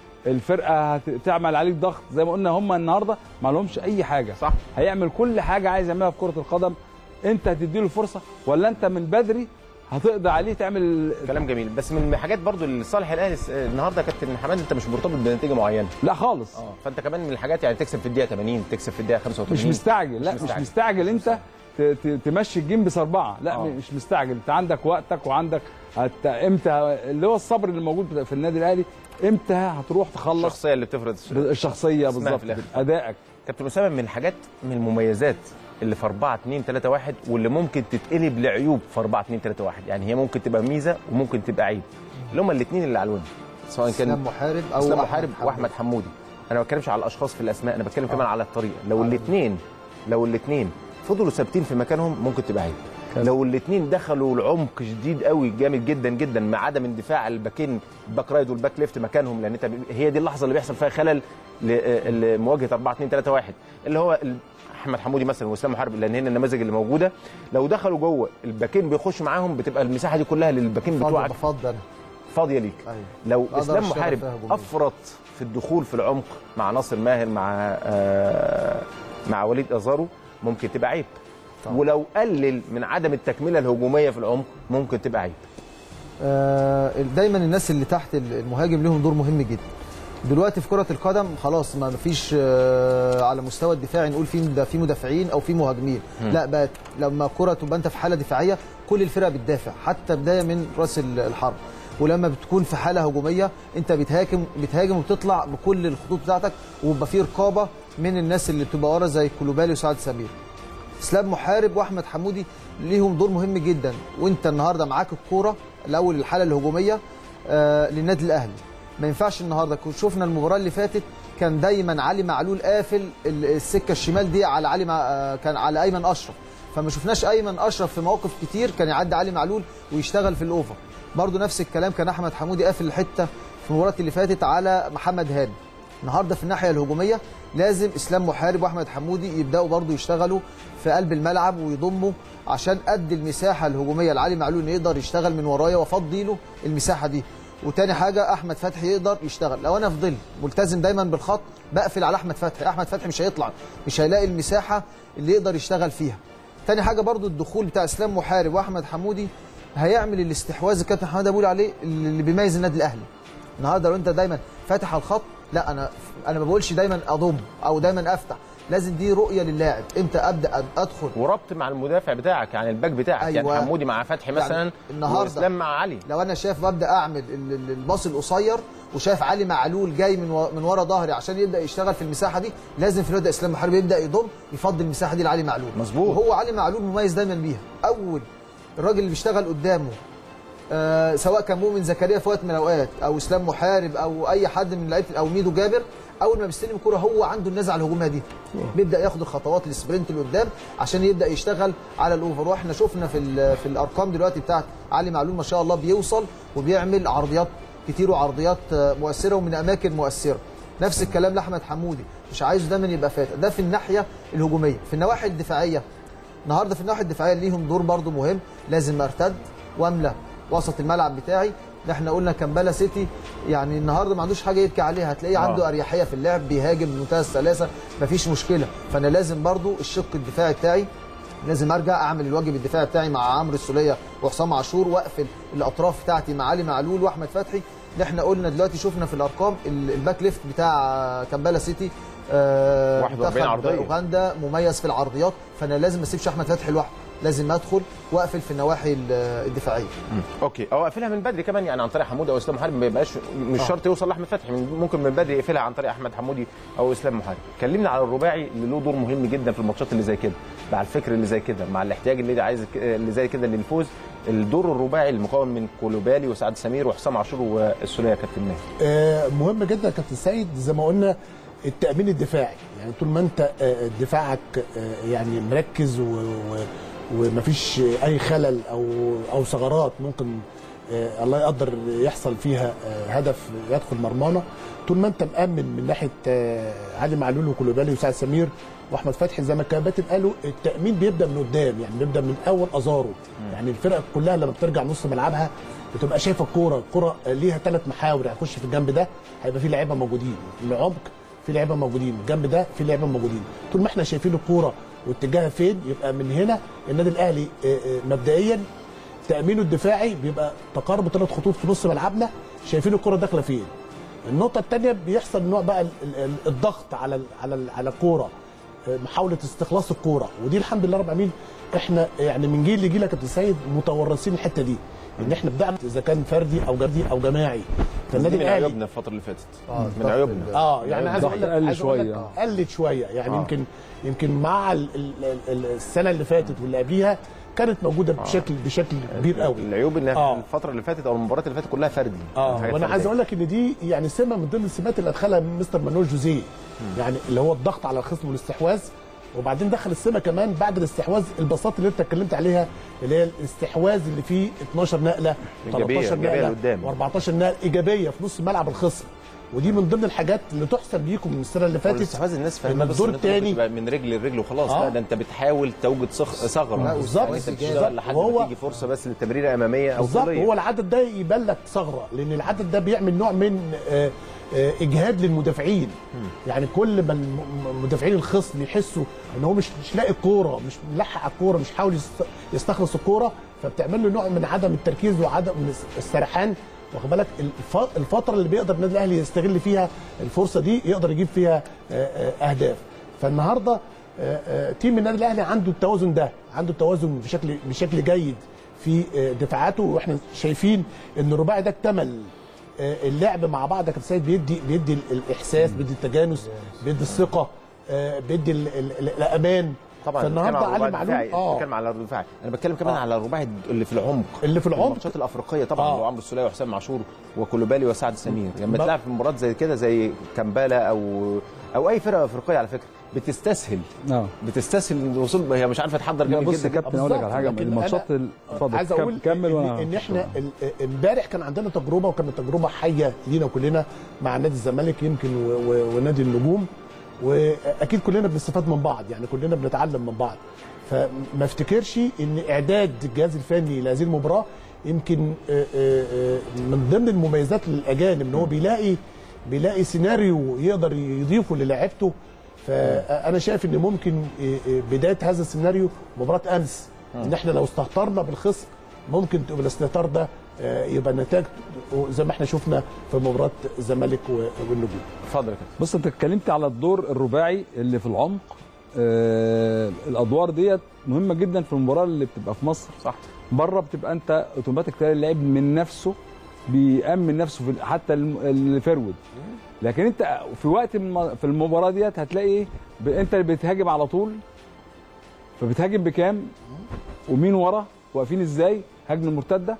Speaker 4: الفرقه هتعمل عليك ضغط زي ما قلنا هم النهارده ما لهمش اي حاجه
Speaker 1: صح.
Speaker 4: هيعمل كل حاجه عايز يعملها في كره القدم انت هتديله الفرصه ولا انت من بدري هتقضي عليه تعمل
Speaker 1: كلام جميل بس من الحاجات برضو اللي صالح الاهلي س- النهارده كابتن حماد انت مش مرتبط بنتيجه معينه
Speaker 4: لا خالص
Speaker 1: اه فانت كمان من الحاجات يعني تكسب في الدقيقه 80 تكسب في الدقيقه 85
Speaker 4: مش مستعجل لا
Speaker 1: مش
Speaker 4: مش
Speaker 1: مستعجل.
Speaker 4: مستعجل انت ت- ت- تمشي الجيم بس اربعه لا
Speaker 1: آه.
Speaker 4: مش مستعجل انت عندك وقتك وعندك هت... امتى اللي هو الصبر اللي موجود في النادي الاهلي امتى هتروح تخلص
Speaker 1: الشخصيه اللي بتفرض
Speaker 4: الشخصيه
Speaker 1: اسمها
Speaker 4: بالظبط
Speaker 1: في الآخر.
Speaker 4: ادائك
Speaker 1: كابتن اسامه من الحاجات من المميزات اللي في 4 2 3 1 واللي ممكن تتقلب لعيوب في 4 2 3 1 يعني هي ممكن تبقى ميزه ومممكن تبقى عيب اللي هم الاثنين اللي على الوينج سواء
Speaker 5: اسلام
Speaker 1: كان
Speaker 5: محارب او
Speaker 1: اسلام
Speaker 5: أحمد
Speaker 1: محارب
Speaker 5: حمودي.
Speaker 1: واحمد حمودي انا ما بتكلمش على الاشخاص في الاسماء انا بتكلم كمان على الطريقه لو الاثنين لو الاثنين فضلوا ثابتين في مكانهم ممكن تبقى عيب لو الاثنين دخلوا العمق شديد قوي جامد جدا جدا مع عدم اندفاع الباكين الباك رايت والباك ليفت مكانهم لان انت هي دي اللحظه اللي بيحصل فيها خلل ل- لمواجهه 4 2 3 1 اللي هو ال- احمد حمودي مثلا واسلام محارب لان هنا النماذج اللي موجوده لو دخلوا جوه الباكين بيخش معاهم بتبقى المساحه دي كلها للباكين
Speaker 5: بفضل
Speaker 1: بتوعك
Speaker 5: بفضل انا
Speaker 1: فاضيه ليك
Speaker 5: أيوة.
Speaker 1: لو
Speaker 5: أقدر
Speaker 1: اسلام
Speaker 5: أشتغل
Speaker 1: محارب
Speaker 5: فيها هجوميا.
Speaker 1: افرط في الدخول في العمق مع ناصر ماهر مع آه مع وليد ازارو ممكن تبقى عيب
Speaker 5: طبعا.
Speaker 1: ولو قلل من عدم التكمله الهجوميه في العمق ممكن تبقى عيب
Speaker 5: آه، دايما الناس اللي تحت المهاجم لهم دور مهم جدا دلوقتي في كرة القدم خلاص ما فيش آه، على مستوى الدفاعي نقول في مد- في مدافعين او في مهاجمين لا بقت لما كرة تبقى انت في حالة دفاعية كل الفرق بتدافع حتى بداية من راس ال- الحرب ولما بتكون في حالة هجومية انت بتهاجم بتهاجم وبتطلع بكل الخطوط بتاعتك وبيبقى في رقابة من الناس اللي بتبقى ورا زي كولوبالي وسعد سمير اسلام محارب واحمد حمودي ليهم دور مهم جدا وانت النهارده معاك الكوره الاول الحاله الهجوميه آه للنادي الاهلي ما ينفعش النهارده كنت شفنا المباراه اللي فاتت كان دايما علي معلول قافل ال- السكه الشمال دي على علي مع آه كان على ايمن اشرف فما شفناش ايمن اشرف في مواقف كتير كان يعدي علي معلول ويشتغل في الاوفر برضو نفس الكلام كان احمد حمودي قافل الحته في المباراه اللي فاتت على محمد هاني النهارده في الناحيه الهجوميه لازم اسلام محارب واحمد حمودي يبداوا برضو يشتغلوا في قلب الملعب ويضموا عشان قد المساحه الهجوميه لعلي معلول انه يقدر يشتغل من ورايا وافضي له المساحه دي وتاني حاجه احمد فتحي يقدر يشتغل لو انا فضلت ملتزم دايما بالخط بقفل على احمد فتحي احمد فتحي مش هيطلع مش هيلاقي المساحه اللي يقدر يشتغل فيها تاني حاجه برضو الدخول بتاع اسلام محارب واحمد حمودي هيعمل الاستحواذ اللي كابتن حماده بيقول عليه اللي بيميز النادي الاهلي النهارده لو انت دايما فاتح على الخط لا انا انا ما بقولش دايما اضم او دايما افتح لازم دي رؤيه لللاعب امتى ابدا أد- ادخل
Speaker 1: وربط مع المدافع بتاعك يعني الباك بتاعك
Speaker 5: أيوة.
Speaker 1: يعني حمودي مع فتحي
Speaker 5: يعني
Speaker 1: مثلا
Speaker 5: النهاردة
Speaker 1: واسلام مع علي
Speaker 5: لو انا شايف ببدا اعمل ال- ال- الباص القصير وشايف علي معلول جاي من و- من ورا ظهري عشان يبدا يشتغل في المساحه دي لازم في الوقت ده اسلام محارب يبدا يضم يفضي المساحه دي لعلي معلول
Speaker 1: مظبوط.
Speaker 5: وهو علي معلول مميز دايما بيها اول الراجل اللي بيشتغل قدامه آه سواء كان مؤمن زكريا في وقت من الاوقات او اسلام محارب او اي حد من لعيبه او ميدو جابر اول ما بيستلم الكره هو عنده النزعه الهجوميه دي بيبدا ياخد الخطوات السبرنت اللي قدام عشان يبدا يشتغل على الاوفر واحنا شفنا في ال- في الارقام دلوقتي بتاعت علي معلول ما شاء الله بيوصل وبيعمل عرضيات كتير وعرضيات آه، مؤثره ومن اماكن مؤثره نفس الكلام لاحمد حمودي مش عايزه دايما يبقى فاتح ده في الناحيه الهجوميه في النواحي الدفاعيه النهارده في الناحيه الدفاعيه ليهم دور برضو مهم لازم ارتد واملى وسط الملعب بتاعي احنا قلنا كامبالا سيتي يعني النهارده ما عندوش حاجه يبكي عليها هتلاقيه عنده اريحيه في اللعب بيهاجم بمنتهى السلاسه مفيش مشكله فانا لازم برضو الشق الدفاعي بتاعي لازم ارجع اعمل الواجب الدفاعي بتاعي مع عمرو السوليه وحسام عاشور واقفل الاطراف بتاعتي مع علي معلول واحمد فتحي اللي احنا قلنا دلوقتي شفنا في الارقام ال- الباك ليفت بتاع كامبالا سيتي آه
Speaker 1: 41
Speaker 5: منتخب
Speaker 1: عرضية.
Speaker 5: اوغندا مميز في العرضيات فانا لازم ما اسيبش احمد فتحي لوحده لازم ادخل واقفل في النواحي ال- الدفاعيه
Speaker 1: اوكي او اقفلها من بدري كمان يعني عن طريق حمودي او اسلام محارب ما يبقاش مش شرط يوصل لاحمد فتحي من- ممكن من بدري يقفلها عن طريق احمد حمودي او اسلام محارب كلمنا على الرباعي اللي له دور مهم جدا في الماتشات اللي زي كده مع الفكر اللي زي كده مع الاحتياج اللي عايز اللي زي كده للفوز الدور الرباعي المكون من كولوبالي وسعد سمير وحسام عاشور والسوليه يا كابتن ماهر
Speaker 3: آه، مهم جدا يا كابتن سيد زي ما قلنا التامين الدفاعي يعني طول ما انت آه، دفاعك آه، يعني مركز و- و- ومفيش اي خلل او او ثغرات ممكن آه، الله يقدر يحصل فيها آه، هدف يدخل مرمانا طول ما انت مامن من ناحيه آه، علي معلول وكولوبالي وسعد سمير واحمد فتحي زي ما الكباتن قالوا التامين بيبدا من قدام يعني بيبدا من اول ازارو يعني الفرق كلها لما بترجع نص ملعبها بتبقى شايفه الكوره الكوره ليها ثلاث محاور هتخش في الجنب ده هيبقى في لعيبه موجودين العمق في لعيبه موجودين الجنب ده في لعيبه موجودين طول ما احنا شايفين الكوره واتجاهها فين يبقى من هنا النادي الاهلي آه، آه، مبدئيا تامينه الدفاعي بيبقى تقارب ثلاث خطوط في نص ملعبنا شايفين الكره داخله فين النقطه الثانيه بيحصل نوع بقى ال- ال- الضغط على ال- على ال- على الكوره آه، محاوله استخلاص الكوره ودي الحمد لله رب العالمين احنا يعني من جيل لجيل يا كابتن سيد متورثين الحته دي ان احنا بنعمل اذا كان فردي او جردي او جماعي فالنادي
Speaker 1: من
Speaker 3: الاهلي
Speaker 1: عيوبنا الفتره اللي فاتت
Speaker 5: آه،
Speaker 1: من
Speaker 5: الضغط
Speaker 1: عيوبنا
Speaker 5: ال-
Speaker 3: اه يعني عايز اقول لك
Speaker 4: الضغط قل
Speaker 3: عايز أقول لك
Speaker 4: شوية.
Speaker 3: قلت شويه يعني
Speaker 1: آه.
Speaker 3: يمكن يمكن مع ال- ال- ال- السنه اللي فاتت واللي قبليها كانت موجوده بشكل بشكل كبير قوي
Speaker 1: العيوب ان
Speaker 3: آه.
Speaker 1: الفتره اللي فاتت او المباريات اللي فاتت كلها فردي
Speaker 3: اه
Speaker 1: حاجات
Speaker 3: وانا عايز
Speaker 1: فردية.
Speaker 3: اقول لك ان دي يعني سمه من ضمن السمات اللي ادخلها مستر مانويل جوزيه يعني اللي هو الضغط على الخصم والاستحواذ وبعدين دخل السمه كمان بعد الاستحواذ البساط اللي انت اتكلمت عليها اللي هي الاستحواذ اللي فيه 12 نقله
Speaker 1: إيجابية،
Speaker 3: 13
Speaker 1: إيجابية
Speaker 3: نقله
Speaker 1: لقدام.
Speaker 3: و14 نقله ايجابيه في نص ملعب الخصم ودي من ضمن الحاجات اللي تحسب ليكم من السنه اللي فاتت
Speaker 1: والاستحواذ الناس فاهمه
Speaker 3: إن
Speaker 1: بس
Speaker 3: الدور
Speaker 1: إن أنت ممكن
Speaker 3: التاني
Speaker 1: تبقى من رجل لرجل وخلاص
Speaker 3: آه.
Speaker 1: لا ده انت بتحاول توجد صخ... ثغره
Speaker 3: بالظبط،
Speaker 1: يعني انت
Speaker 3: بالظبط.
Speaker 1: بتشتغل لحد ما
Speaker 3: وهو-
Speaker 1: تيجي فرصه بس للتمريره اماميه او
Speaker 3: بالظبط
Speaker 1: طوليه
Speaker 3: هو العدد ده يبان لك ثغره لان العدد ده بيعمل نوع من آه، آه، اجهاد للمدافعين يعني كل ما الم- مدافعين الخصم يحسوا ان هو مش مش لاقي الكوره مش ملحق على الكوره مش حاول يست- يستخلص الكوره فبتعمل له نوع من عدم التركيز وعدم من السرحان واخد بالك الف- الفتره اللي بيقدر النادي الاهلي يستغل فيها الفرصه دي يقدر يجيب فيها آه، آه، اهداف فالنهارده آه، آه، تيم النادي الاهلي عنده التوازن ده عنده التوازن بشكل بشكل جيد في آه، دفاعاته واحنا شايفين ان الرباعي ده اكتمل آه، اللعب مع بعض يا كابتن سيد بيدي بيدي ال- الاحساس بيدي التجانس بيدي الثقه آه، بيدي ال- ال- ال- الامان
Speaker 1: طبعا
Speaker 3: فالنهارده
Speaker 1: بتتكلم على
Speaker 3: علي
Speaker 1: الرباعي
Speaker 3: معلول
Speaker 1: الدفاعي،
Speaker 3: اه
Speaker 1: بتتكلم على الدفاعي انا بتكلم كمان
Speaker 3: آه.
Speaker 1: على الرباعي اللي في العمق
Speaker 3: اللي في العمق
Speaker 1: الماتشات الافريقيه طبعا
Speaker 3: آه.
Speaker 1: هو عمرو السوليه وحسام عاشور وكولوبالي وسعد سمير لما
Speaker 3: ب-
Speaker 1: تلعب في مباراه زي كده زي كامبالا او او اي فرقه افريقيه على فكره بتستسهل
Speaker 4: اه
Speaker 1: بتستسهل الوصول هي مش عارفه تحضر
Speaker 4: لا
Speaker 1: جامد
Speaker 4: بص
Speaker 1: جدا
Speaker 4: يا كابتن اقول لك على
Speaker 3: بالظبط،
Speaker 4: حاجه
Speaker 3: لكن
Speaker 4: الماتشات
Speaker 3: أنا
Speaker 4: ال- اتفضل
Speaker 3: عايز
Speaker 4: كم-
Speaker 3: اقول
Speaker 4: كمل
Speaker 3: إن,
Speaker 4: وانا
Speaker 3: ان احنا ال- امبارح كان عندنا تجربه وكانت تجربه حيه لينا كلنا مع نادي الزمالك يمكن و- و- ونادي النجوم واكيد كلنا بنستفاد من بعض يعني كلنا بنتعلم من بعض فما افتكرش ان اعداد الجهاز الفني لهذه المباراه يمكن آه، آه، آه، من ضمن المميزات للاجانب ان هو بيلاقي بيلاقي سيناريو يقدر يضيفه للاعيبته فانا شايف ان ممكن آه، آه، بدايه هذا السيناريو مباراه امس ان احنا لو استهترنا بالخصم ممكن تبقى الاستهتار ده آه، يبقى نتاج زي ما احنا شفنا في مباراه الزمالك و- والنجوم
Speaker 1: اتفضل يا كابتن
Speaker 4: بص انت اتكلمت على الدور الرباعي اللي في العمق آه الادوار ديت مهمه جدا في المباراه اللي بتبقى في مصر
Speaker 1: صح
Speaker 4: بره بتبقى انت اوتوماتيك تلاقي اللاعب من نفسه بيأمن نفسه في حتى الم- الفرود لكن انت في وقت الم- في المباراه ديت هتلاقي ايه ب- انت اللي بتهاجم على طول فبتهاجم بكام ومين ورا واقفين ازاي هجمه المرتده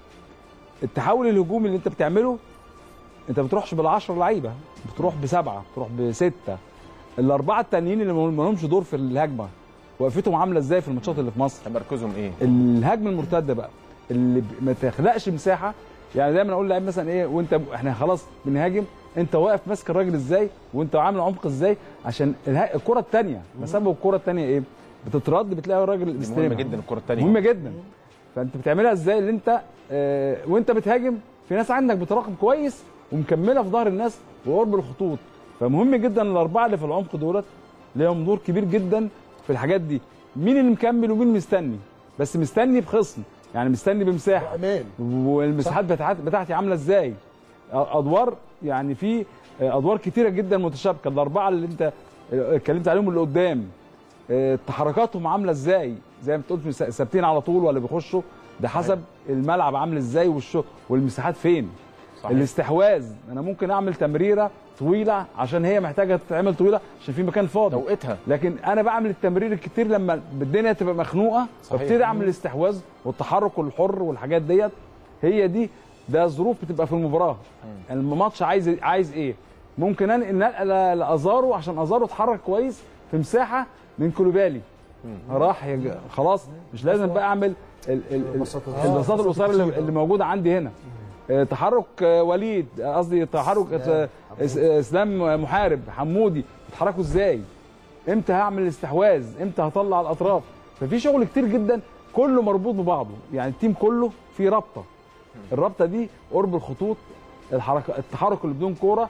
Speaker 4: التحول الهجومي اللي انت بتعمله انت ما بتروحش بالعشر لعيبه بتروح بسبعه بتروح بسته الاربعه التانيين اللي ما لهمش دور في الهجمه وقفتهم عامله ازاي في الماتشات اللي في مصر
Speaker 1: تمركزهم ايه
Speaker 4: الهجمه المرتده بقى اللي ب- ما تخلقش مساحه يعني دايما اقول لعيب مثلا ايه وانت احنا خلاص بنهاجم انت واقف ماسك الراجل ازاي وانت عامل عمق ازاي عشان اله- الكره الثانيه مسبب الكره الثانيه ايه بتترد بتلاقي الراجل
Speaker 1: مهمه
Speaker 4: بيستلمها
Speaker 1: جدا الكره الثانيه
Speaker 4: مهمه جدا فانت بتعملها ازاي اللي انت آه وانت بتهاجم في ناس عندك بتراقب كويس ومكمله في ظهر الناس وقرب الخطوط فمهم جدا الاربعه اللي في العمق دولت ليهم دور كبير جدا في الحاجات دي مين اللي مكمل ومين مستني بس مستني بخصم يعني مستني بمساحه
Speaker 3: امان
Speaker 4: والمساحات بتاعت بتاعتي عامله ازاي ادوار يعني في ادوار كتيره جدا متشابكه الاربعه اللي انت اتكلمت عليهم اللي قدام اه، تحركاتهم عامله ازاي زي ما بتقول ثابتين على طول ولا بيخشوا ده حسب الملعب عامل ازاي والشو والمساحات فين
Speaker 1: صحيح.
Speaker 4: الاستحواذ انا ممكن اعمل تمريره طويله عشان هي محتاجه تتعمل طويله عشان في مكان فاضي
Speaker 1: توقيتها
Speaker 4: لكن انا بعمل التمرير الكتير لما الدنيا تبقى مخنوقه
Speaker 1: صحيح.
Speaker 4: ببتدي اعمل الاستحواذ والتحرك الحر والحاجات ديت هي دي ده ظروف بتبقى في المباراه الماتش عايز عايز ايه ممكن انقل نقله لازارو عشان ازارو اتحرك كويس في مساحه من كولوبالي راح يج... خلاص مش لازم بقى اعمل ال- ال- ال- البساط القصيره اللي, اللي موجوده عندي هنا آه، تحرك آه، وليد آه، قصدي تحرك آه، إس- آه، اسلام محارب حمودي اتحركوا ازاي امتى هعمل الاستحواذ امتى هطلع الاطراف ففي شغل كتير جدا كله مربوط ببعضه يعني التيم كله فيه رابطه الرابطه دي قرب الخطوط الحركه التحرك اللي بدون كوره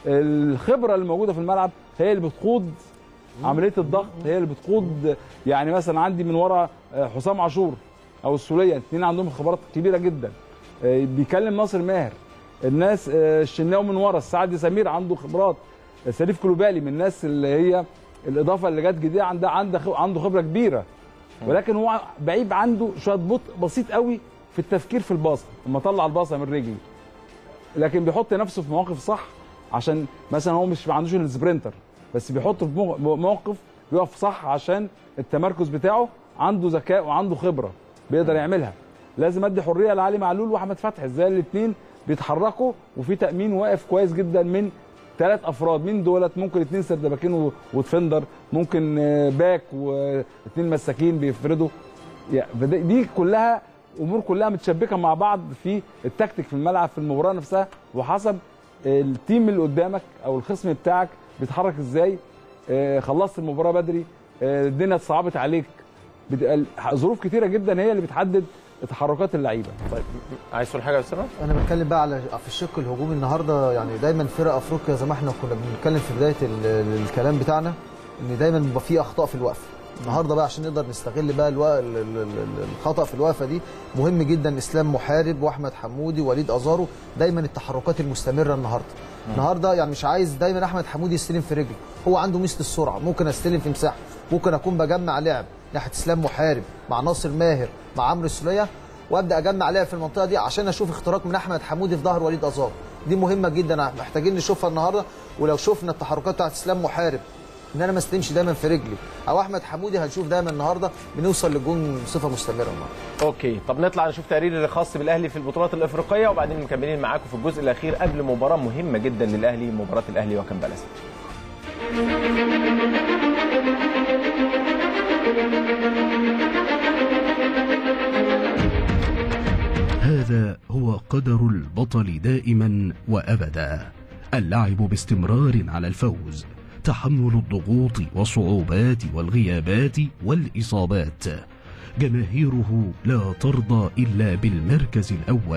Speaker 4: الخبره اللي موجوده في الملعب هي اللي بتقود عمليه الضغط هي اللي بتقود يعني مثلا عندي من ورا آه، حسام عاشور او السوليه الاثنين عندهم خبرات كبيره جدا آه، بيكلم ناصر ماهر الناس آه، الشناوي من ورا السعدي سمير عنده خبرات آه، سليف كلوبالي من الناس اللي هي الاضافه اللي جت جديده عندها عنده عنده خبره كبيره ولكن هو بعيد عنده شويه بطء بسيط قوي في التفكير في الباصه لما طلع الباصه من رجلي لكن بيحط نفسه في مواقف صح عشان مثلا هو مش ما عندوش السبرنتر بس بيحطه في مو- موقف بيقف صح عشان التمركز بتاعه عنده ذكاء وعنده خبره بيقدر يعملها لازم ادي حريه لعلي معلول واحمد فتحي ازاي الاثنين بيتحركوا وفي تامين واقف كويس جدا من ثلاث افراد مين دولت ممكن اثنين سردباكين و- ودفندر ممكن آه، باك واثنين مساكين بيفردوا يعني فدي- دي كلها امور كلها متشبكه مع بعض في التكتيك في الملعب في المباراه نفسها وحسب التيم اللي قدامك او الخصم بتاعك بيتحرك ازاي آه، خلصت المباراه بدري آه، الدنيا اتصعبت عليك بتبقى ال- ظروف كتيره جدا هي اللي بتحدد تحركات اللعيبه
Speaker 1: طيب عايز تقول حاجه يا استاذ
Speaker 5: انا بتكلم بقى على في الشق الهجومي النهارده يعني دايما فرق افريقيا زي ما احنا كنا بنتكلم في بدايه ال- ال- الكلام بتاعنا ان دايما بيبقى في اخطاء في الوقفه النهارده بقى عشان نقدر نستغل بقى الو... ال- ال- ال- الخطا في الوقفه دي مهم جدا اسلام محارب واحمد حمودي وليد ازارو دايما التحركات المستمره النهارده النهارده يعني مش عايز دايما احمد حمودي يستلم في رجله هو عنده ميزه السرعه ممكن استلم في مساحه ممكن اكون بجمع لعب ناحيه اسلام محارب مع ناصر ماهر مع عمرو السوليه وابدا اجمع لعب في المنطقه دي عشان اشوف اختراق من احمد حمودي في ظهر وليد ازار دي مهمه جدا محتاجين نشوفها النهارده ولو شفنا التحركات بتاعت اسلام محارب ان انا ما استلمش دايما في رجلي او احمد حمودي هنشوف دايما النهارده بنوصل للجون بصفه مستمره النهارده
Speaker 1: اوكي طب نطلع نشوف تقرير خاص بالاهلي في البطولات الافريقيه وبعدين مكملين معاكم في الجزء الاخير قبل مباراه مهمه جدا للاهلي مباراه الاهلي وكامبالا سيتي
Speaker 6: هذا هو قدر البطل دائما وابدا اللعب باستمرار على الفوز تحمل الضغوط والصعوبات والغيابات والاصابات جماهيره لا ترضى الا بالمركز الاول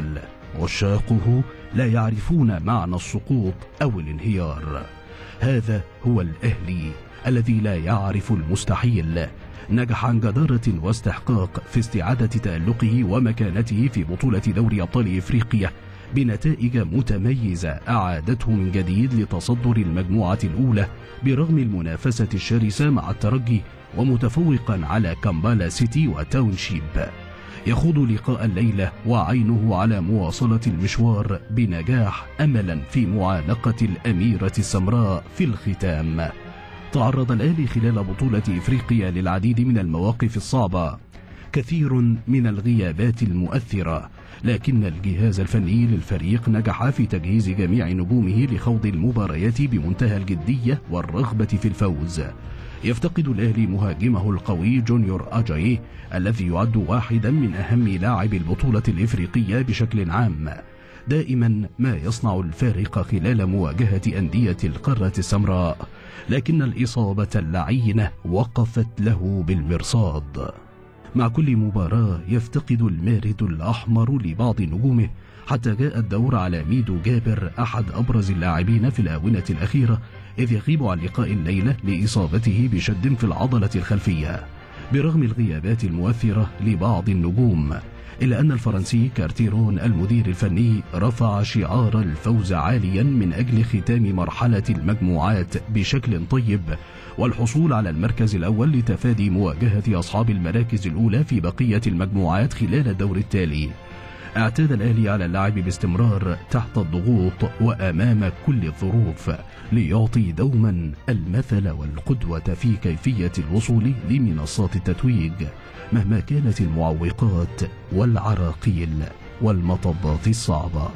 Speaker 6: عشاقه لا يعرفون معنى السقوط او الانهيار هذا هو الاهلي الذي لا يعرف المستحيل نجح عن جدارة واستحقاق في استعادة تألقه ومكانته في بطولة دوري أبطال إفريقيا بنتائج متميزة أعادته من جديد لتصدر المجموعة الأولى برغم المنافسة الشرسة مع الترجي ومتفوقا على كامبالا سيتي وتاونشيب يخوض لقاء الليلة وعينه على مواصلة المشوار بنجاح أملا في معانقة الأميرة السمراء في الختام تعرض الأهلي خلال بطولة إفريقيا للعديد من المواقف الصعبة كثير من الغيابات المؤثرة لكن الجهاز الفني للفريق نجح في تجهيز جميع نجومه لخوض المباريات بمنتهى الجدية والرغبة في الفوز يفتقد الأهلي مهاجمه القوي جونيور أجاي الذي يعد واحدا من أهم لاعبي البطولة الإفريقية بشكل عام دائما ما يصنع الفارق خلال مواجهة أندية القارة السمراء لكن الإصابة اللعينة وقفت له بالمرصاد مع كل مباراة يفتقد المارد الأحمر لبعض نجومه حتى جاء الدور على ميدو جابر أحد أبرز اللاعبين في الآونة الأخيرة إذ يغيب عن لقاء الليلة لإصابته بشد في العضلة الخلفية برغم الغيابات المؤثرة لبعض النجوم إلا أن الفرنسي كارتيرون المدير الفني رفع شعار الفوز عاليا من أجل ختام مرحلة المجموعات بشكل طيب والحصول على المركز الأول لتفادي مواجهة أصحاب المراكز الأولى في بقية المجموعات خلال الدور التالي اعتاد الأهلي على اللعب باستمرار تحت الضغوط وأمام كل الظروف ليعطي دوما المثل والقدوة في كيفية الوصول لمنصات التتويج مهما كانت المعوقات والعراقيل والمطبات الصعبه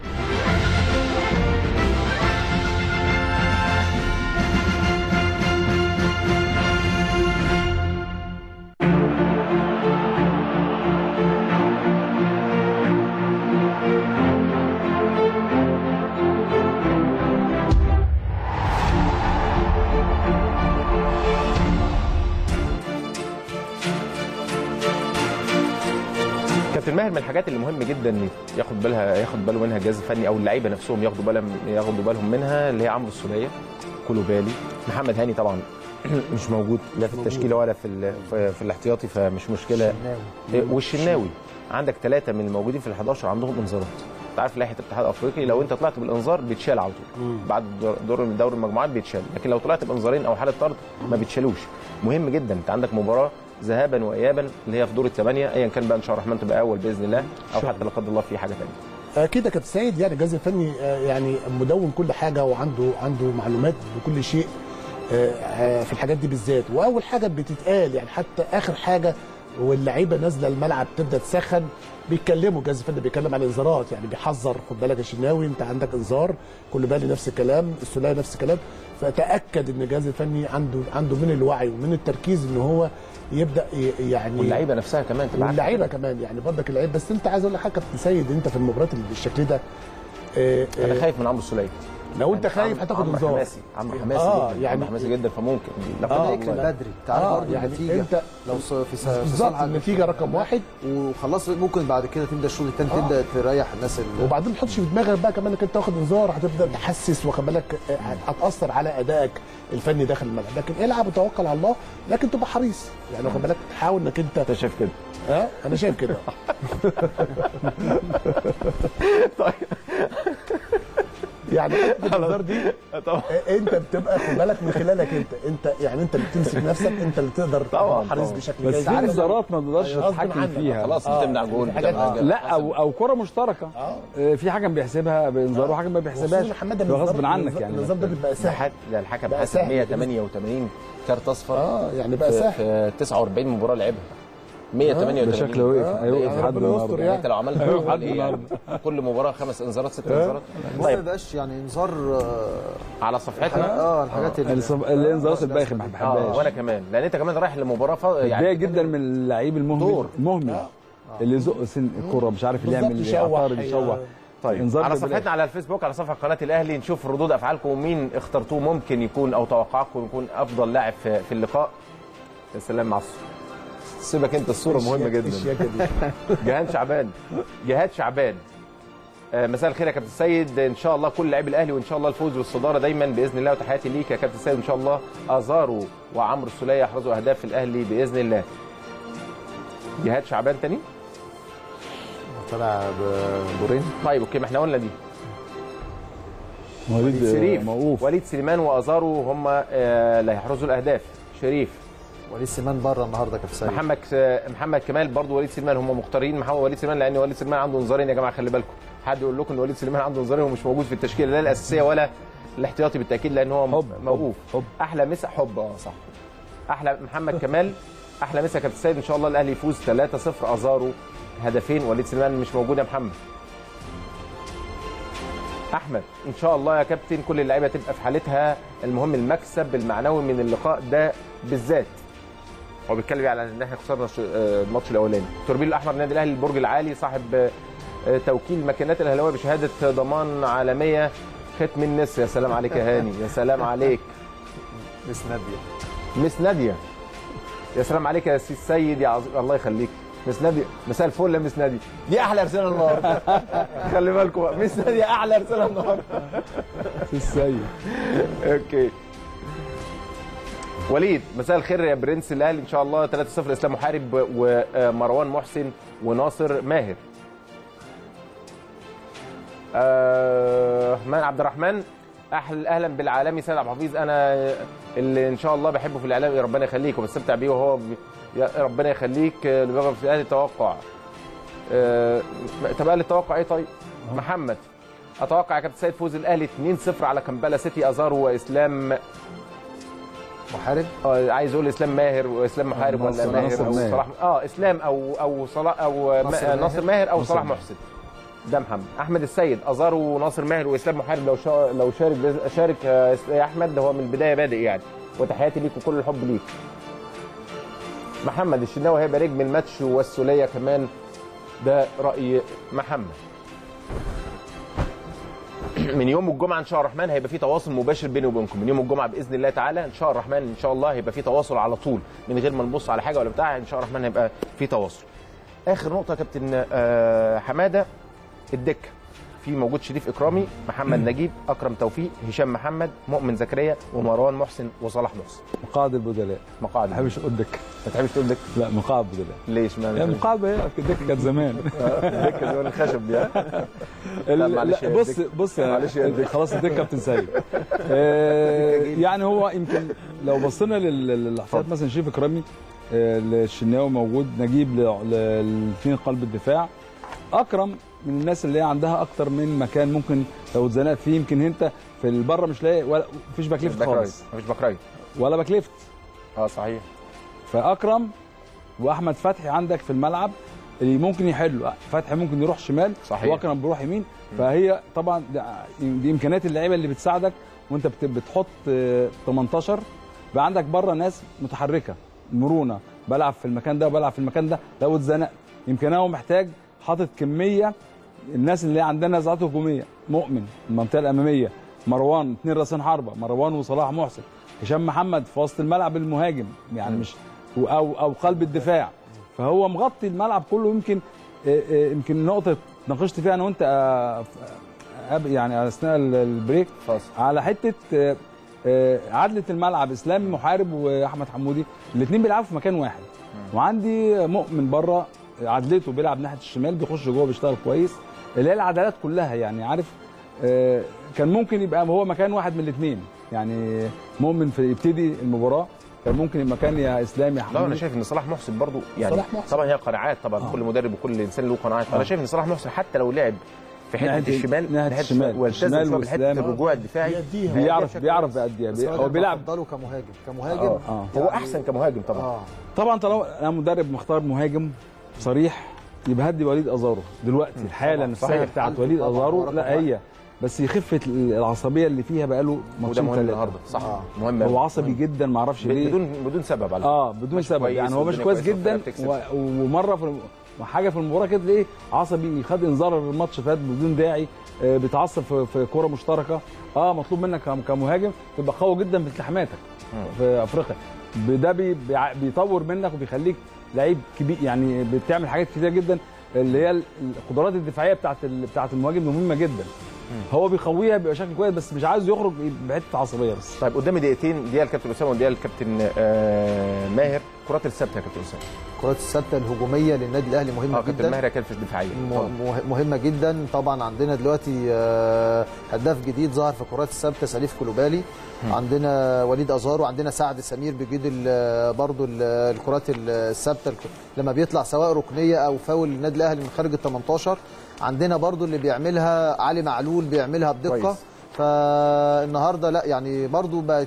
Speaker 1: كابتن ماهر من الحاجات اللي مهم جدا ياخد بالها ياخد باله منها الجهاز الفني او اللعيبه نفسهم ياخدوا بالهم ياخدوا بالهم منها اللي هي عمرو السوليه كولوبالي محمد هاني طبعا مش موجود لا في التشكيله ولا في ال- في, في الاحتياطي فمش مشكله إيه، والشناوي عندك ثلاثه من الموجودين في ال 11 عندهم انذارات انت عارف لائحه الاتحاد الافريقي لو انت طلعت بالانذار بيتشال على طول بعد دور- دور دور المجموعات بيتشال لكن لو طلعت بانذارين او حاله طرد ما بيتشالوش مهم جدا انت عندك مباراه ذهابا وايابا اللي هي في دور الثمانيه ايا كان بقى ان شاء الله الرحمن تبقى اول باذن الله او حتى لا قدر الله في حاجه ثانيه
Speaker 3: اكيد يا كابتن سيد يعني الجهاز الفني آه، يعني مدون كل حاجه وعنده عنده معلومات بكل شيء آه، آه، في الحاجات دي بالذات واول حاجه بتتقال يعني حتى اخر حاجه واللعيبه نازله الملعب تبدا تسخن بيتكلموا الجهاز الفني بيتكلم على الانذارات يعني بيحذر خد بالك يا شناوي انت عندك انذار كل بالي نفس الكلام السوليه نفس الكلام فتاكد ان الجهاز الفني عنده عنده من الوعي ومن التركيز ان هو يبدا ي- يعني
Speaker 1: واللعيبه نفسها كمان تبقى عارفة
Speaker 3: واللعيبه كمان يعني برضك اللعيبه بس انت عايز اقول لك حاجه كابتن سيد انت في المباريات اللي بالشكل ده آه،
Speaker 1: انا
Speaker 3: آه،
Speaker 1: خايف من عمرو السوليه
Speaker 3: لو انت
Speaker 1: يعني
Speaker 3: خايف
Speaker 1: عمرو-
Speaker 3: هتاخد
Speaker 1: عمرو
Speaker 3: انذار
Speaker 1: حماسي عمرو حماسي
Speaker 3: آه،
Speaker 1: جدا
Speaker 3: يعني-
Speaker 1: عمرو حماسي جدا فممكن لا
Speaker 3: آه،
Speaker 1: قدر
Speaker 5: يكرم
Speaker 1: الله.
Speaker 5: بدري انت عارف
Speaker 3: آه،
Speaker 5: برضه
Speaker 3: يعني
Speaker 5: النتيجه
Speaker 3: انت
Speaker 5: لو ص- في س- في
Speaker 3: بالظبط
Speaker 5: صالح
Speaker 3: النتيجه رقم واحد
Speaker 5: وخلاص ممكن بعد كده تبدا الشوط الثاني
Speaker 3: آه.
Speaker 5: تبدا تريح الناس اللي
Speaker 3: وبعدين ما تحطش في دماغك بقى كمان انك انت واخد انذار هتبدا تحسس واخد بالك آه، هتاثر على ادائك الفني داخل الملعب لكن العب وتوكل على الله لكن تبقى حريص يعني واخد بالك حاول انك انت
Speaker 1: انت شايف كده
Speaker 3: اه انا شايف كده يعني حته الانذار دي
Speaker 1: طبعا
Speaker 3: آه، انت بتبقى خد بالك من خلالك انت انت يعني انت اللي بتمسك نفسك انت اللي تقدر
Speaker 1: طبعاً،
Speaker 3: تبقى حريص
Speaker 1: طبعاً.
Speaker 3: بشكل
Speaker 4: بس
Speaker 3: جيد
Speaker 4: في انذارات ما تقدرش
Speaker 3: أيوة، غصب
Speaker 4: تتحكم
Speaker 3: عنك.
Speaker 4: فيها
Speaker 1: خلاص
Speaker 3: آه،
Speaker 1: بتمنع جول
Speaker 3: في حاجات-
Speaker 1: بتمنع-
Speaker 4: لا او او كره مشتركه آه، في حكم بيحسبها بانذار وحكم ما بيحسبهاش
Speaker 3: خصوصاً محمد
Speaker 4: ده غصب
Speaker 3: النظام-
Speaker 4: عنك يعني
Speaker 3: النظام ده بيبقى
Speaker 1: ده
Speaker 3: سهل
Speaker 1: حد- ده الحكم
Speaker 3: بقى
Speaker 1: حاسب
Speaker 3: سهل.
Speaker 1: 188 كارت اصفر
Speaker 3: اه يعني بقى
Speaker 1: في,
Speaker 3: سهل
Speaker 1: في 49 مباراه لعبها 188
Speaker 4: ده شكله وقف
Speaker 3: آه،
Speaker 4: هيوقف
Speaker 3: يعني
Speaker 4: لحد
Speaker 3: ربنا يستر
Speaker 4: النهارده
Speaker 3: يعني.
Speaker 1: انت لو عملت
Speaker 4: أيوة،
Speaker 1: جول
Speaker 4: لحد
Speaker 1: ايه يعني؟ كل مباراه خمس انذارات ست انذارات
Speaker 5: بس ما
Speaker 1: طيب
Speaker 5: يبقاش يعني انذار آه،
Speaker 1: على صفحتنا
Speaker 5: اه الحاجات اللي
Speaker 4: الصف- الانذارات البايخه ما
Speaker 1: اه
Speaker 4: بحبهاش
Speaker 1: وانا كمان لان انت كمان رايح لمباراه ف...
Speaker 4: يعني
Speaker 1: يعني
Speaker 4: جدا من اللعيب المهمل
Speaker 1: دور.
Speaker 4: المهمل اللي يزق سن الكره مش عارف اللي
Speaker 3: بالظبط،
Speaker 4: يعمل
Speaker 3: يشوح،
Speaker 4: يعترض
Speaker 3: هي-
Speaker 4: يشوح
Speaker 1: طيب
Speaker 4: انذار
Speaker 1: على
Speaker 4: ببلاش.
Speaker 1: صفحتنا على الفيسبوك على صفحه قناه الاهلي نشوف ردود افعالكم مين اخترتوه ممكن يكون او توقعكم يكون افضل لاعب في, في اللقاء يا سلام على الصوره سيبك انت الصوره مهمه جدا
Speaker 3: الشياكة دي.
Speaker 1: جهاد شعبان جهاد شعبان آه، مساء الخير يا كابتن سيد ان شاء الله كل لاعبي الاهلي وان شاء الله الفوز والصداره دايما باذن الله وتحياتي ليك يا كابتن سيد ان شاء الله ازارو وعمرو السوليه يحرزوا اهداف في الاهلي باذن الله جهاد شعبان تاني
Speaker 5: طلع بدورين
Speaker 1: طيب اوكي ما احنا قلنا دي
Speaker 4: وليد
Speaker 1: شريف
Speaker 4: موقوف
Speaker 1: وليد سليمان وازارو هم آه، اللي هيحرزوا الاهداف شريف
Speaker 5: وليد سيمان بره النهارده كابتن سيد
Speaker 1: محمد محمد كمال برضو وليد سليمان هم مختارين محمد وليد سليمان لان وليد سليمان عنده انذارين يا جماعه خلي بالكم حد يقول لكم ان وليد سليمان عنده انذارين ومش موجود في التشكيله لا الاساسيه ولا الاحتياطي بالتاكيد لان هو
Speaker 4: حب،
Speaker 1: موقوف
Speaker 4: حب.
Speaker 1: احلى مسا حب اه صح احلى محمد كمال احلى مسا كابتن سيد ان شاء الله الاهلي يفوز 3-0 ازارو هدفين وليد سليمان مش موجود يا محمد احمد ان شاء الله يا كابتن كل اللعيبه تبقى في حالتها المهم المكسب المعنوي من اللقاء ده بالذات هو بيتكلم على ان احنا خسرنا ش- آه، الماتش الاولاني توربيل الاحمر النادي الاهلي البرج العالي صاحب آه، آه، توكيل ماكينات الهلاويه بشهاده ضمان عالميه ختم النسر يا سلام عليك يا هاني يا سلام عليك
Speaker 5: مس ناديه
Speaker 1: مس ناديه يا سلام عليك يا سي السيد يا عظيم الله يخليك مس ناديه مساء الفل يا مس ناديه دي احلى رساله النهارده خلي بالكم بقى مس ناديه احلى رساله النهارده
Speaker 4: في السيد
Speaker 1: اوكي وليد مساء الخير يا برنس الاهلي ان شاء الله 3-0 اسلام محارب ومروان محسن وناصر ماهر آه مان عبد الرحمن اهلا اهلا بالعالمي سيد عبد الحفيظ انا اللي ان شاء الله بحبه في الاعلام ربنا يخليك وبستمتع بيه وهو بي- يا ربنا يخليك آه، اللي بيبقى في الاهلي توقع آه طب قال التوقع ايه طيب محمد اتوقع يا كابتن سيد فوز الاهلي 2-0 على كمبالا سيتي ازارو واسلام
Speaker 5: محارب
Speaker 1: آه عايز اقول اسلام ماهر واسلام محارب ولا
Speaker 4: ناصر-
Speaker 1: ماهر
Speaker 4: ناصر
Speaker 1: او
Speaker 4: ماهر.
Speaker 1: صلاح اه اسلام او او صلاح او
Speaker 5: ناصر
Speaker 1: ناصر,
Speaker 5: ماهر.
Speaker 1: ناصر ماهر او
Speaker 4: ناصر
Speaker 1: صلاح
Speaker 4: ماهر.
Speaker 1: محسن ده محمد احمد السيد ازارو وناصر ماهر واسلام محارب لو شا... لو شارك بإذ- شارك آه، يا احمد هو من البدايه بادئ يعني وتحياتي ليك وكل الحب ليك محمد الشناوي هيبقى نجم الماتش والسوليه كمان ده راي محمد من يوم الجمعه ان شاء الله الرحمن هيبقى في تواصل مباشر بيني وبينكم من يوم الجمعه باذن الله تعالى ان شاء الله الرحمن ان شاء الله هيبقى في تواصل على طول من غير ما نبص على حاجه ولا بتاع ان شاء الله الرحمن هيبقى في تواصل اخر نقطه يا كابتن آه، حماده الدكه في موجود شريف اكرامي محمد نجيب اكرم توفيق هشام محمد مؤمن زكريا ومروان محسن وصلاح محسن
Speaker 4: مقاعد البدلاء
Speaker 1: مقاعد
Speaker 4: ما بحبش اقول دكه
Speaker 1: ما تحبش تقول دك
Speaker 4: لا مقاعد بدلاء
Speaker 1: ليش ما
Speaker 4: يعني مقاعد هي الدكه كانت زمان
Speaker 1: دكه زي الخشب دي ها؟
Speaker 4: لا
Speaker 1: معلش يا
Speaker 4: بص
Speaker 1: دكة.
Speaker 4: بص
Speaker 1: معلش يا دكة.
Speaker 4: خلاص الدكه كابتن سيد آه، يعني هو يمكن لو بصينا لل- للاحتياط مثلا شريف اكرامي آه، الشناوي موجود نجيب الاثنين قلب الدفاع اكرم من الناس اللي هي عندها اكتر من مكان ممكن لو اتزنقت فيه يمكن انت في البره مش لاقي ولا مفيش باك ليفت
Speaker 1: باك رايت
Speaker 4: خالص
Speaker 1: مفيش باك رايت
Speaker 4: ولا باك ليفت
Speaker 1: اه صحيح
Speaker 4: فاكرم واحمد فتحي عندك في الملعب اللي ممكن يحلوا فتحي ممكن يروح شمال
Speaker 1: صحيح.
Speaker 4: واكرم بيروح يمين فهي طبعا ده- دي امكانيات اللعيبه اللي بتساعدك وانت بت- بتحط آه، 18 بقى عندك بره ناس متحركه مرونه بلعب في المكان ده وبلعب في المكان ده لو اتزنقت يمكن هو محتاج حاطط كميه الناس اللي عندنا نزعات هجوميه مؤمن المنطقه الاماميه مروان اثنين راسين حربه مروان وصلاح محسن هشام محمد في وسط الملعب المهاجم يعني مش او او قلب الدفاع فهو مغطي الملعب كله يمكن آه، آه، يمكن نقطه ناقشت فيها انا وانت آه، آه، يعني اثناء ال- البريك
Speaker 1: فاصل
Speaker 4: على حته آه، آه، عدله الملعب اسلام محارب واحمد حمودي الاثنين بيلعبوا في مكان واحد وعندي مؤمن بره عدلته بيلعب ناحيه الشمال بيخش جوه بيشتغل كويس اللي هي العدلات كلها يعني عارف آه، كان ممكن يبقى هو مكان واحد من الاثنين يعني مؤمن في يبتدي المباراه كان ممكن يبقى مكان يا اسلام يا
Speaker 1: لا انا
Speaker 4: حمودي
Speaker 1: شايف ان صلاح محسن برضو يعني
Speaker 3: صلاح محسن.
Speaker 1: طبعا هي قناعات طبعا
Speaker 4: آه.
Speaker 1: كل مدرب وكل انسان له قناعات انا شايف ان صلاح محسن حتى لو لعب في حته
Speaker 4: ناحية-
Speaker 1: الشمال
Speaker 4: ناحية الشمال.
Speaker 1: والتزم
Speaker 4: الشمال
Speaker 1: شويه بحته
Speaker 4: وإسلام.
Speaker 1: الرجوع الدفاعي
Speaker 3: بيديها.
Speaker 4: بيعرف بيعرف يأديها
Speaker 5: بس
Speaker 4: بي-
Speaker 5: أنا
Speaker 4: هو بيلعب
Speaker 5: بفضله كمهاجم كمهاجم
Speaker 4: اه اه
Speaker 1: هو احسن كمهاجم طبعا
Speaker 5: اه
Speaker 4: طبعا طالما انا مدرب مختار مهاجم صريح يبقى هدي وليد ازارو دلوقتي الحاله
Speaker 1: طبعاً.
Speaker 4: نفسها
Speaker 1: صحيح.
Speaker 4: بتاعت
Speaker 5: عنده
Speaker 4: وليد
Speaker 5: طبعاً
Speaker 4: ازارو
Speaker 5: ورقة
Speaker 4: لا
Speaker 5: واحد.
Speaker 4: هي بس يخف العصبيه اللي فيها بقاله
Speaker 1: وده
Speaker 4: ماتشين
Speaker 1: مهم
Speaker 4: ثلاثه
Speaker 1: النهارده صح
Speaker 5: آه.
Speaker 1: مهم
Speaker 4: هو
Speaker 1: أوي.
Speaker 4: عصبي جدا ما اعرفش ليه
Speaker 1: بدون بدون سبب على
Speaker 4: اه بدون
Speaker 1: مش
Speaker 4: سبب
Speaker 1: كويس
Speaker 4: يعني هو مش
Speaker 1: والدنيا
Speaker 4: كويس
Speaker 1: كويسة
Speaker 4: جدا
Speaker 1: والفرقة بتكسب.
Speaker 4: و- ومره في الم- حاجه في المباراه كده تلاقيه عصبي خد انذار الماتش فات بدون داعي آه، بيتعصب في, في كوره مشتركه اه مطلوب منك كم- كمهاجم تبقى قوي جدا في التحاماتك في افريقيا ب- ده بي بيع- بيطور منك وبيخليك لعيب كبير يعني بتعمل حاجات كتير جدا اللي هي ال- القدرات الدفاعيه بتاعت ال- بتاعت المهاجم مهمه جدا هو بيقويها بيبقى شكل كويس بس مش عايز يخرج بحته عصبيه بس
Speaker 1: طيب قدامي دقيقتين دقيقه الكابتن اسامه ودقيقه الكابتن آه، ماهر كرات الثابته يا كابتن اسامه
Speaker 5: الكرات الثابته الهجوميه للنادي الاهلي مهمه
Speaker 1: اه كابتن
Speaker 5: جدا
Speaker 1: ماهر كانت في الدفاعيه
Speaker 5: مه- مه- مهمه جدا طبعا عندنا دلوقتي آه، هداف جديد ظهر في الكرات الثابته سليف كلوبالي عندنا وليد ازارو عندنا سعد سمير بيجيد ال- برضو ال- الكرات الثابته الك- لما بيطلع سواء ركنيه او فاول النادي الاهلي من خارج ال 18 عندنا برضو اللي بيعملها علي معلول بيعملها بدقه
Speaker 1: كويس.
Speaker 5: فالنهارده لا يعني برضو بقت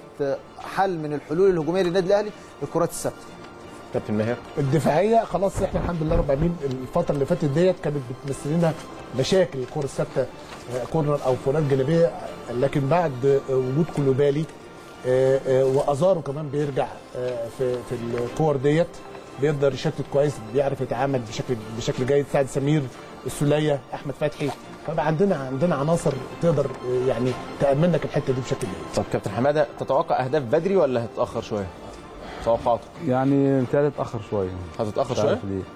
Speaker 5: حل من الحلول الهجوميه للنادي الاهلي الكرات الثابته
Speaker 1: كابتن ماهر
Speaker 3: الدفاعيه خلاص احنا الحمد لله رب العالمين الفتره اللي فاتت ديت كانت بتمثل لنا مشاكل الكره الثابته آه، كورنر او فولات جانبيه لكن بعد آه، وجود كلوبالي آه، آه، وازارو كمان بيرجع آه، في في الكور ديت بيقدر يشتت كويس بيعرف يتعامل بشكل بشكل جيد سعد سمير السوليه احمد فتحي فبقى عندنا عندنا عناصر تقدر آه، يعني تامن لك الحته دي بشكل جيد
Speaker 1: طب كابتن حماده تتوقع اهداف بدري ولا هتتاخر شويه؟ توقعاتك
Speaker 4: يعني ابتدى اتاخر شويه
Speaker 1: هتتاخر
Speaker 4: مش
Speaker 1: شويه
Speaker 4: عارف ليه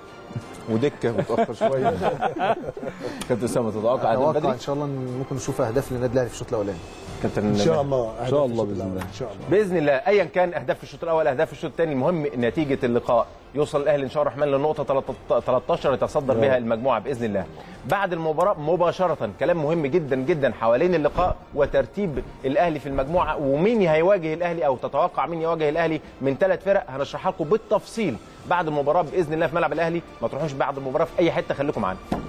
Speaker 1: ودكه متاخر شويه كابتن اسامه تتوقع اهداف
Speaker 5: اتوقع
Speaker 1: بدري؟
Speaker 5: ان شاء الله إن ممكن نشوف اهداف للنادي الاهلي في الشوط الاولاني
Speaker 1: كابتن
Speaker 3: ان شاء
Speaker 1: ماهر.
Speaker 3: الله
Speaker 4: إن شاء الله بإذن الله.
Speaker 3: ان شاء الله
Speaker 1: باذن الله ايا كان اهداف في الشوط الاول اهداف في الشوط الثاني المهم نتيجه اللقاء يوصل الاهلي ان شاء الله الرحمن للنقطه 13 يتصدر بها المجموعه باذن الله بعد المباراه مباشره كلام مهم جدا جدا حوالين اللقاء وترتيب الاهلي في المجموعه ومين هيواجه الاهلي او تتوقع مين يواجه الاهلي من ثلاث فرق هنشرحها لكم بالتفصيل بعد المباراه باذن الله في ملعب الاهلي ما تروحوش بعد المباراه في اي حته خليكم معانا